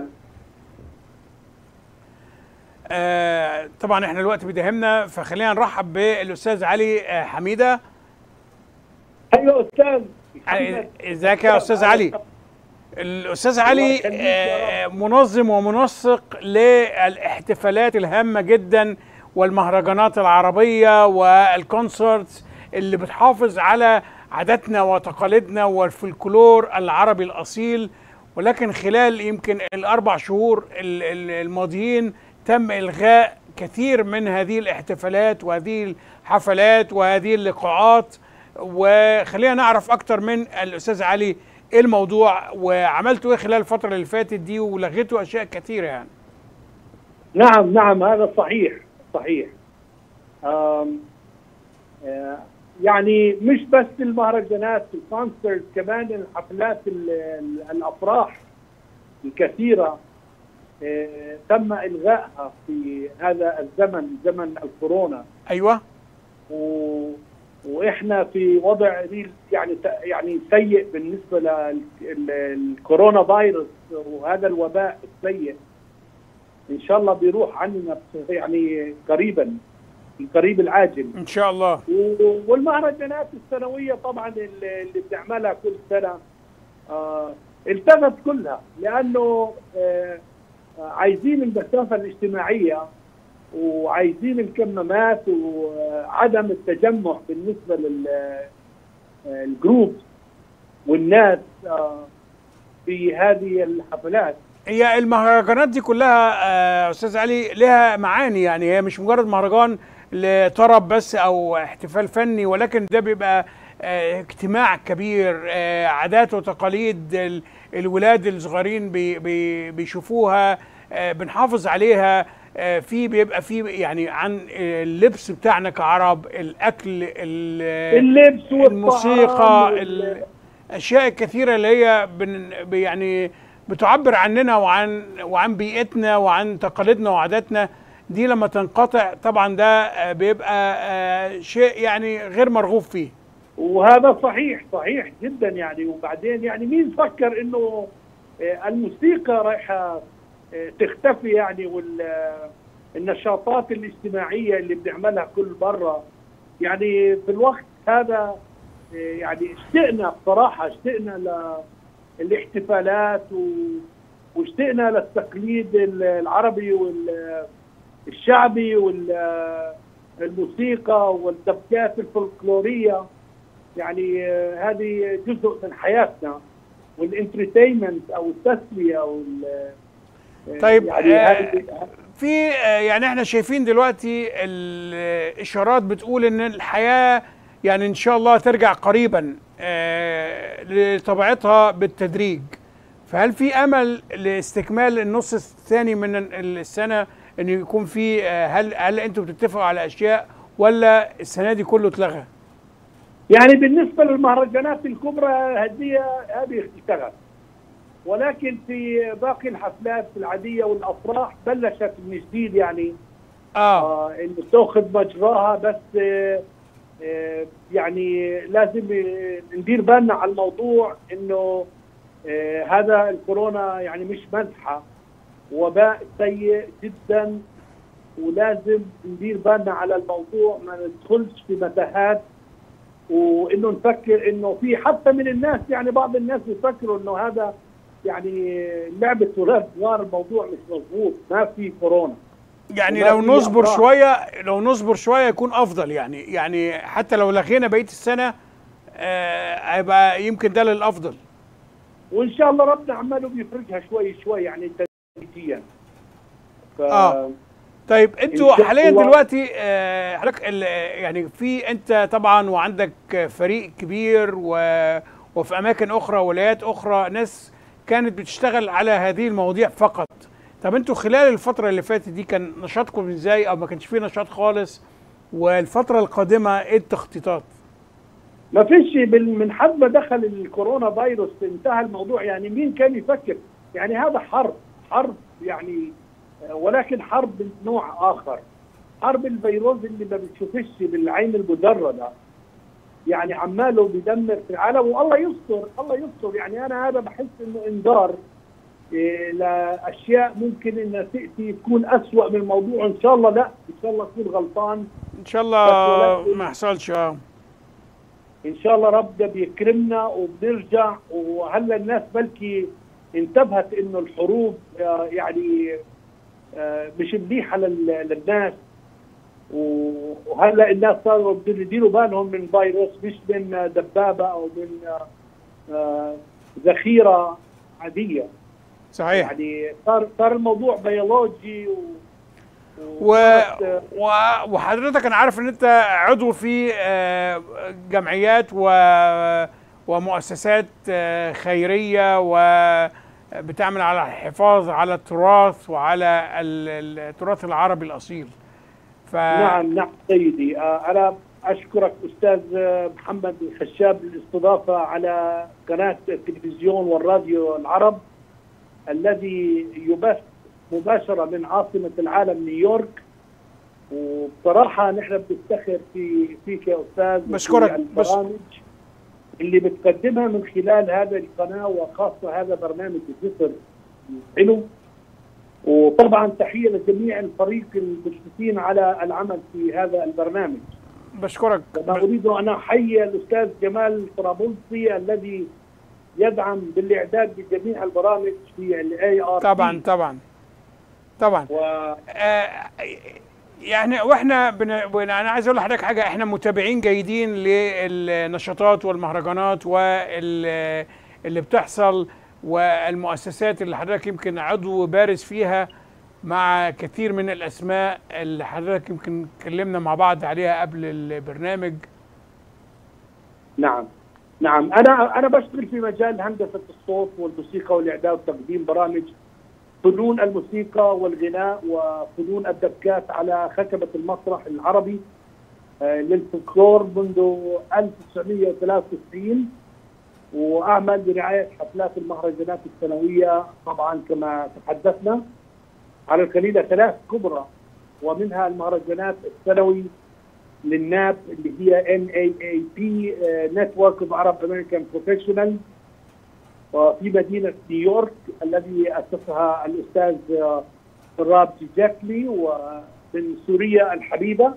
آه طبعا احنا الوقت بيداهمنا فخلينا نرحب بالاستاذ علي آه حميده ايوه استاذ آه، ازيك يا استاذ علي الاستاذ علي آه منظم ومنسق للاحتفالات الهامه جدا والمهرجانات العربيه والكونسرتس اللي بتحافظ على عاداتنا وتقاليدنا والفلكلور العربي الاصيل ولكن خلال يمكن الاربع شهور ال- ال- الماضيين تم الغاء كثير من هذه الاحتفالات وهذه الحفلات وهذه اللقاءات وخلينا نعرف اكتر من الاستاذ علي ايه الموضوع وعملتوا ايه خلال الفتره اللي فاتت دي ولغيتوا اشياء كثيره يعني نعم نعم هذا صحيح صحيح آم، آه، يعني مش بس المهرجانات الكونسرت كمان الحفلات ال- ال- الافراح الكثيره آه، تم الغائها في هذا الزمن زمن الكورونا ايوه و... واحنا في وضع ريل- يعني ت- يعني سيء بالنسبه للكورونا فيروس وهذا الوباء السيء ان شاء الله بيروح عننا يعني قريبا القريب العاجل ان شاء الله و- والمهرجانات السنويه طبعا اللي اللي بنعملها كل سنه آه التغت كلها لانه آه آه، عايزين المسافه الاجتماعيه وعايزين الكمامات وعدم التجمع بالنسبه للجروب والناس آه، في هذه الحفلات هي المهرجانات دي كلها آه، استاذ علي لها معاني يعني هي مش مجرد مهرجان لطرب بس او احتفال فني ولكن ده بيبقى آه، اجتماع كبير آه، عادات وتقاليد ال- الولاد الصغيرين بي- بي- بيشوفوها آه، بنحافظ عليها آه، في بيبقى في يعني عن اللبس بتاعنا كعرب الاكل ال- اللبس والطعام الموسيقى وال- الاشياء الكثيره اللي هي بن يعني بتعبر عننا وعن وعن بيئتنا وعن تقاليدنا وعاداتنا دي لما تنقطع طبعا ده آه، بيبقى آه، شيء يعني غير مرغوب فيه وهذا صحيح صحيح جدا يعني وبعدين يعني مين فكر انه آه، الموسيقى رايحه آه، تختفي يعني والنشاطات الاجتماعيه اللي بنعملها كل مره يعني في الوقت هذا آه، يعني اشتقنا بصراحه اشتقنا للاحتفالات و- واشتقنا للتقليد العربي والشعبي والموسيقى والدبكات الفولكلوريه يعني آه، هذه جزء من حياتنا والانترتينمنت او التسليه او ال- آه، طيب يعني آه، هذه في آه، يعني احنا شايفين دلوقتي الاشارات بتقول ان الحياه يعني ان شاء الله ترجع قريبا آه، لطبيعتها بالتدريج فهل في امل لاستكمال النص الثاني من السنه ان يكون في آه، هل هل انتم بتتفقوا على اشياء ولا السنه دي كله اتلغى؟ يعني بالنسبه للمهرجانات الكبرى هذه هذه اشتغلت ولكن في باقي الحفلات العاديه والافراح بلشت من جديد يعني اه, انه تاخذ مجراها بس آه آه يعني لازم آه، ندير بالنا على الموضوع انه آه هذا الكورونا يعني مش مزحه وباء سيء جدا ولازم ندير بالنا على الموضوع ما ندخلش في متاهات وانه نفكر انه في حتى من الناس يعني بعض الناس بيفكروا انه هذا يعني لعبه ولاد صغار الموضوع مش مضبوط ما في كورونا يعني وما لو في نصبر أفراح. شويه لو نصبر شويه يكون افضل يعني يعني حتى لو لغينا بقيه السنه آه، هيبقى يمكن ده للافضل وان شاء الله ربنا عماله بيفرجها شوي شوي يعني تدريجيا ف... اه طيب انتوا إن شاء حاليا الله. دلوقتي آه، حضرتك ال- يعني في انت طبعا وعندك فريق كبير و وفي اماكن اخرى ولايات اخرى ناس كانت بتشتغل على هذه المواضيع فقط طب انتوا خلال الفتره اللي فاتت دي كان نشاطكم ازاي او ما كانش فيه نشاط خالص والفتره القادمه ايه التخطيطات ما فيش بال- من حد ما دخل الكورونا فيروس انتهى الموضوع يعني مين كان يفكر يعني هذا حرب حرب يعني آه، ولكن حرب من نوع اخر حرب الفيروس اللي ما بتشوفش بالعين المجرده يعني عماله بيدمر في العالم والله يستر الله يستر يعني انا هذا بحس انه انذار إيه، لاشياء ممكن انها تاتي تكون اسوء من الموضوع ان شاء الله لا ان شاء الله اكون غلطان ان شاء الله ما يحصلش اه ان شاء الله ربنا بيكرمنا وبنرجع وهلا الناس بلكي انتبهت انه الحروب آه، يعني آه، مش منيحه لل- للناس و- وهلا الناس صاروا بدهم يديروا بالهم من فيروس مش من دبابه او من آه، آه، ذخيره عاديه صحيح يعني صار صار الموضوع بيولوجي و و... و... وحضرتك انا عارف ان انت عضو في آه، جمعيات و... ومؤسسات آه، خيريه وبتعمل على الحفاظ على التراث وعلى ال- التراث العربي الاصيل ف... نعم نعم سيدي آه، أنا أشكرك أستاذ آه، محمد الخشاب للاستضافة على قناة التلفزيون والراديو العرب الذي يبث مباشرة من عاصمة العالم نيويورك وبصراحه نحن بنفتخر في فيك يا استاذ بشكرك. وفي البرامج اللي بتقدمها من خلال هذا القناه وخاصه هذا برنامج الجسر حلو وطبعا تحيه لجميع الفريق المشرفين على العمل في هذا البرنامج بشكرك كما اريد ان احيي الاستاذ جمال طرابلسي الذي يدعم بالاعداد لجميع البرامج في الاي ار طبعا طبعا طبعا و... آه يعني واحنا بن... بن... انا عايز اقول لحضرتك حاجه احنا متابعين جيدين للنشاطات والمهرجانات وال اللي بتحصل والمؤسسات اللي حضرتك يمكن عضو بارز فيها مع كثير من الاسماء اللي حضرتك يمكن اتكلمنا مع بعض عليها قبل البرنامج نعم نعم انا انا بشتغل في مجال هندسه الصوت والموسيقى والاعداد وتقديم برامج فنون الموسيقى والغناء وفنون الدبكات على خشبه المسرح العربي آه، للفولكلور منذ 1993 واعمل برعايه حفلات المهرجانات السنويه طبعا كما تحدثنا على القليله ثلاث كبرى ومنها المهرجانات السنوي للناب اللي هي NAAP نتورك اوف عرب امريكان بروفيشنال وفي مدينه نيويورك الذي اسسها الاستاذ آه، سراب جاكلي ومن سوريا الحبيبه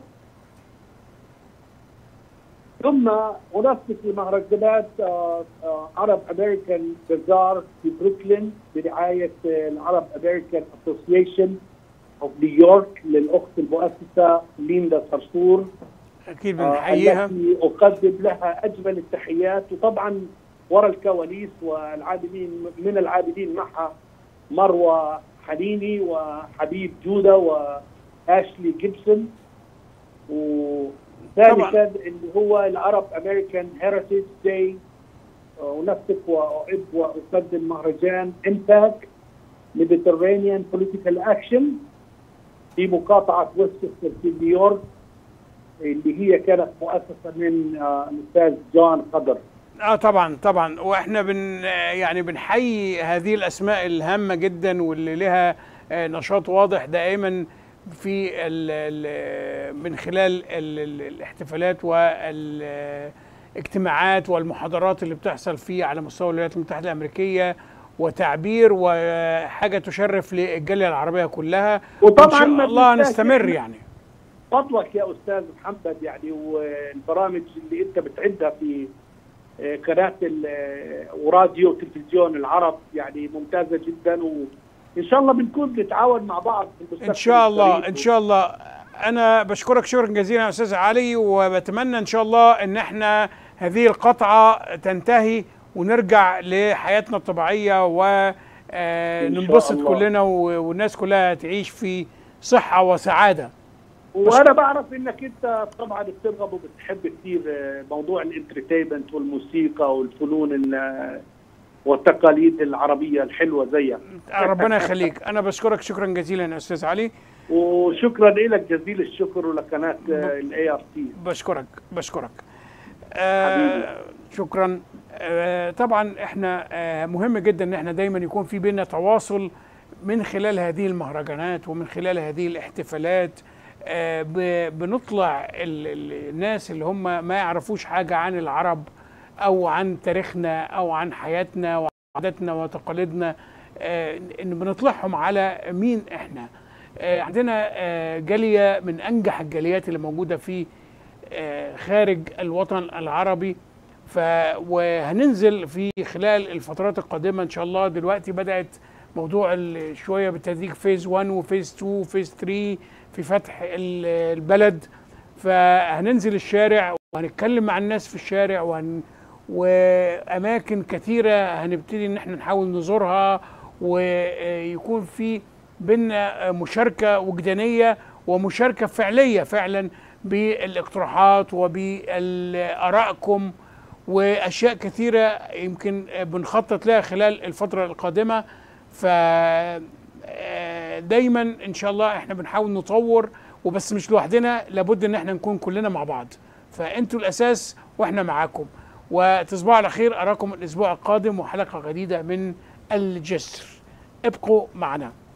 ثم انسق لمهرجانات آه، آه، عرب امريكان بازار في بروكلين برعايه آه، العرب امريكان اسوسيشن اوف نيويورك للاخت المؤسسه ليندا صرصور اكيد آه، بنحييها التي اقدم لها اجمل التحيات وطبعا وراء الكواليس والعاملين من العاملين معها مروه حنيني وحبيب جوده واشلي جيبسون وثالثا اللي هو العرب امريكان هيريتج داي انسق واعد واقدم مهرجان امباك ميديترينيان بوليتيكال اكشن في مقاطعه ويستشستر في نيويورك اللي هي كانت مؤسسه من آه، الاستاذ جون قدر اه طبعا طبعا واحنا بن يعني بنحيي هذه الاسماء الهامه جدا واللي لها آه، نشاط واضح دائما في ال ال من خلال ال ال الاحتفالات والاجتماعات والمحاضرات اللي بتحصل فيه على مستوى الولايات المتحده الامريكيه وتعبير وحاجه تشرف للجاليه العربيه كلها وطبعاً وإن شاء ما الله بننساش نستمر إحنا- يعني فضلك يا استاذ محمد يعني والبرامج اللي انت بتعدها في آه، قناه ال- آه، وراديو وتلفزيون العرب يعني ممتازه جدا وان شاء الله بنكون بنتعاون مع بعض في المستقبل ان شاء الله القريب. ان شاء الله انا بشكرك شكرا جزيلا يا استاذ علي وبتمنى ان شاء الله ان احنا هذه القطعه تنتهي ونرجع لحياتنا الطبيعيه وننبسط الله. كلنا و- والناس كلها تعيش في صحه وسعاده وانا بعرف انك انت طبعا بترغب وبتحب كثير آه، موضوع الانترتينمنت والموسيقى والفنون ال- والتقاليد العربيه الحلوه زيك ربنا يخليك انا بشكرك شكرا جزيلا يا استاذ علي وشكرا لك جزيل الشكر ولقناه الاي ار تي بشكرك بشكرك آه شكرا آه طبعا احنا آه مهم جدا ان احنا دايما يكون في بينا تواصل من خلال هذه المهرجانات ومن خلال هذه الاحتفالات آه ب- بنطلع ال- ال- الناس اللي هم ما يعرفوش حاجة عن العرب او عن تاريخنا او عن حياتنا وعاداتنا وتقاليدنا آه ان بنطلعهم على مين احنا آه عندنا آه جالية من انجح الجاليات اللي موجودة في آه، خارج الوطن العربي ف وهننزل في خلال الفترات القادمه ان شاء الله دلوقتي بدات موضوع ال- شويه بالتدريج فيز 1 وفيز 2 وفيز 3 في فتح ال- البلد فهننزل الشارع وهنتكلم مع الناس في الشارع وهن واماكن كثيره هنبتدي ان احنا نحاول نزورها ويكون في بينا مشاركه وجدانيه ومشاركه فعليه فعلا بالاقتراحات وبارائكم واشياء كثيره يمكن بنخطط لها خلال الفتره القادمه ف دايما ان شاء الله احنا بنحاول نطور وبس مش لوحدنا لابد ان احنا نكون كلنا مع بعض فانتوا الاساس واحنا معاكم وتصبحوا على خير اراكم الاسبوع القادم وحلقه جديده من الجسر ابقوا معنا